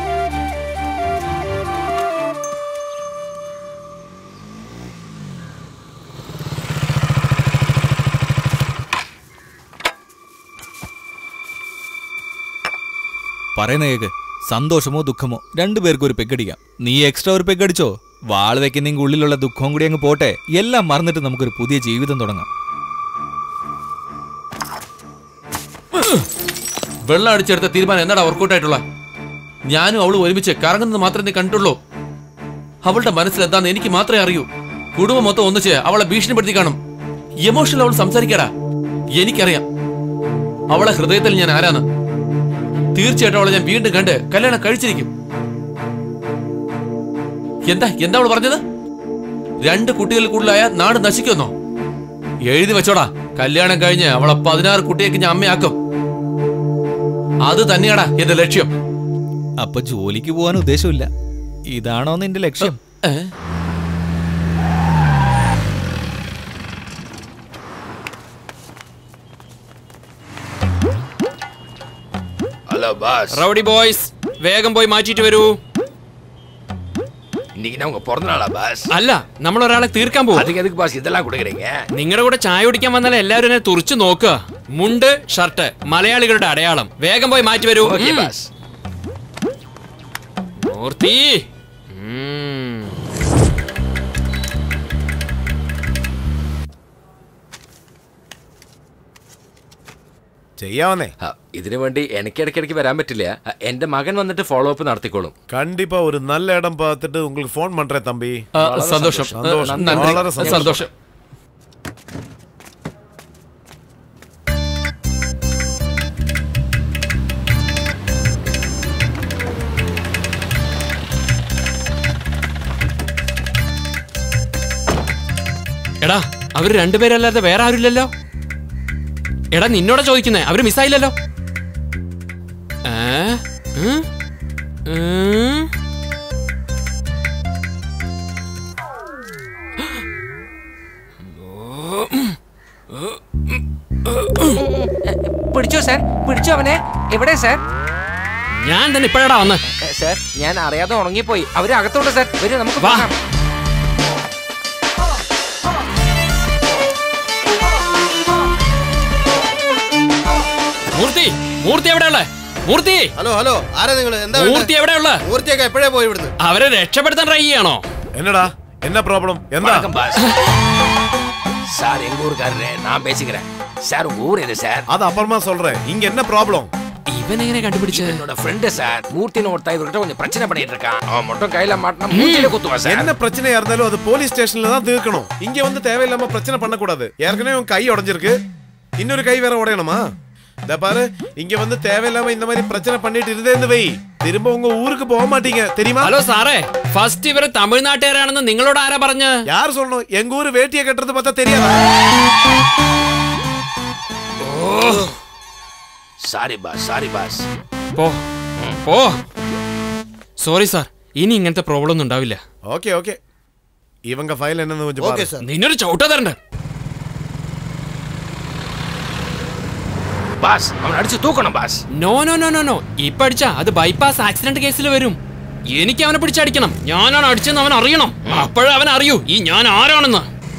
പറയുന്ന കേക്ക് സന്തോഷമോ ദുഃഖമോ രണ്ടുപേർക്കും ഒരു പെക്കടിക്കാം നീ എക്സ്ട്രാ ഒരു പെക്കടിച്ചോ വാൾ വെക്കുന്നെങ്കിൽ ഉള്ളിലുള്ള ദുഃഖവും കൂടി അങ്ങ് പോട്ടെ എല്ലാം മറന്നിട്ട് നമുക്കൊരു പുതിയ ജീവിതം തുടങ്ങാം വെള്ളം അടിച്ചെടുത്ത തീരുമാനം എന്നാടാ വർക്കൗട്ട് ആയിട്ടുള്ള ഞാനും അവളും ഒരുമിച്ച് കറങ്ങുന്നത് മാത്രമേ നീ കണ്ടിട്ടുള്ളൂ അവളുടെ മനസ്സിൽ എന്താന്ന് എനിക്ക് മാത്രമേ അറിയൂ കുടുംബം മൊത്തം ഒന്നിച്ച് അവളെ ഭീഷണിപ്പെടുത്തി കാണും എമോഷണൽ അവൾ സംസാരിക്കടാ എനിക്കറിയാം അവളെ ഹൃദയത്തിൽ ഞാൻ ആരാന്ന് തീർച്ചയായിട്ടും അവളെ ഞാൻ വീണ്ടും കണ്ട് കല്യാണം കഴിച്ചിരിക്കും എന്താ എന്താ അവൾ പറഞ്ഞത് രണ്ട് കുട്ടികളിൽ കൂടുതലായ നാട് നശിക്കുമെന്നോ എഴുതി വെച്ചോടാ കല്യാണം കഴിഞ്ഞ് അവളെ പതിനാറ് കുട്ടിയൊക്കെ ഞാൻ അമ്മയാക്കും അത് തന്നെയാടാ എന്റെ ലക്ഷ്യം അപ്പൊ ജോലിക്ക് പോകാൻ ഉദ്ദേശമില്ല ഇതാണോ നിന്റെ ലക്ഷ്യം ஹலோ பாஸ் റൗഡി ബോയ്സ് വേഗം പോയി മാറ്റിയിട്ട് വരൂ இன்னைக்கு நான் உங்க பிறந்த நாளா பாஸ் അല്ല നമ്മൾ ഒരാളെ തീർക്കാൻ പോകും அதுக்கு எதுக்கு பாஸ் இதெல்லாம் கொடுக்குறீங்க നിങ്ങളുടെ കൂടെ ചായ കുടിക്കാൻ വന്നാൽ എല്ലാവരും എന്നെ തുറച്ചു നോക്കുക മുണ്ട് ഷർട്ട് മലയാളികളുടെ അടയാളം വേഗം പോയി മാറ്റി വരൂ ஓகே ഉം. பாஸ் മൂർത്തി ഉം. ചെയ്യാവുന്നേ ആ, ഇതിനു വേണ്ടി എനിക്ക് ഇടയ്ക്കിടയ്ക്ക് വരാൻ പറ്റില്ല ആ, എന്റെ മകൻ വന്നിട്ട് ഫോളോ അപ്പ് നടത്തിക്കോളും கண்டிப்பா ஒரு நல்ல இடம் பார்த்துட்டு உங்களுக்கு ஃபோன் பண்றேன் தம்பி ആ, വളരെ സന്തോഷം സന്തോഷം ആ, നന്ദി. വളരെ സന്തോഷം സന്തോഷം എടാ അവര് രണ്ടുപേരല്ലാതെ വേറെ ആരുമില്ലല്ലോ എടാ നിന്നോടാ ചോദിക്കുന്നേ അവര് മിസ്സായില്ലല്ലോ ഏ? ഉം? ഉം? പിടിച്ചോ സാർ പിടിച്ചോ അവനെ എവിടെ സാർ ഞാൻ തന്നെ ഇപ്പോഴാടാ വന്ന് ഏ, സാർ ഞാൻ അറിയാതെ ഉണങ്ങിപ്പോയി അവര് അകത്തോണ്ട് സാർ വരൂ നമുക്ക് വാ. പോകാം മൂർത്തി മൂർത്തി എവിടെയുള്ള മൂർത്തി ഹലോ ഹലോ ആരാ നിങ്ങൾ എന്താ മൂർത്തി എവിടെയുള്ള മൂർത്തിയൊക്കെ എപ്പോഴേ പോയി ഇവിടുന്ന് അവരെ രക്ഷപ്പെടുത്താൻ ട്രൈ ചെയ്യാണോ என்னடா என்ன ப்ராப்ளம் என்ன வணக்கம் பாஸ் சார் எங்க ஊருக்காரரு நான் பேசிக்கிறேன் சார் உங்க ஊர் எது சார் அது அப்புறமா சொல்றேன் இங்க என்ன ப்ராப்ளம் ഇവൻ എങ്ങനെ കണ്ടുപിടിച്ചത് என்னோட ஃப்ரெண்டு சார் மூர்த்தின்னு ஒருத்தன் இவர்கிட்ட கொஞ்சம் பிரச்சனை பண்ணிட்டு இருக்கான் அவன் மட்டும் கையில மாட்டினா மூஞ்சில குத்துவான் சார் என்ன பிரச்சனையா இருந்தாலும் அது போலீஸ் ஸ்டேஷன்ல தான் தீர்க்கணும் இங்க வந்து தேவையில்லாம பிரச்சனை பண்ணக்கூடாது ஏற்கனவே உன் கை உடைஞ்சிருக்கு இன்னொரு கை வேற உடையணுமா இந்த பாரு இங்க வந்து தேவையில்லாம இந்த மாதிரி பிரச்சனை பண்ணிட்டு இருந்தேன்னு வை திரும்ப உங்க ஊருக்கு போக மாட்டீங்க தெரியுமா ഹലോ സാറേ ഫസ്റ്റ് ഇവര് തമിഴ്നാട്ടുകാരാണെന്ന് നിങ്ങളോട് ആരാ പറഞ്ഞ് யார் சொல்லணும் எங்க ஊரு வேட்டியை கட்டுறது பார்த்தா தெரியாதா சாரி பாஸ் சாரி பாஸ் പോ പോ സോറി സാർ ഇനി ഇങ്ങനത്തെ പ്രോബ്ലം ഒന്നും ഉണ്ടാവില്ല ஓகே ஓகே இவங்க ஃபைல் என்னன்னு கொஞ்சம் ഓക്കെ பாரு. സാർ നിന്നൊരു ചവിട്ട തരണ്ടേ பாஸ் அவனை அடிச்சு தூக்கணும் boss no no no no no ഇപ്പൊ അടിച്ചാ അത് ബൈപ്പാസ് ആക്സിഡന്റ് കേസിൽ വരും എനിക്ക് അവനെ പിടിച്ചടിക്കണം ഞാനാണ് അടിച്ചെന്ന് അവൻ അറിയണം അപ്പോഴേ അവൻ അറിയൂ ഈ ഞാൻ ആരാണെന്ന്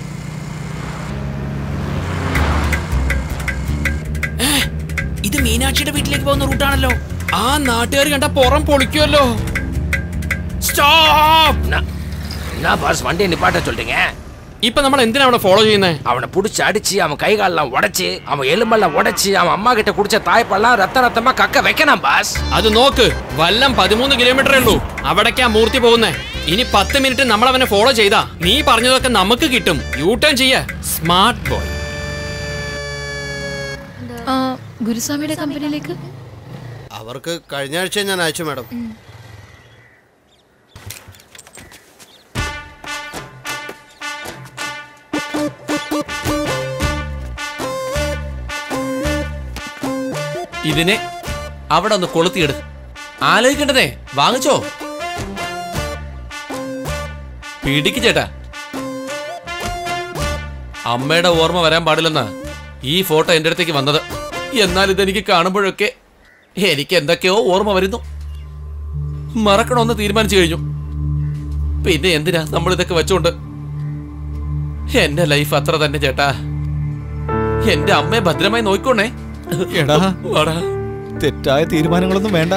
ഏ, ഇത് മീനാക്ഷിയുടെ വീട്ടിലേക്ക് പോകുന്ന റൂട്ടാണല്ലോ ആ നാട്ടുകാർ കണ്ട പുറം പൊളിക്കുമല്ലോ സ്റ്റോപ്പ് என்ன என்ன பாஸ் வண்டியை நிப்பாட்ட சொல்றீங்க ഇപ്പൊ നമ്മൾ എന്തിനാ അവനെ ഫോളോ ചെയ്യുന്നേ அவனை புடிச்சு அடிச்சு அவன் கை காலெல்லாம் உடைச்சு அவன் எலும்பெல்லாம் உடைச்சு அவன் அம்மா கிட்ட குடிச்ச தாய்ப்பெல்லாம் ரத்த ரத்தமா கக்க வைக்கணும் பாஸ் അത് നോക്ക് വല്ലം പതിമൂന്ന് കിലോമീറ്റർ ഉള്ളൂ അവിടേക്കാ മൂർത്തി പോകുന്നേ ഇനി പത്ത് മിനിറ്റ് നമ്മൾ അവനെ ഫോളോ ചെയ്താ നീ പറഞ്ഞതൊക്കെ നമുക്ക് കിട്ടും യൂ ടേൺ ചെയ്യ സ്മാർട്ട് ബോയ് ആ, ഗുരുസ്വാമിയുടെ കമ്പനിയിലേക്ക് അവർക്ക് കഴിഞ്ഞ ആഴ്ച ഞാൻ അയച്ചു മാഡം ഇതിനെ അവിടെ ഒന്ന് കൊളുത്തിയെടു ആലോചിക്കേണ്ടതേ വാങ്ങിച്ചോ പിടിക്ക് ചേട്ടാ അമ്മയുടെ ഓർമ്മ വരാൻ പാടില്ലെന്നാ ഈ ഫോട്ടോ എൻ്റെ അടുത്തേക്ക് വന്നത് എന്നാൽ ഇതെനിക്ക് കാണുമ്പോഴൊക്കെ എനിക്ക് എന്തൊക്കെയോ ഓർമ്മ വരുന്നു മറക്കണമെന്ന് തീരുമാനിച്ചു കഴിഞ്ഞു പിന്നെ എന്തിനാ നമ്മൾ ഇതൊക്കെ വെച്ചോണ്ട് എന്റെ ലൈഫ് അത്ര തന്നെ ചേട്ടാ എന്റെ അമ്മയെ ഭദ്രമായി നോക്കിക്കോണേ എടാ വാടാ തെറ്റായ തീരുമാനങ്ങളൊന്നും വേണ്ട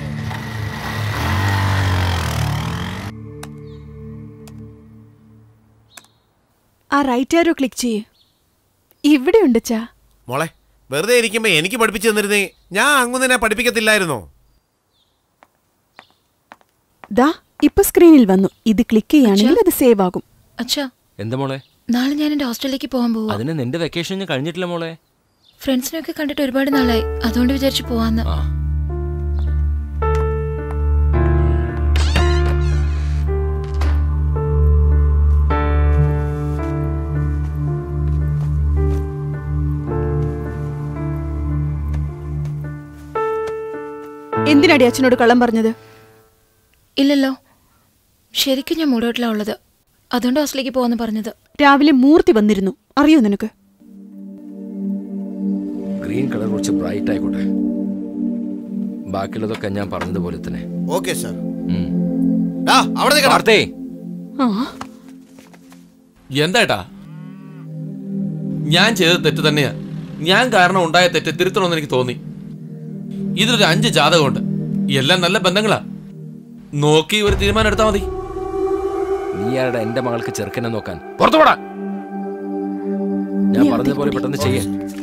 ആ റൈറ്റ് ആരോ ക്ലിക്ക് ചെയ്യ് ഇവിടെ ഉണ്ട് ചാ മോളെ വെറുതെ ഇരിക്കുമ്പോ എനിക്ക് പഠിപ്പിച്ചു തന്നിരുന്നേ ഞാൻ അങ്ങുന്നെ പഠിപ്പിക്കത്തില്ലായിരുന്നോ ദാ ഇപ്പൊ സ്ക്രീനിൽ വന്നു ഇത് ക്ലിക്ക് ചെയ്യുകയാണെങ്കിൽ അത് സേവ് ആകും അച്ഛാ എന്താ മോളെ നാളെ ഞാൻ എന്റെ ഹോസ്റ്റലിലേക്ക് പോകാൻ പോവാ അതിന് നിന്റെ വെക്കേഷൻ കഴിഞ്ഞിട്ടില്ല മോളെ ഫ്രണ്ട്സിനെയൊക്കെ കണ്ടിട്ട് ഒരുപാട് നാളായി അതുകൊണ്ട് വിചാരിച്ചു പോവാന്ന് ആ എന്തിനാടി അച്ഛനോട് കള്ളം പറഞ്ഞത് ഇല്ലല്ലോ ശരിക്കും ഞാൻ മൂടോട്ടിലാ ഉള്ളത് അതുകൊണ്ട് ഹോസ്റ്റലിലേക്ക് പോവാന്ന് പറഞ്ഞത് രാവിലെ മൂർത്തി വന്നിരുന്നു അറിയോ നിനക്ക് ഗ്രീൻ കളർ കുറച്ച് ബ്രൈറ്റ് ആയിക്കോട്ടെ ബാക്കിയുള്ളതൊക്കെ ഞാൻ പറഞ്ഞതുപോലെ തന്നെ ഓക്കെ സാർ ഉം. അവിടെ നിൽക്കണം. വാർത്തേ ആ എന്താ ഞാൻ ചെയ്ത തെറ്റ് തന്നെയാ ഞാൻ കാരണം ഉണ്ടായ തെറ്റ് തിരുത്തണമെന്ന് എനിക്ക് തോന്നി ഇതിലൊരു അഞ്ച് ജാതകമുണ്ട് എല്ലാം നല്ല ബന്ധങ്ങളാ നോക്കി ഒരു തീരുമാനം എടുത്താൽ മതി നീ ആരുടെ എന്റെ മകൾക്ക് ചെറുക്കനെ നോക്കാൻ പുറത്തു പോടാ ഞാൻ പറഞ്ഞതുപോലെ പെട്ടെന്ന് ചെയ്യേ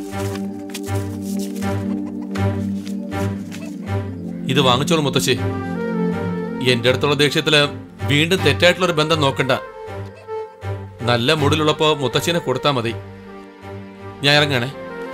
ഇത് വാങ്ങിച്ചോളൂ മുത്തശ്ശി എന്റെ അടുത്തുള്ള ദേഷ്യത്തില് വീണ്ടും തെറ്റായിട്ടുള്ള ഒരു ബന്ധം നോക്കണ്ട നല്ല മൂഡിലുള്ളപ്പോ മുത്തശ്ശിനെ കൊടുത്താൽ മതി ഞാൻ ഇറങ്ങണേ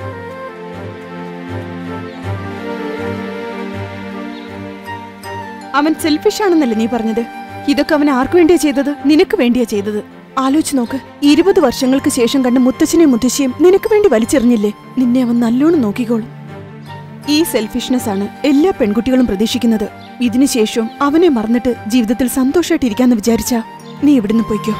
അവൻ സെൽഫിഷ് ആണെന്നല്ലേ നീ പറഞ്ഞത് ഇതൊക്കെ അവൻ ആർക്കു വേണ്ടിയാ ചെയ്തത് നിനക്ക് വേണ്ടിയാ ചെയ്തത് ആലോചിച്ച് നോക്ക് ഇരുപത് വർഷങ്ങൾക്ക് ശേഷം കണ്ട മുത്തച്ഛനെയും മുത്തശ്ശിയും നിനക്ക് വേണ്ടി വലിച്ചെറിഞ്ഞില്ലേ നിന്നെ അവൻ നല്ലോണം നോക്കിക്കോളും ഈ സെൽഫിഷ്നെസ് ആണ് എല്ലാ പെൺകുട്ടികളും പ്രതീക്ഷിക്കുന്നത് ഇതിനുശേഷം അവനെ മറന്നിട്ട് ജീവിതത്തിൽ സന്തോഷമായിട്ടിരിക്കാന്ന് വിചാരിച്ചാ നീ ഇവിടുന്ന് പോയിക്കോ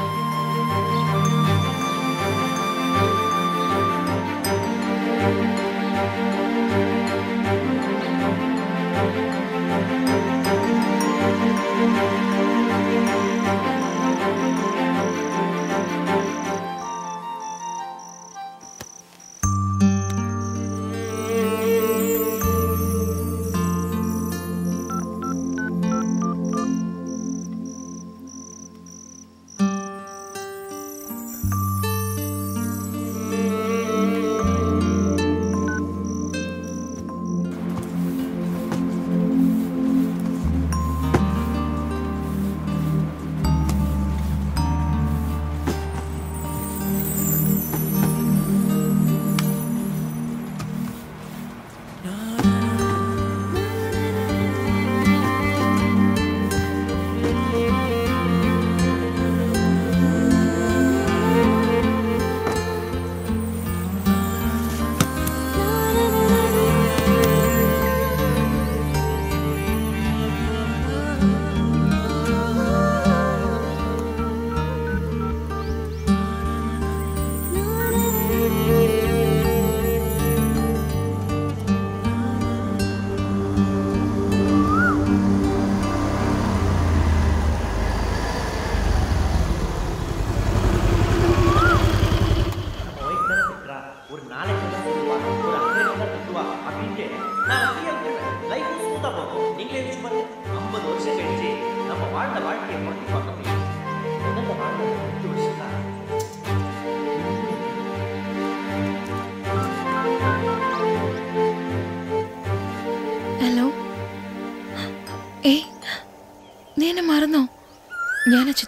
ஒரு நாளைக்கு என்ன சொல்லுவா ஒரு அஞ்சு லட்சம் கட்டுவா அப்படின்ட்டு நான் ஃப்ரீயாக போவேன் லைஃப் ஸ்மூத்தாக போகும் நீங்களே யோசிச்சு பாருங்க ஐம்பது வருஷம் கழிச்சு நம்ம வாழ்ந்த வாழ்க்கையை மாற்றி பார்க்க முடியும் முதல்ல வாழ்ந்த அஞ்சு வருஷம் தான்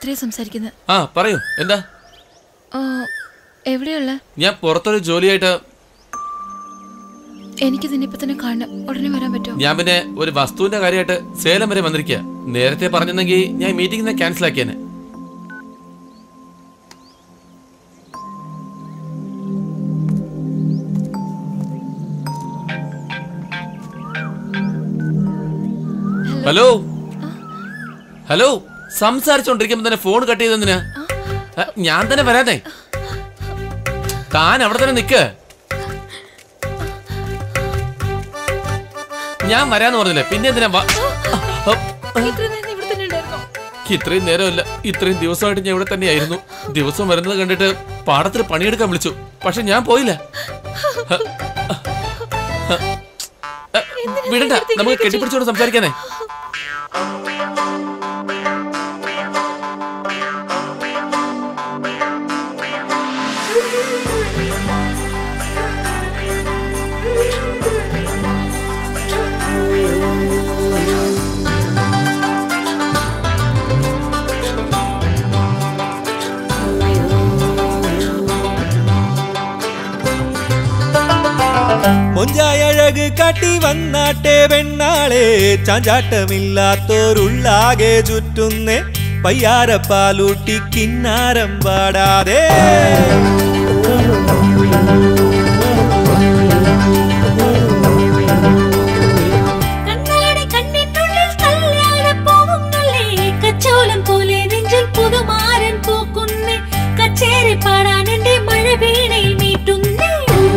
ചിത്രയെ സംസാരിക്കുന്നത് ആ പറയൂ എന്താ ആ, എവിടെയുള്ള ഞാൻ പുറത്തൊരു ജോലിയായിട്ട് എനിക്ക് നിന്നെ ഇപ്പൊ തന്നെ കാണണം ഉടനെ വരാൻ പറ്റുമോ ഞാൻ പിന്നെ ഒരു വസ്തുവിന്റെ കാര്യമായിട്ട് സേലം വരെ വന്നിരിക്കുക നേരത്തെ പറഞ്ഞെങ്കിൽ ഞാൻ മീറ്റിംഗ് ക്യാൻസൽ ആക്കിയേനെ ഹലോ ഹലോ സംസാരിച്ചോണ്ടിരിക്കുമ്പോ തന്നെ ഫോൺ കട്ട് ചെയ്തെന്തിനാ ആ, ഞാൻ തന്നെ വരാതെ താൻ അവിടെ തന്നെ നിക്ക് ഞാൻ വരാന്ന് പറഞ്ഞില്ലേ പിന്നെ എന്തിനാ വാ- ഇത്ര നേരം ഇവിടെ തന്നെ ഉണ്ടായിരുന്നോ ഇത്രയും നേരമല്ല ഇത്രയും ദിവസമായിട്ട് ഞാൻ ഇവിടെ തന്നെയായിരുന്നു ദിവസം വരുന്നത് കണ്ടിട്ട് പാടത്തിൽ പണിയെടുക്കാൻ വിളിച്ചു പക്ഷെ ഞാൻ പോയില്ല ഹ, ഹ, ഹ, വിടണ്ട നമുക്ക് കെട്ടിപ്പിടിച്ചോണ്ട് സംസാരിക്കാനേ മൊഞ്ചായ അഴക് കാട്ടി വന്നാട്ടെ പെണ്ണാളെ ചാഞ്ചാട്ടമില്ലാത്തോരുള്ളാകെ ചുറ്റുന്നേ പയ്യാരപ്പാലൂട്ടി കിന്നാരം പാടാതെ കണ്ണാടി കണ്ണിനുള്ളിൽ കല്യാണപ്പൂവും നല്ലേ കച്ചോലം പോലെ നെഞ്ചിൽ പുതുമാരൻ പൂക്കുന്നേ കച്ചേരി പാടാൻ എന്റെ മഴ വീണയിൽ മീട്ടുന്നേ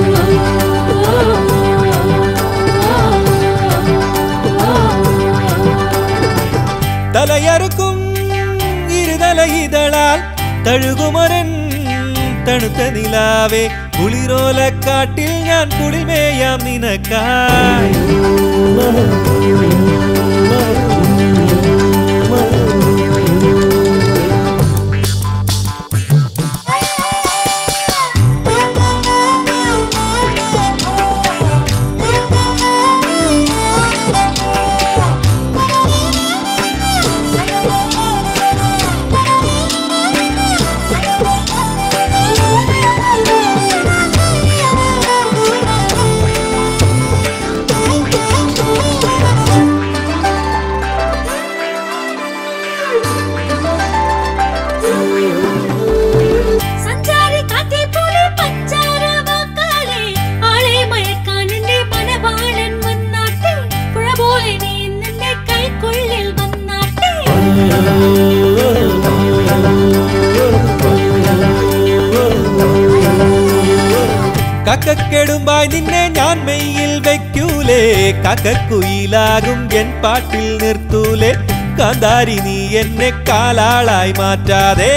തലയറുക്കും ഇരുതല ഇതളാൽ തഴുകുമൊരൻ തണുത്ത നിലാവേ കുളിരോലക്കാട്ടിൽ ഞാൻ കുളിമേയാം നിനക്കായി സഞ്ചാരി കാറ്റേ പോലെ പഞ്ചാര വാക്കാലെ ആളെ മയക്കാൻ എന്റെ മനവാളൻ വന്നാട്ടെ പുഴ പോലെ നീ നിന്റെ കൈക്കുള്ളിൽ വന്നാട്ടെ കക്കക്കെടുമ്പായി നിന്നെ ഞാൻ മെയ്യിൽ വെക്കൂലേ കക്കക്കുയിലാകും എൻ പാട്ടിൽ നിർത്തൂലേ കാന്താരി നീ എന്നെ കാലാളായി മാറ്റാതെ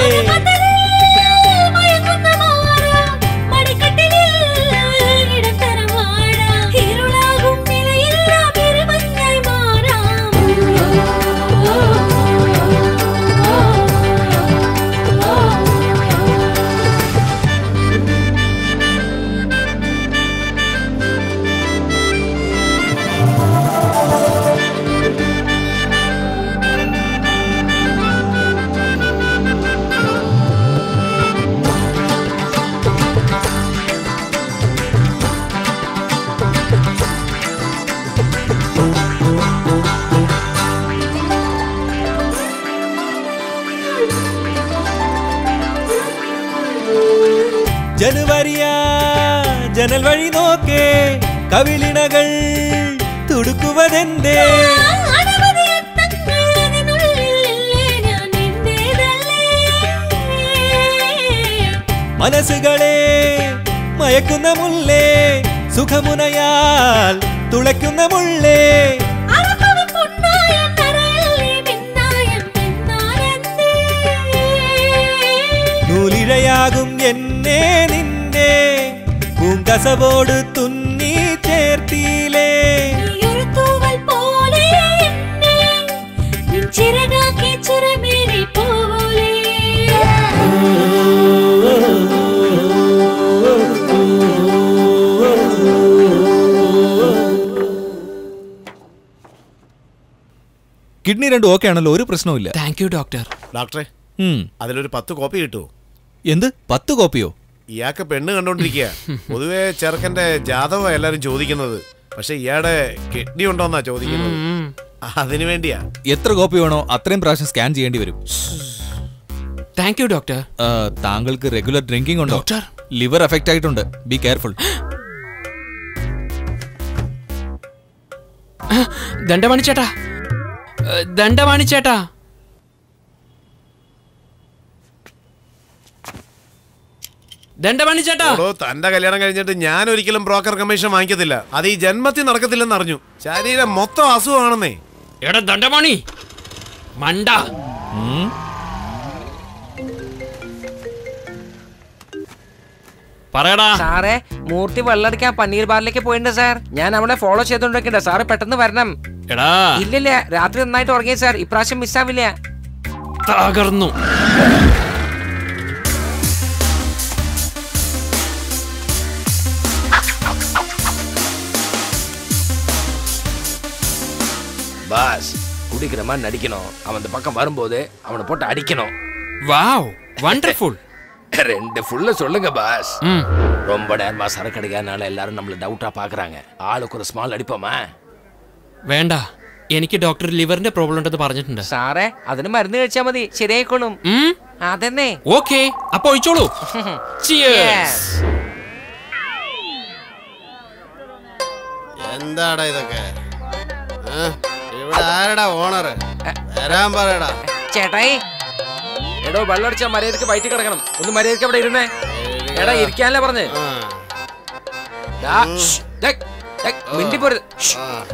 മയങ്ങുന്ന മാറാ, മടിക്കട്ടിലിൽ ഇടം തരം വാഴാം. ഇരുളാകും നിലയില്ല പെരുമഞ്ഞായി മാറാം ജനുവരിയാ ജനൽ വഴി നോക്കേ കവിളിണകൾ തുടുക്കുവതെന്തേ അനവധി അർത്ഥങ്ങൾ അതിനുള്ളിലില്ലേ ഞാൻ നിന്റേതല്ലേ മനസ്സുകളെ മയക്കുന്ന മുല്ലേ സുഖമുനയാൽ തുളയ്ക്കുന്ന മുള്ളേ അറപ്പവൻ പൊന്നായ കരയല്ലേ മിന്നായം മിന്നാരെന്തേ നൂലിഴയാകും എന്നെ നിന്നെ പൂങ്കസവോട് തുന്നി ചേർത്തിയിലേ നീയൊരു തൂവൽ പോലെ എന്നെ നിൻ ചിറകാക്കി ചുരമേറി പോലെ കിഡ്നി രണ്ടും ഓക്കെ ആണല്ലോ ഒരു പ്രശ്നവുമില്ല താങ്ക് യു ഡോക്ടർ ഡോക്ടറെ ഉം. അതിലൊരു പത്ത് കോപ്പി കിട്ടുമോ എന്ത് പത്ത് കോപ്പിയോ ഇയാൾക്ക് പെണ്ണ് കണ്ടോണ്ടിരിക്കുക പൊതുവെ ചെറുക്കന്റെ ജാതകം എല്ലാരും ചോദിക്കുന്നത് പക്ഷെ ഇയാടെ കിഡ്നി ഉണ്ടോന്നാ ചോദിക്കുന്നത് അതിനു വേണ്ടിയാ എത്ര കോപ്പി വേണോ അത്രയും പ്രാവശ്യം സ്കാൻ ചെയ്യേണ്ടി വരും താങ്ക് യു ഡോക്ടർ ആ, താങ്കൾക്ക് റെഗുലർ ഡ്രിങ്കിംഗ് ഉണ്ടോ ലിവർ എഫക്റ്റ് ആയിട്ടുണ്ട് ബി കെയർഫുൾ ദണ്ഡവാണി ചേട്ടാ ഏ, ദണ്ഡവാണി ചേട്ടാ ദണ്ഡവാണി ചേട്ടാ ഓടോ തന്റെ കല്യാണം കഴിഞ്ഞിട്ട് ഞാൻ ഒരിക്കലും ബ്രോക്കർ കമ്മീഷൻ വാങ്ങിക്കത്തില്ല അത് ഈ ജന്മത്തിൽ നടക്കത്തില്ലെന്ന് അറിഞ്ഞു ശരീരം മൊത്തം അസുഖമാണെന്നേ എടാ ദണ്ഡവാണി മണ്ട പറയടാ സാറേ മൂർത്തി വെള്ളടിക്കാൻ പന്നീർ ബാറിലേക്ക് പോയിട്ടുണ്ട് സാർ ഞാൻ അവളെ ഫോളോ ചെയ്തോണ്ടിരിക്കണ്ട സാറ് പെട്ടെന്ന് വരണം എടാ ഇല്ലില്ല രാത്രി നന്നായിട്ട് ഉറങ്ങി സാർ ഇപ്രാവശ്യം മിസ്സാവില്ല തകർന്നു பாஸ் குடிக்கிற மாதிரி நடிக்கணும் அவன் இந்த பக்கம் வரும்போது அவனை போட்டு அடிக்கணும் வாவ் வண்டர்ஃபுல் ரெண்டு ஃபுல்லு சொல்லுங்க பாஸ் ம் ரொம்ப நேரமா சரக்கு அடிக்காதனால எல்லாரும் நம்மள டவுட்டா பாக்குறாங்க ஆளுக்கு ஒரு ஸ்மால் அடிப்போமா വേണ്ട എനിക്ക് ഡോക്ടർ ലിവറിന്റെ പ്രോബ്ലം ഉണ്ടെന്ന് പറഞ്ഞിട്ടുണ്ട് സാറേ അതിന് മരുന്ന് കഴിച്ചാൽ മതി ശരിയായിക്കോളും ഉം? അതെന്നെ ഓക്കേ അപ്പൊ ഒഴിച്ചോളൂ Cheers. എന്താടാ ഇതൊക്കെ ആ, ഇവിടെ ആരടാ ഓണറ് വരാൻ പറയടാ ചേട്ടായി എടോ വെള്ളടിച്ചാ മര്യാദക്ക് വയറ്റി കിടക്കണം ഒന്ന് മര്യാദക്ക് അവിടെ ഇരുന്നേ എടാ ഇരിക്കാനല്ലേ പറഞ്ഞ് ദാ, ഷ്, ദേ, ദേ, മിണ്ടിപ്പോരുത് ഷ്.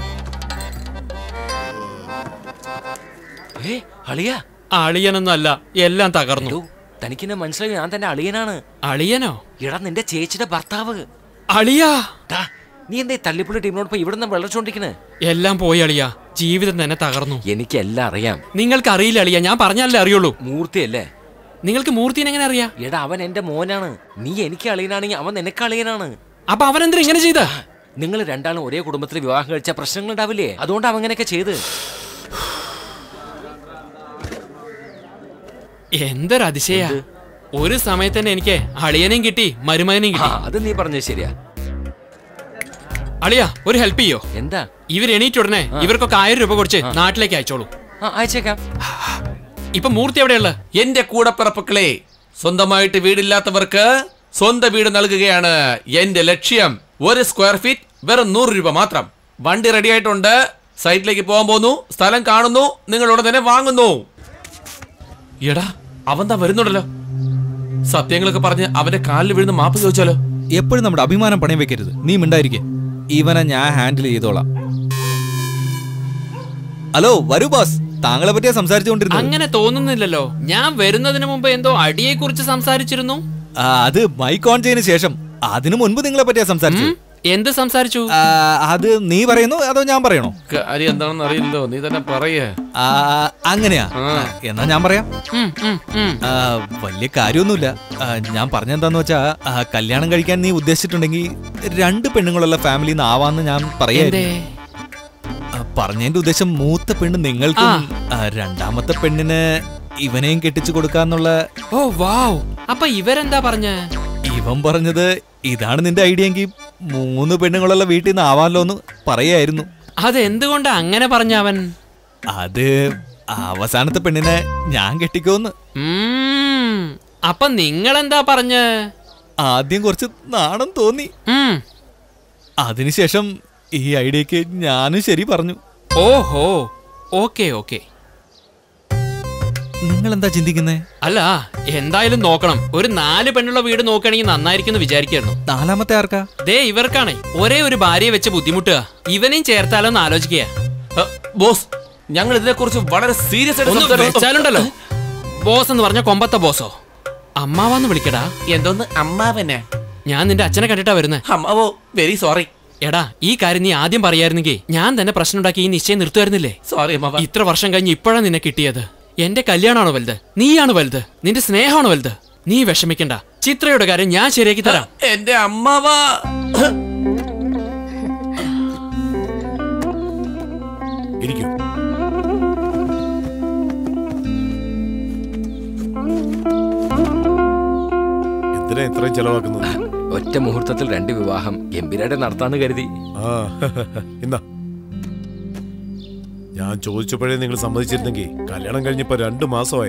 ഏ അളിയ അളിയനൊന്നും അല്ല എല്ലാം തകർന്നു തനിക്കെന്നെ മനസ്സിലായി ഞാൻ തന്റെ അളിയനാണ് അളിയനോ എടാ നിന്റെ ചേച്ചിയുടെ ഭർത്താവ് അളിയാ ടാ, നീ എന്താ ഈ തള്ളിപ്പുള്ളി ടീമിനോടൊപ്പം ഇവിടെ നിന്ന് വെള്ളച്ചോണ്ടിരിക്കണേ എല്ലാം പോയി അളിയ ജീവിതം തന്നെ തകർന്നു എനിക്ക് എല്ലാം അറിയാം നിങ്ങൾക്ക് അറിയില്ല അളിയ ഞാൻ പറഞ്ഞാലേ അറിയുള്ളൂ മൂർത്തിയല്ലേ നിങ്ങൾക്ക് മൂർത്തിനെ എങ്ങനെ അറിയാം എടാ അവൻ എന്റെ മോനാണ് നീ എനിക്ക് അളിയനാണെങ്കിൽ അവൻ നിനക്ക് അളിയനാണ് അപ്പൊ അവനെന്തിനാ ഇങ്ങനെ ചെയ്ത നിങ്ങൾ രണ്ടാളും ഒരേ കുടുംബത്തിൽ വിവാഹം കഴിച്ച പ്രശ്നങ്ങൾ ഉണ്ടാവില്ലേ അതുകൊണ്ട് അവൻ അങ്ങനെയൊക്കെ ചെയ്ത് എന്തൊരു അതിശയ ഒരു സമയത്ത് തന്നെ എനിക്ക് അളിയനെയും കിട്ടി മരുമകനെയും കിട്ടി അത് നീ പറഞ്ഞത് ശരിയാ അളിയ ഒരു ഹെൽപ്പ് ചെയ്യോ എന്താ ഇവർ എണീറ്റ് ഉടനെ ഇവർക്കൊക്കെ ആയിരം രൂപ കൊടുത്ത് നാട്ടിലേക്ക് അയച്ചോളൂ ആ അയച്ചേക്കാം ഇപ്പൊ മൂർത്തി എവിടെയുള്ള എന്റെ കൂടപ്പിറപ്പുക്കളെ സ്വന്തമായിട്ട് വീടില്ലാത്തവർക്ക് സ്വന്തം വീട് നൽകുകയാണ് എന്റെ ലക്ഷ്യം ഒരു സ്ക്വയർ ഫീറ്റ് വെറും നൂറ് രൂപ മാത്രം വണ്ടി റെഡി ആയിട്ടുണ്ട് സൈറ്റിലേക്ക് പോകാൻ പോകുന്നു സ്ഥലം കാണുന്നു നിങ്ങൾ ഉടൻ തന്നെ വാങ്ങുന്നു എടാ അവൻ താ വരുന്നുണ്ടല്ലോ സത്യങ്ങളൊക്കെ പറഞ്ഞ് അവന്റെ കാലിൽ വീഴുന്ന മാപ്പ് ചോദിച്ചാലോ എപ്പോഴും നമ്മുടെ അഭിമാനം പണയം വെക്കരുത് നീ മിണ്ടായിരിക്കെ ഇവനെ ഞാൻ ഹാൻഡിൽ ചെയ്തോളാം ഹലോ വരൂ ബാസ് താങ്കളെ പറ്റിയാ സംസാരിച്ചുകൊണ്ടിരുന്നത് അങ്ങനെ തോന്നുന്നില്ലല്ലോ ഞാൻ വരുന്നതിന് മുമ്പ് എന്തോ അടിയെ കുറിച്ച് സംസാരിച്ചിരുന്നു ആ, അത് മൈക്ക് ഓൺ ചെയ്തതിനു ശേഷം അതിനു മുൻപ് നിങ്ങളെ പറ്റിയാ സംസാരിച്ചു എന്ത് സംസാരിച്ചു ആ, അത് നീ പറയുന്നു അതോ ഞാൻ പറയണോ കാര്യം എന്താണെന്ന് അറിയില്ലോ നീ തന്നെ പറയേ ആ, അങ്ങനെയാ എന്നാ ഞാൻ പറയാം ഉം, ഉം, ഉം. ആ, വലിയ കാര്യമൊന്നുമില്ല ആ, ഞാൻ പറഞ്ഞെന്താന്ന് വെച്ചാ ആ, കല്യാണം കഴിക്കാൻ നീ ഉദ്ദേശിച്ചിട്ടുണ്ടെങ്കിൽ രണ്ട് പെണ്ണുങ്ങളുള്ള ഫാമിലിന്ന് ആവാന്ന് ഞാൻ പറയായിരുന്നു എന്തേ? ആ, പറഞ്ഞതിന്റെ ഉദ്ദേശം മൂത്ത പെണ്ണ് നിങ്ങൾക്കും ആ, രണ്ടാമത്തെ പെണ്ണിന് ഇവനെയും കെട്ടിച്ചു കൊടുക്കാന്നുള്ള ഓ വാവ് അപ്പൊ ഇവരെന്താ പറഞ്ഞ ഇവൻ പറഞ്ഞത് ഇതാണ് നിന്റെ ഐഡിയ എങ്കിൽ മൂന്ന് പെണ്ണുങ്ങളുള്ള വീട്ടിൽ നിന്ന് ആവാമല്ലോ എന്ന് പറയായിരുന്നു അതെന്തുകൊണ്ടാ അങ്ങനെ പറഞ്ഞ അവൻ അത് അവസാനത്തെ പെണ്ണിനെ ഞാൻ കെട്ടിക്കോന്ന് ഉം, അപ്പൊ നിങ്ങളെന്താ പറഞ്ഞ ആദ്യം കുറച്ച് നാണം തോന്നി അതിനുശേഷം ഈ ഐഡിയക്ക് ഞാനും ശരി പറഞ്ഞു ഓഹോ ഓക്കെ ഓക്കെ നിങ്ങൾ എന്താ ചിന്തിക്കുന്നേ അല്ല എന്തായാലും നോക്കണം ഒരു നാല് പെണ്ണുള്ള വീട് നോക്കുകയാണെങ്കിൽ നന്നായിരിക്കും എന്ന് വിചാരിക്കായിരുന്നു നാലാമത്തെ ആർക്കാ ദേ ഇവർക്കാണേ ഒരേ ഒരു ഭാര്യയെ വെച്ച് ബുദ്ധിമുട്ടുക ഇവനെയും ചേർത്താലോ എന്ന് ആലോചിക്കുക ബോസ് ഞങ്ങൾ ഇതിനെ കുറിച്ച് വളരെ സീരിയസ് ആയിട്ട് ഒന്ന് സംസാരിച്ചു. വെച്ചാലുണ്ടല്ലോ ബോസ് എന്ന് പറഞ്ഞ കൊമ്പത്തെ ബോസോ അമ്മാവാന്ന് വിളിക്കടാ എന്തോന്ന് അമ്മാവനെ ഞാൻ നിന്റെ അച്ഛനെ കണ്ടിട്ടാ വരുന്നേ അമ്മാവോ വെരി സോറി എടാ ഈ കാര്യം നീ ആദ്യം പറയായിരുന്നെങ്കിൽ ഞാൻ തന്നെ പ്രശ്നം ഉണ്ടാക്കി ഈ നിശ്ചയം നിർത്തുമായിരുന്നില്ലേ സോറി അമ്മാവ ഇത്ര വർഷം കഴിഞ്ഞ് ഇപ്പോഴാണ് നിന്നെ കിട്ടിയത് എന്റെ കല്യാണമാണോ വലുത് നീയാണ് വലുത് നിന്റെ സ്നേഹമാണോ വലുത് നീ വിഷമിക്കണ്ട ചിത്രയുടെ കാര്യം ഞാൻ ശരിയാക്കി തരാം എന്റെ അമ്മാവ ഇരിക്കൂ ഇത്രയും ചെലവാക്കുന്നത് ഒറ്റ മുഹൂർത്തത്തിൽ രണ്ട് വിവാഹം ഗംഭീരമായിട്ട് നടത്താന്ന് കരുതി ആ ഇന്നാ ഞാൻ ചോദിച്ചപ്പോഴേ നിങ്ങൾ സമ്മതിച്ചിരുന്നെങ്കിൽ കല്യാണം കഴിഞ്ഞപ്പോ രണ്ടു മാസമായി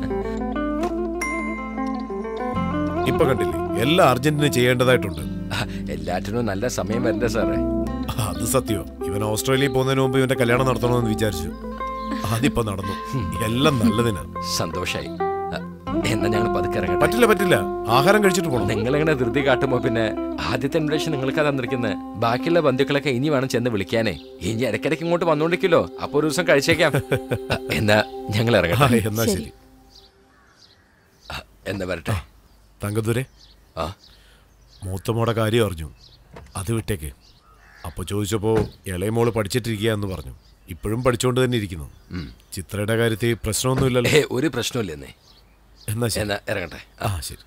ഇപ്പൊ കണ്ടില്ലേ എല്ലാം അർജന്റീന ചെയ്യേണ്ടതായിട്ടുണ്ട് എല്ലാറ്റിനും നല്ല സമയം വരണ്ടേ സാറേ അത് സത്യോ ഇവൻ ഓസ്ട്രേലിയയിൽ പോകുന്നതിന് മുമ്പ് ഇവന്റെ കല്യാണം നടത്തണമെന്ന് വിചാരിച്ചു അതിപ്പോ നടന്നു എല്ലാം നല്ലതിനാ സന്തോഷായി അ, എന്നാ ഞങ്ങൾ പതുക്കെ ഇറങ്ങട്ടെ പറ്റില്ല പറ്റില്ല ആഹാരം കഴിച്ചിട്ട് പോകണം നിങ്ങൾ ഇങ്ങനെ ധൃതി കാട്ടുമ്പോ പിന്നെ ആദ്യത്തെ ഇൻവിറ്റേഷൻ നിങ്ങൾക്ക് തന്നിരിക്കുന്നത് ബാക്കിയുള്ള ബന്ധുക്കളൊക്കെ ഇനി വേണം ചെന്ന് വിളിക്കാനേ ഇനി ഇടയ്ക്കിടയ്ക്ക് ഇങ്ങോട്ട് വന്നോണ്ടിരിക്കല്ലോ അപ്പൊ ഒരു ദിവസം കഴിച്ചേക്കാം അ, എന്നാ ഞങ്ങൾ ആ, ഇറങ്ങട്ടെ എന്നാ ശരി അ, എന്നാ വരട്ടെ തങ്കദൂരെ ആ മൂത്തമോടെ കാര്യം അറിഞ്ഞു അത് വിട്ടേക്ക് അപ്പൊ ചോദിച്ചപ്പോ ഇളയമോള് പഠിച്ചിട്ടിരിക്കുക എന്ന് പറഞ്ഞു ഇപ്പോഴും പഠിച്ചുകൊണ്ട് തന്നെ ഇരിക്കുന്നു ചിത്രയുടെ കാര്യത്തിൽ പ്രശ്നമൊന്നുമില്ലല്ലോ ഏ ഒരു പ്രശ്നമില്ലെന്നേ എന്നാ ശരി എന്നാ ഇറങ്ങട്ടെ ആ ശരി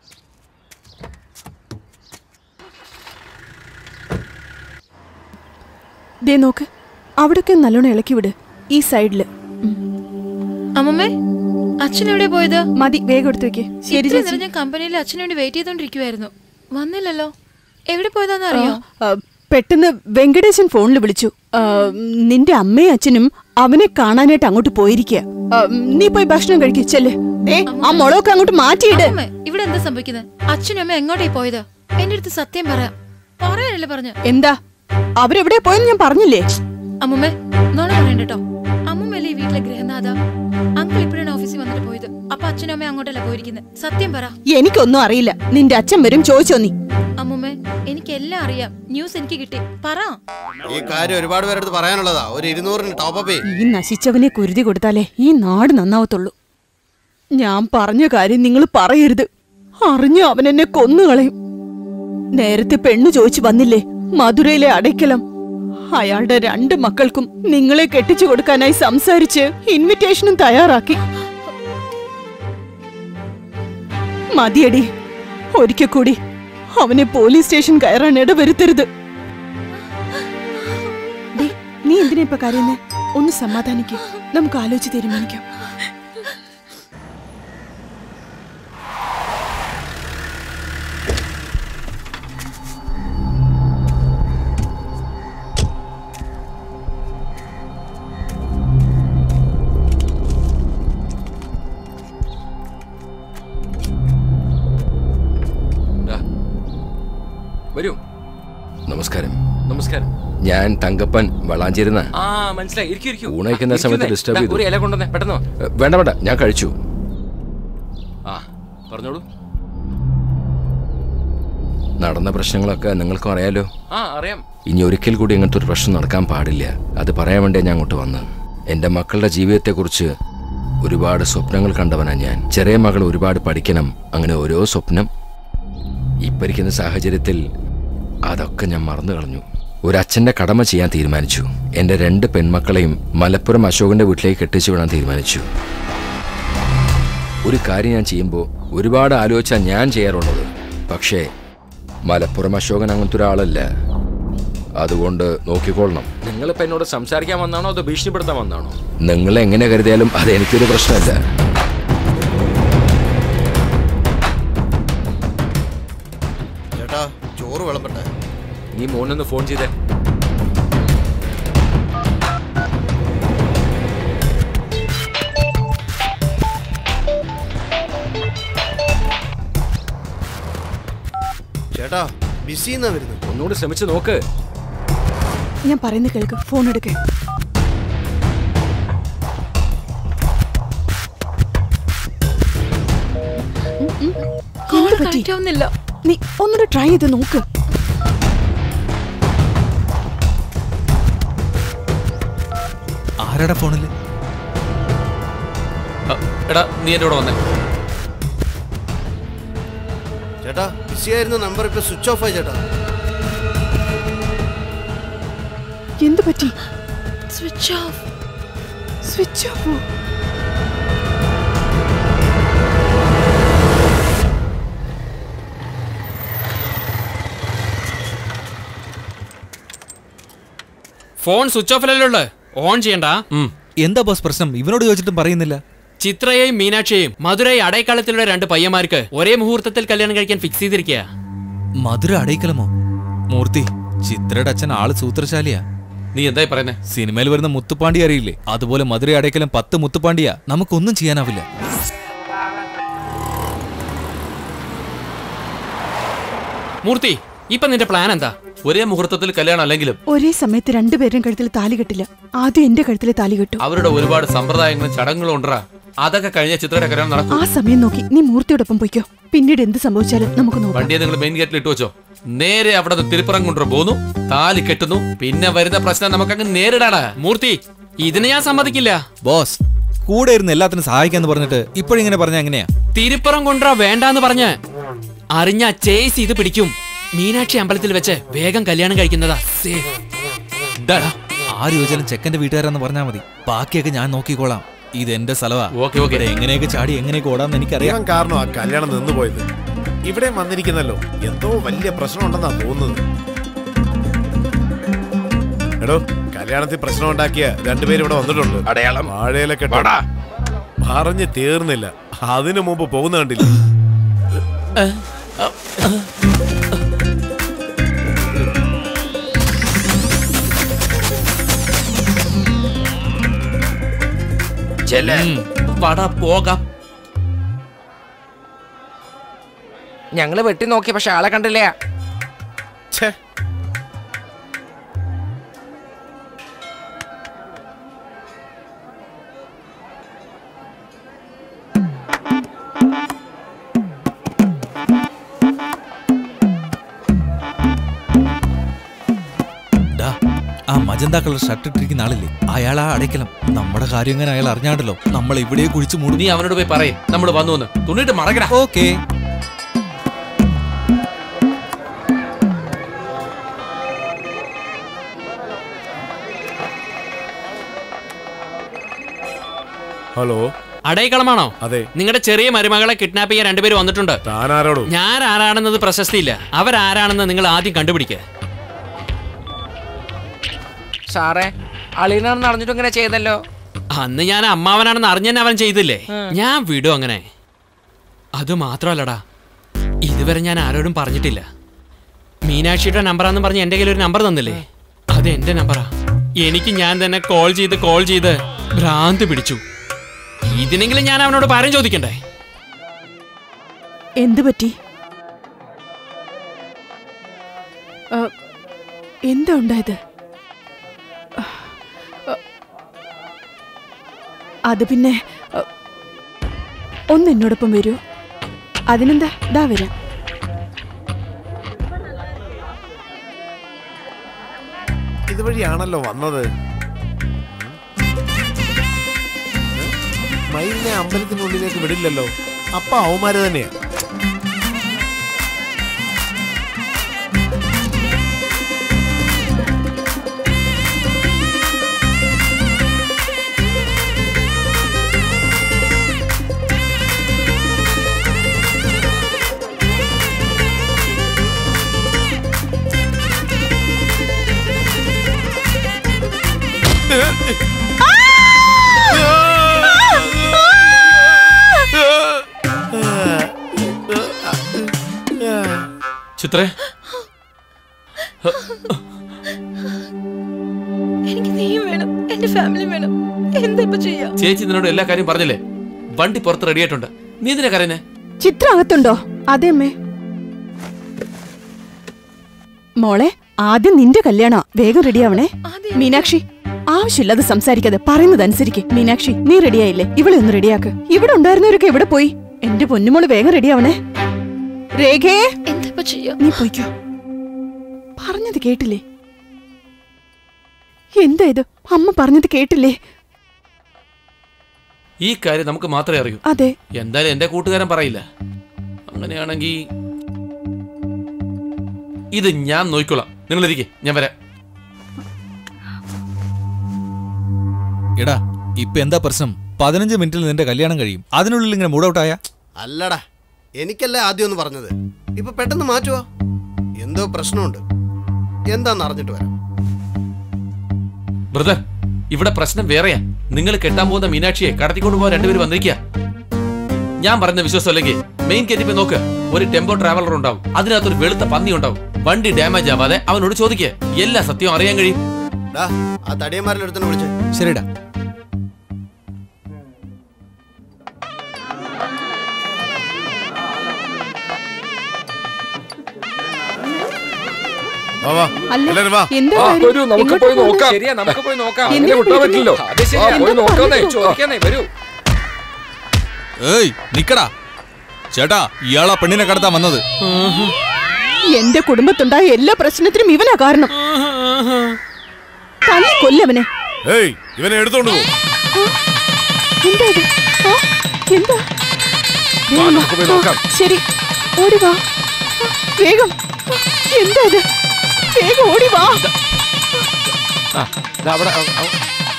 ദേ നോക്ക് അവിടൊക്കെ നല്ലോണം ഇളക്കി വിട് ഈ സൈഡില് അമ്മമ്മേ അച്ഛൻ എവിടെ പോയത് മതി വേഗം എടുത്തു വെക്കേ ശരി ഇത്രയും ചേച്ചി നേരം ഞാൻ കമ്പനിയിൽ അച്ഛന് വേണ്ടി വെയിറ്റ് ചെയ്തോണ്ടിരിക്കുവായിരുന്നു വന്നില്ലല്ലോ എവിടെ പോയതാന്ന് അറിയോ ആ, പെട്ടെന്ന് വെങ്കടേശൻ ഫോണിൽ വിളിച്ചു ആ, നിന്റെ അമ്മയും അച്ഛനും അവനെ കാണാനായിട്ട് അങ്ങോട്ട് പോയിരിക്കുക നീ പോയി ഭക്ഷണം കഴിക്ക് ചെല്ല് ദേ ആ മുളകൊക്കെ അങ്ങോട്ട് മാറ്റിയിട് അമ്മമ്മേ, ഇവിടെ എന്താ സംഭവിക്കുന്നത് അച്ഛനും അമ്മ എങ്ങോട്ടേ പോയത് എന്റെ അടുത്ത് സത്യം പറയാം പറയാനല്ലേ പറഞ്ഞു എന്താ അവരെവിടെ പോയെന്ന് ഞാൻ പറഞ്ഞില്ലേ അമ്മുമ്മേ നോണ പറയണ്ട കേട്ടോ അമ്മുമ്മല്ലേ ഈ വീട്ടിലെ ഗൃഹനാഥ അങ്കിൾ ഇപ്പോഴാണ് ഓഫീസിൽ വന്നിട്ട് പോയത് അപ്പൊ അച്ഛനും അമ്മയും അങ്ങോട്ടല്ല പോയിരിക്കുന്നത് സത്യം പറ എനിക്കൊന്നും അറിയില്ല നിന്റെ അച്ഛൻ വരും ചോദിച്ചോ നീ അമ്മുമ്മേ എനിക്കെല്ലാം അറിയാം ന്യൂസ് എനിക്ക് കിട്ടി പറ ഈ കാര്യം ഒരുപാട് പേരെടുത്ത് പറയാനുള്ളതാ ഒരു ഇരുന്നൂറിന് ടോപ്പ് ഈ നശിച്ചവനെ കുരുതി കൊടുത്താലേ ഈ നാട് നന്നാവത്തുള്ളൂ ഞാൻ പറഞ്ഞ കാര്യം നിങ്ങൾ പറയരുത് അറിഞ്ഞു അവൻ എന്നെ കൊന്നുകളയും നേരത്തെ പെണ്ണു ചോദിച്ചു വന്നില്ലേ മധുരയിലെ അടയ്ക്കലം അയാളുടെ രണ്ട് മക്കൾക്കും നിങ്ങളെ കെട്ടിച്ചു കൊടുക്കാനായി സംസാരിച്ച് ഇൻവിറ്റേഷനും തയ്യാറാക്കി മതിയടി ഒരിക്കൽ കൂടി അവനെ പോലീസ് സ്റ്റേഷൻ കയറാൻ ഇടവരുത്തരുത് ദേ, നീ എന്തിനാ ഇപ്പൊ കരയുന്നേ ഒന്ന് സമാധാനിക്ക് നമുക്ക് ആലോചിച്ച് തീരുമാനിക്കാം ദാ. വരൂ നമസ്കാരം നമസ്കാരം ഞാൻ തങ്കപ്പൻ വളാഞ്ചേരുന്ന ആ മനസ്സിലായി ഇരിക്കൂ ഇരിക്കൂ ഊണയ്ക്കുന്ന സമയത്ത് ഡിസ്റ്റർബ് ചെയ്തു ഒരു ഇല കൊണ്ടുവന്നേ പെട്ടെന്ന് വാ. ഏ, വേണ്ട വേണ്ട ഞാൻ കഴിച്ചു ആ പറഞ്ഞോളൂ നടന്ന പ്രശ്നങ്ങളൊക്കെ നിങ്ങൾക്കും അറിയാലോ ആ അറിയാം ഇനി ഒരിക്കൽ കൂടി അങ്ങനത്തെ ഒരു പ്രശ്നം നടക്കാൻ പാടില്ല അത് പറയാൻ വേണ്ടിയാ ഞാൻ അങ്ങോട്ട് വന്നത് എൻ്റെ മക്കളുടെ ജീവിതത്തെക്കുറിച്ച് ഒരുപാട് സ്വപ്നങ്ങൾ കണ്ടവനാ ഞാൻ ചെറിയ മകൾ ഒരുപാട് പഠിക്കണം അങ്ങനെ ഓരോ സ്വപ്നം ഇപ്പരിക്കുന്ന സാഹചര്യത്തിൽ അതൊക്കെ ഞാൻ മറന്നു കളഞ്ഞു ഒരു അച്ഛൻ്റെ കടമ ചെയ്യാൻ തീരുമാനിച്ചു എൻ്റെ രണ്ട് പെൺമക്കളെയും മലപ്പുറം അശോകന്റെ വീട്ടിലേക്ക് കെട്ടിച്ചു വിടാൻ തീരുമാനിച്ചു ഒരു കാര്യം ഞാൻ ചെയ്യുമ്പോൾ ഒരുപാട് ആലോചിച്ചാൽ ഞാൻ ചെയ്യാറുള്ളത് പക്ഷേ മലപ്പുറം അശോകൻ അങ്ങനത്തെ ഒരാളല്ല അതുകൊണ്ട് നോക്കിക്കൊള്ളണം നിങ്ങളിപ്പോൾ എന്നോട് സംസാരിക്കാൻ വന്നാണോ അതോ ഭീഷണിപ്പെടുത്താൻ വന്നാണോ നിങ്ങൾ എങ്ങനെ കരുതിയാലും അത് എനിക്കൊരു പ്രശ്നമല്ല ചേട്ടാ ചോറ് വിളമ്പട്ടെ നീ മോനൊന്ന് ഫോൺ ചെയ്തേ ചേട്ടാ ബിസി എന്നാ വരുന്നത് ഒന്നുകൂടി ശ്രമിച്ചു നോക്ക് ഞാൻ പറയുന്നത് കേൾക്ക് ഫോൺ എടുക്കേ കോൾ കണക്ട് ആവുന്നില്ല നീ ഒന്നുകൂടെ ട്രൈ ചെയ്ത് നോക്ക് ആരാടാ ഫോണില് എടാ നീ എൻ്റെ കൂടെ വന്നേ ചേട്ടാ ബിസി ആയിരുന്ന നമ്പർ ഇപ്പൊ സ്വിച്ച് ഓഫ് ആയി ചേട്ടാ എന്ത് പറ്റി switch off switch off phone switch ഓഫിലല്ലേ ഉള്ളത് ഓൺ ചെയ്യണ്ട എന്താ ബോസ് പ്രശ്നം ഇവനോട് ചോദിച്ചിട്ടും പറയുന്നില്ല ചിത്രയെയും മീനാക്ഷിയെയും മധുരൈ അടൈക്കാലത്തിലുള്ള രണ്ട് പയ്യന്മാർക്ക് ഒരേ മുഹൂർത്തത്തിൽ കല്യാണം കഴിക്കാൻ ഫിക്സ് ചെയ്തിരിക്കുക മധുര അടയിക്കലമോ മൂർത്തി ചിത്രയുടെ അച്ഛൻ ആള് സൂത്രശാലിയാ നീ എന്തായി പറയുന്നേ സിനിമയിൽ വരുന്ന മുത്തുപ്പാണ്ടി അറിയില്ലേ അതുപോലെ മധുര അടയ്ക്കലും പത്ത് മുത്തുപ്പാണ്ടിയാ നമുക്കൊന്നും ചെയ്യാനാവില്ല മൂർത്തി ഇപ്പൊ നിന്റെ പ്ലാൻ എന്താ ഒരേ മുഹൂർത്തത്തിൽ കല്യാണം അല്ലെങ്കിലും ഒരേ സമയത്ത് രണ്ടുപേരും കഴുത്തിൽ താലി കെട്ടില്ല ആദ്യം എന്റെ കഴുത്തിൽ താലി കെട്ടു അവരുടെ ഒരുപാട് സമ്പ്രദായങ്ങളും ചടങ്ങുകളും ഉണ്ടാ അതൊക്കെ കഴിഞ്ഞ ചിത്രയുടെ കല്യാണം നടക്കും ആ സമയം നോക്കി നീ മൂർത്തിയോടൊപ്പം പൊയ്ക്കോ പിന്നീട് എന്ത് സംഭവിച്ചാലും നമുക്ക് നോക്കാം വണ്ടിയെ നിങ്ങൾ മെയിൻ ഗേറ്റിൽ ഇട്ട് വെച്ചോ നേരെ അവിടെ നിന്ന് തിരുപ്പുറം കൊണ്ടു പോന്നു താലി കെട്ടുന്നു പിന്നെ വരുന്ന പ്രശ്നം നമുക്കങ്ങ് നേരിടാടാ മൂർത്തി ഇതിന് ഞാൻ സമ്മതിക്കില്ല ബോസ് കൂടെ ഇരുന്ന് എല്ലാത്തിനും സഹായിക്കാന്ന് പറഞ്ഞിട്ട് ഇപ്പോഴിങ്ങനെ പറഞ്ഞ എങ്ങനെയാ തിരുപ്പുറം കൊണ്ടുവരാ വേണ്ടാന്ന് പറഞ്ഞ് അറിഞ്ഞ ചേസ് ഇത് പിടിക്കും മീനാക്ഷി അമ്പലത്തിൽ വെച്ച് വേഗം കല്യാണം കഴിക്കുന്നതാ സേഫ് ആര് ചോദിച്ചാലും ചെക്കന്റെ വീട്ടുകാരെന്ന് പറഞ്ഞാൽ മതി ബാക്കിയൊക്കെ ഞാൻ നോക്കിക്കോളാം ഇത് എന്റെ സ്ഥലവാ ഓക്കെ ഓക്കെ ഇവിടെ എങ്ങനെയൊക്കെ ചാടി എങ്ങനെയൊക്കെ ഓടാന്ന് എനിക്കറിയാം ഇവൻ കാരണം ആ കല്യാണം നിന്നുപോയത് ഇവിടെ വന്നിരിക്കുന്നല്ലോ എന്തോ വലിയ പ്രശ്നമുണ്ടെന്നാ തോന്നുന്നത് എടോ കല്യാണത്തിൽ പ്രശ്നം ഉണ്ടാക്കിയ രണ്ടുപേരും ഇവിടെ വന്നിട്ടുണ്ട് അടയാളം വാഴയിലൊക്കെ വാടാ. പറഞ്ഞു തീർന്നില്ല അതിനു മുമ്പ് പോകുന്ന കണ്ടില്ല ചെല്ലേ വടാ പോകാം ഞങ്ങള് വെട്ടി നോക്കി പക്ഷെ ആളെ കണ്ടില്ല ഛേ ഡാ, ആ മജന്ത കളർ ഷർട്ട് ഇട്ടിരിക്കുന്ന ആളില്ലേ അയാളാ അടയ്ക്കലം നമ്മുടെ കാര്യം ഇങ്ങനെ അയാൾ അറിഞ്ഞാണ്ടല്ലോ നമ്മൾ ഇവിടെ കുഴിച്ചു മൂടും നീ അവനോട് പോയി പറയേ നമ്മൾ വന്നു എന്ന് തുണിയിട്ട് മറക്കടാ ഓക്കേ ഹലോ അടൈക്കളമാണോ അതെ നിങ്ങളുടെ ചെറിയ മരുമകളെ കിഡ്നാപ്പ് ചെയ്യാൻ രണ്ടുപേര് വന്നിട്ടുണ്ട് താനാരോടും ഞാൻ ആരാണെന്നത് പ്രശസ്തിയില്ല അവരാരാണെന്ന് നിങ്ങൾ ആദ്യം കണ്ടുപിടിക്കുക സാറേ അളിയനാണെന്ന് അറിഞ്ഞിട്ട് ഇങ്ങനെ ചെയ്തല്ലോ അന്ന് ഞാൻ അമ്മാവനാണെന്ന് അറിഞ്ഞെന്നെ അവൻ ചെയ്തില്ലേ ഞാൻ വിടും അങ്ങനെ അത് മാത്രമല്ലടാ ഇതുവരെ ഞാൻ ആരോടും പറഞ്ഞിട്ടില്ല മീനാക്ഷിയുടെ നമ്പറാന്ന് പറഞ്ഞ് എൻ്റെ കയ്യിൽ ഒരു നമ്പർ തന്നില്ലേ അത് എൻ്റെ നമ്പറാ എനിക്ക് ഞാൻ തന്നെ കോൾ ചെയ്ത് കോൾ ചെയ്ത് ഭ്രാന്ത് പിടിച്ചു ഇതിനെങ്കിലും ഞാൻ അവനോട് പാരം ചോദിക്കണ്ടേ എന്തു പറ്റി ആ, എന്താ ഉണ്ടായത് ആ, ആ, അത് പിന്നെ ആ, ഒന്ന് എന്നോടൊപ്പം വരൂ അതിനെന്താ ദാ വരാം ഇതുവഴിയാണല്ലോ വന്നത് മയിലിനെ അമ്പലത്തിനുള്ളിലേക്ക് വിടില്ലല്ലോ അപ്പ അവന്മാര് തന്നെയാ ചിത്രേ എനിക്ക് നീയും വേണം എന്റെ ഫാമിലി വേണം എന്താ ഇപ്പൊ ചെയ്യാ ചേച്ചി നിന്നോട് എല്ലാ കാര്യം പറഞ്ഞില്ലേ വണ്ടി പുറത്ത് റെഡി ആയിട്ടുണ്ട് നീ എന്തിനാ കരയുന്നേ ചിത്രം അകത്തുണ്ടോ അതെ അമ്മേ മോളെ ആദ്യം നിന്റെ കല്യാണ വേഗം റെഡിയാവണേ മീനാക്ഷി ആവശ്യമില്ലാതെ സംസാരിക്കാതെ പറയുന്നത് അനുസരിക്ക് മീനാക്ഷി നീ റെഡിയായില്ലേ ഇവളെ ഒന്ന് റെഡിയാക്ക് ഇവിടെ ഉണ്ടായിരുന്നവരൊക്കെ എവിടെ പോയി എന്റെ പൊന്നുമോള് വേഗം റെഡിയാവണേ രേഖേ എന്താ ഇപ്പൊ ചെയ്യാ നീ പോയിക്കോ പറഞ്ഞത് കേട്ടില്ലേ എന്താ ഇത് അമ്മ പറഞ്ഞത് കേട്ടില്ലേ ഈ കാര്യം നമുക്ക് മാത്രമേ അറിയൂ അതെ എന്തായാലും എന്റെ കൂട്ടുകാരൻ പറയില്ല അങ്ങനെയാണെങ്കിൽ ഇത് ഞാൻ നോക്കിക്കോളാം നിങ്ങൾ ഇരിക്കെ ഞാൻ വരാം എടാ ഇപ്പൊ എന്താ പ്രശ്നം പതിനഞ്ച് മിനിറ്റിൽ നിന്റെ കല്യാണം കഴിയും അതിനുള്ളിൽ ഇങ്ങനെ മൂഡ് ഔട്ടായ അല്ലടാ എനിക്കല്ലേ ആദ്യം ഒന്ന് പറഞ്ഞത് ഇപ്പൊ പെട്ടെന്ന് മാറ്റുവാ എന്തോ പ്രശ്നമുണ്ട് എന്താന്ന് അറിഞ്ഞിട്ട് വരാം ബ്രദർ ഇവിടെ പ്രശ്നം വേറെയാ നിങ്ങൾ കെട്ടാൻ പോകുന്ന മീനാക്ഷിയെ കടത്തിക്കൊണ്ട് പോകാൻ രണ്ടുപേരും വന്നിരിക്കുക ഞാൻ പറയുന്ന വിശ്വാസം അല്ലെങ്കിൽ മെയിൻ കെറ്റിപ്പോ നോക്ക് ഒരു ടെമ്പോ ട്രാവലർ ഉണ്ടാവും അതിനകത്തൊരു വെളുത്ത പന്നി ഉണ്ടാവും വണ്ടി ഡാമേജ് ആവാതെ അവനോട് ചോദിക്കുക എല്ലാ സത്യവും അറിയാൻ കഴിയും ഡാ ആ തടിയന്മാരിൽ ഒരുത്തനെ വിളിച്ചേ ശരിടാ വാ വാ അല്ല, എല്ലാരും വാ എന്താ ആ, കാര്യം? വരൂ നമുക്ക് എങ്ങോട്ടാ പോയി പോകുന്നത്? നോക്കാം ശരിയാ നമുക്ക് പോയി നോക്കാം എന്തിനാ അങ്ങനെ വിട്ടാ വിളിക്കുന്നത്? പറ്റില്ലല്ലോ അത് ശരിയാ ആ, പോയി എന്താ നോക്കാന്നേ പറഞ്ഞത്? ചോദിക്കാന്നേ വരൂ ഏയ് നിക്കടാ ചേട്ടാ ഇയാളാ പെണ്ണിനെ കടത്താൻ വന്നത് എന്റെ കുടുംബത്തുണ്ടായ എല്ലാ പ്രശ്നത്തിനും ഇവനാ കാരണം തന്നെ കൊല്ലവനെ ഏയ് ഇവനെ എടുത്തോണ്ട് പോ എന്താ ഇത്? ആ, എന്താ വാ, നമുക്ക് പോയി നോക്കാം. ശരി ഓടി വാ വേഗം എന്താ ഇത് വേഗം ഓടി വാ ആ, ദാ അവിടെ അവ- അവ-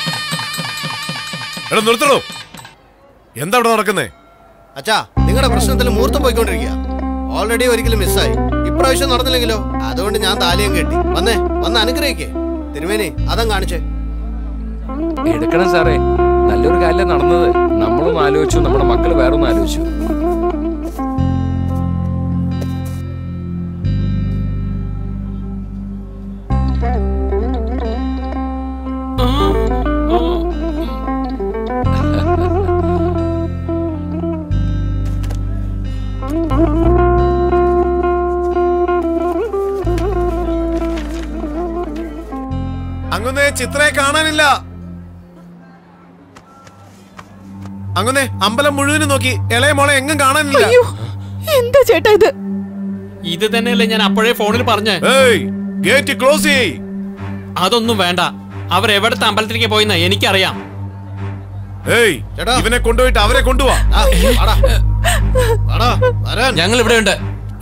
എടാ നിർത്തണോ എന്താ ഇവിടെ നടക്കുന്നേ അച്ഛാ നിങ്ങളുടെ പ്രശ്നത്തിൽ മുഹൂർത്തം പോയിക്കൊണ്ടിരിക്കുക ഓൾറെഡി ഒരിക്കലും മിസ്സായി ഇപ്രാവശ്യം നടന്നില്ലെങ്കിലോ അതുകൊണ്ട് ഞാൻ താലിയം കെട്ടി വന്നേ വന്ന് അനുഗ്രഹിക്കേ തിരുമേനി അതം കാണിച്ചേ എടുക്കണം സാറേ നല്ലൊരു കാര്യം നടന്നത് നമ്മളൊന്നും ആലോചിച്ചു നമ്മുടെ മക്കള് വേറൊന്നും ആലോചിച്ചു അങ്ങുന്നേ ചിത്രയെ കാണാനില്ല അങ്ങുന്നേ അമ്പലം മുഴുവനും നോക്കി ഇളയ മോളെ എങ്ങും കാണാനില്ല അയ്യോ എന്താ ചേട്ടാ ഇത് ഇത് തന്നെയല്ലേ ഞാൻ അപ്പോഴേ ഫോണിൽ പറഞ്ഞേ ഏയ് ഗേറ്റ് ക്ലോസ് ചെയ്യ് അതൊന്നും വേണ്ട അവരെവിടത്തെ അമ്പലത്തിലേക്ക് പോയിന്നാ എനിക്കറിയാം ഏയ് ഇവനെ കൊണ്ടുപോയിട്ട് അവരെ കൊണ്ടുപോവാ ആ, വാടാ. വാടാ, വരാൻ. ഞങ്ങൾ ഇവിടെ ഉണ്ട്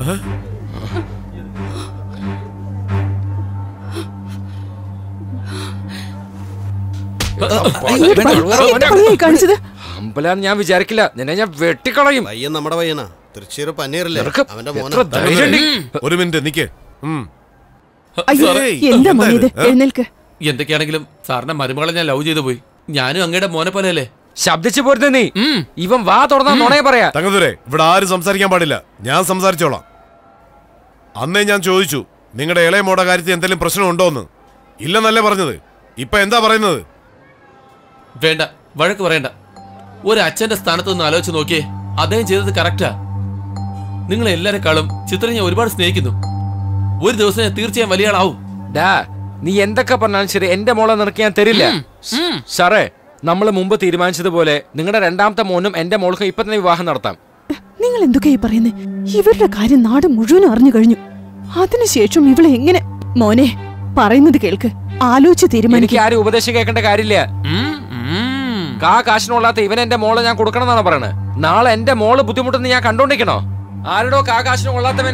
എന്ത് പണി- എന്ത് പണിയായി കാണിച്ചത് അമ്പലാന്ന് ഞാൻ വിചാരിക്കില്ല നിന്നെ ഞാൻ വെട്ടിക്കളയും പയ്യൻ നമ്മുടെ പയ്യനാ തൃശ്ശൂർ പന്നീറില്ലേ നിനക്ക് അവന്റെ എത്ര മോന ധൈര്യം ഉണ്ട്? ഒരു മിനിറ്റ് നിക്ക് ഉം. അയ്യോ സാറേ, എന്താ മോനെ ഇത് ഏ? എഴുന്നേൽക്ക് എന്തൊക്കെയാണെങ്കിലും സാറിന്റെ മരുമകളെ ഞാൻ ലവ് ചെയ്തു പോയി ഞാനും അങ്ങയുടെ മോനെ പോലെയല്ലേ ശബ്ദിച്ചു പോരുത് നീ ഇവൻ വാ തുറന്നാ നുണയെ പറയാ തങ്കതുരെ ഇവിടെ ആരും സംസാരിക്കാൻ പാടില്ല ഞാൻ സംസാരിച്ചോളാം അന്നേ ഞാൻ ചോദിച്ചു നിങ്ങളുടെ ഇളയ മോടെ കാര്യത്തിൽ എന്തെങ്കിലും പ്രശ്നം ഉണ്ടോന്ന് ഇല്ലെന്നല്ലേ പറഞ്ഞത് ഇപ്പൊ എന്താ പറയുന്നത് വേണ്ട വഴക്ക് പറയണ്ട ഒരു അച്ഛന്റെ സ്ഥാനത്ത് നിന്ന് ആലോചിച്ച് നോക്കിയേ അദ്ദേഹം ചെയ്തത് കറക്റ്റാ നിങ്ങൾ എല്ലാരെക്കാളും ചിത്രം ഞാൻ ഒരുപാട് സ്നേഹിക്കുന്നു ഒരു ദിവസം ഞാൻ തീർച്ചയായും വലിയ ആളാവും ഡാ നീ എന്തൊക്കെ പറഞ്ഞാലും ശരി എന്റെ മോളെ നിനക്ക് ഞാൻ തരില്ല സാറേ നമ്മൾ മുമ്പ് തീരുമാനിച്ചതുപോലെ നിങ്ങളുടെ രണ്ടാമത്തെ മോനും എന്റെ മോൾക്കും ഇപ്പൊ തന്നെ വിവാഹം നടത്താം നിങ്ങൾ എന്തൊക്കെയായി പറയുന്നേ ഇവരുടെ കാര്യം നാട് മുഴുവൻ അറിഞ്ഞു കഴിഞ്ഞു അതിനുശേഷം ഇവളെ എങ്ങനെ മോനെ പറയുന്നത് കേൾക്ക് ആലോചിച്ച് എനിക്ക് തീരുമാനിക്കും ആരും ഉപദേശം കേൾക്കേണ്ട കാര്യമില്ല കാ കാശിനുള്ളാത്ത ഇവൻ എന്റെ മോളെ ഞാൻ കൊടുക്കണം എന്നാണ് പറയണത് നാളെ എന്റെ മോള് ബുദ്ധിമുട്ടെന്ന് ഞാൻ കണ്ടോണ്ടിരിക്കണോ ആരുടോ കാ കാശിന് കൊള്ളാത്തവൻ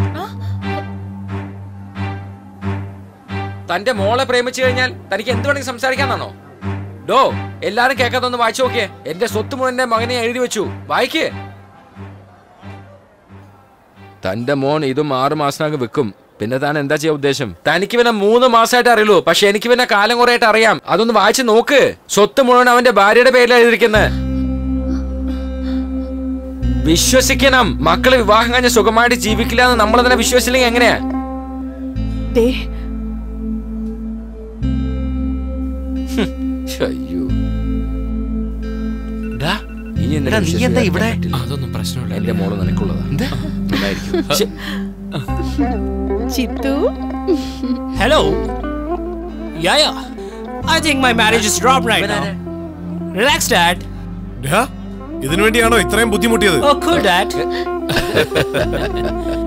തന്റെ മോളെ പ്രേമിച്ചു കഴിഞ്ഞാൽ തനിക്ക് എന്ത് വേണമെങ്കിൽ സംസാരിക്കാന്നാണോ ഡോ എല്ലാരും കേൾക്കാത്തൊന്ന് വായിച്ചു നോക്കിയേ എന്റെ സ്വത്ത് മുഴുവൻ എന്റെ മകനെ എഴുതി വെച്ചു വായിക്കേ തന്റെ മോൻ ഇതും ആറു മാസത്തിനകം വെക്കും പിന്നെ താൻ എന്താ ചെയ്യാ ഉദ്ദേശം തനിക്ക് പിന്നെ മൂന്ന് മാസമായിട്ട് അറിയുള്ളൂ പക്ഷെ എനിക്ക് പിന്നെ കാലം കുറെ ആയിട്ട് അറിയാം അതൊന്ന് വായിച്ച് നോക്ക് സ്വത്ത് മുഴുവൻ അവന്റെ ഭാര്യയുടെ പേരിലാണ് എഴുതിയിരിക്കുന്നത് വിശ്വസിക്കണം മക്കള് വിവാഹം കഴിഞ്ഞ് സുഖമായിട്ട് ജീവിക്കില്ല എന്ന് നമ്മൾ തന്നെ വിശ്വസിച്ചില്ലെങ്കിൽ എങ്ങനെയാ ദേ അയ്യോ ഡാ, ഇനി എന്നെ എടാ, നീ വിശ്വസിക്കാൻ എന്താ ഇവിടെ? പറ്റില്ല. അതൊന്നും പ്രശ്നമില്ല എന്റെ മോള് നിനക്കുള്ളതാ നന്നായിരിക്കും. ശ്ശെ, ചിത്തു Hello. Yeah, yeah. I think my marriage is dropped right now. Relax, Dad. ഡാ, ഇതിനു വേണ്ടിയാണോ ഇത്രയും ബുദ്ധിമുട്ടിയത് Oh, cool, Dad.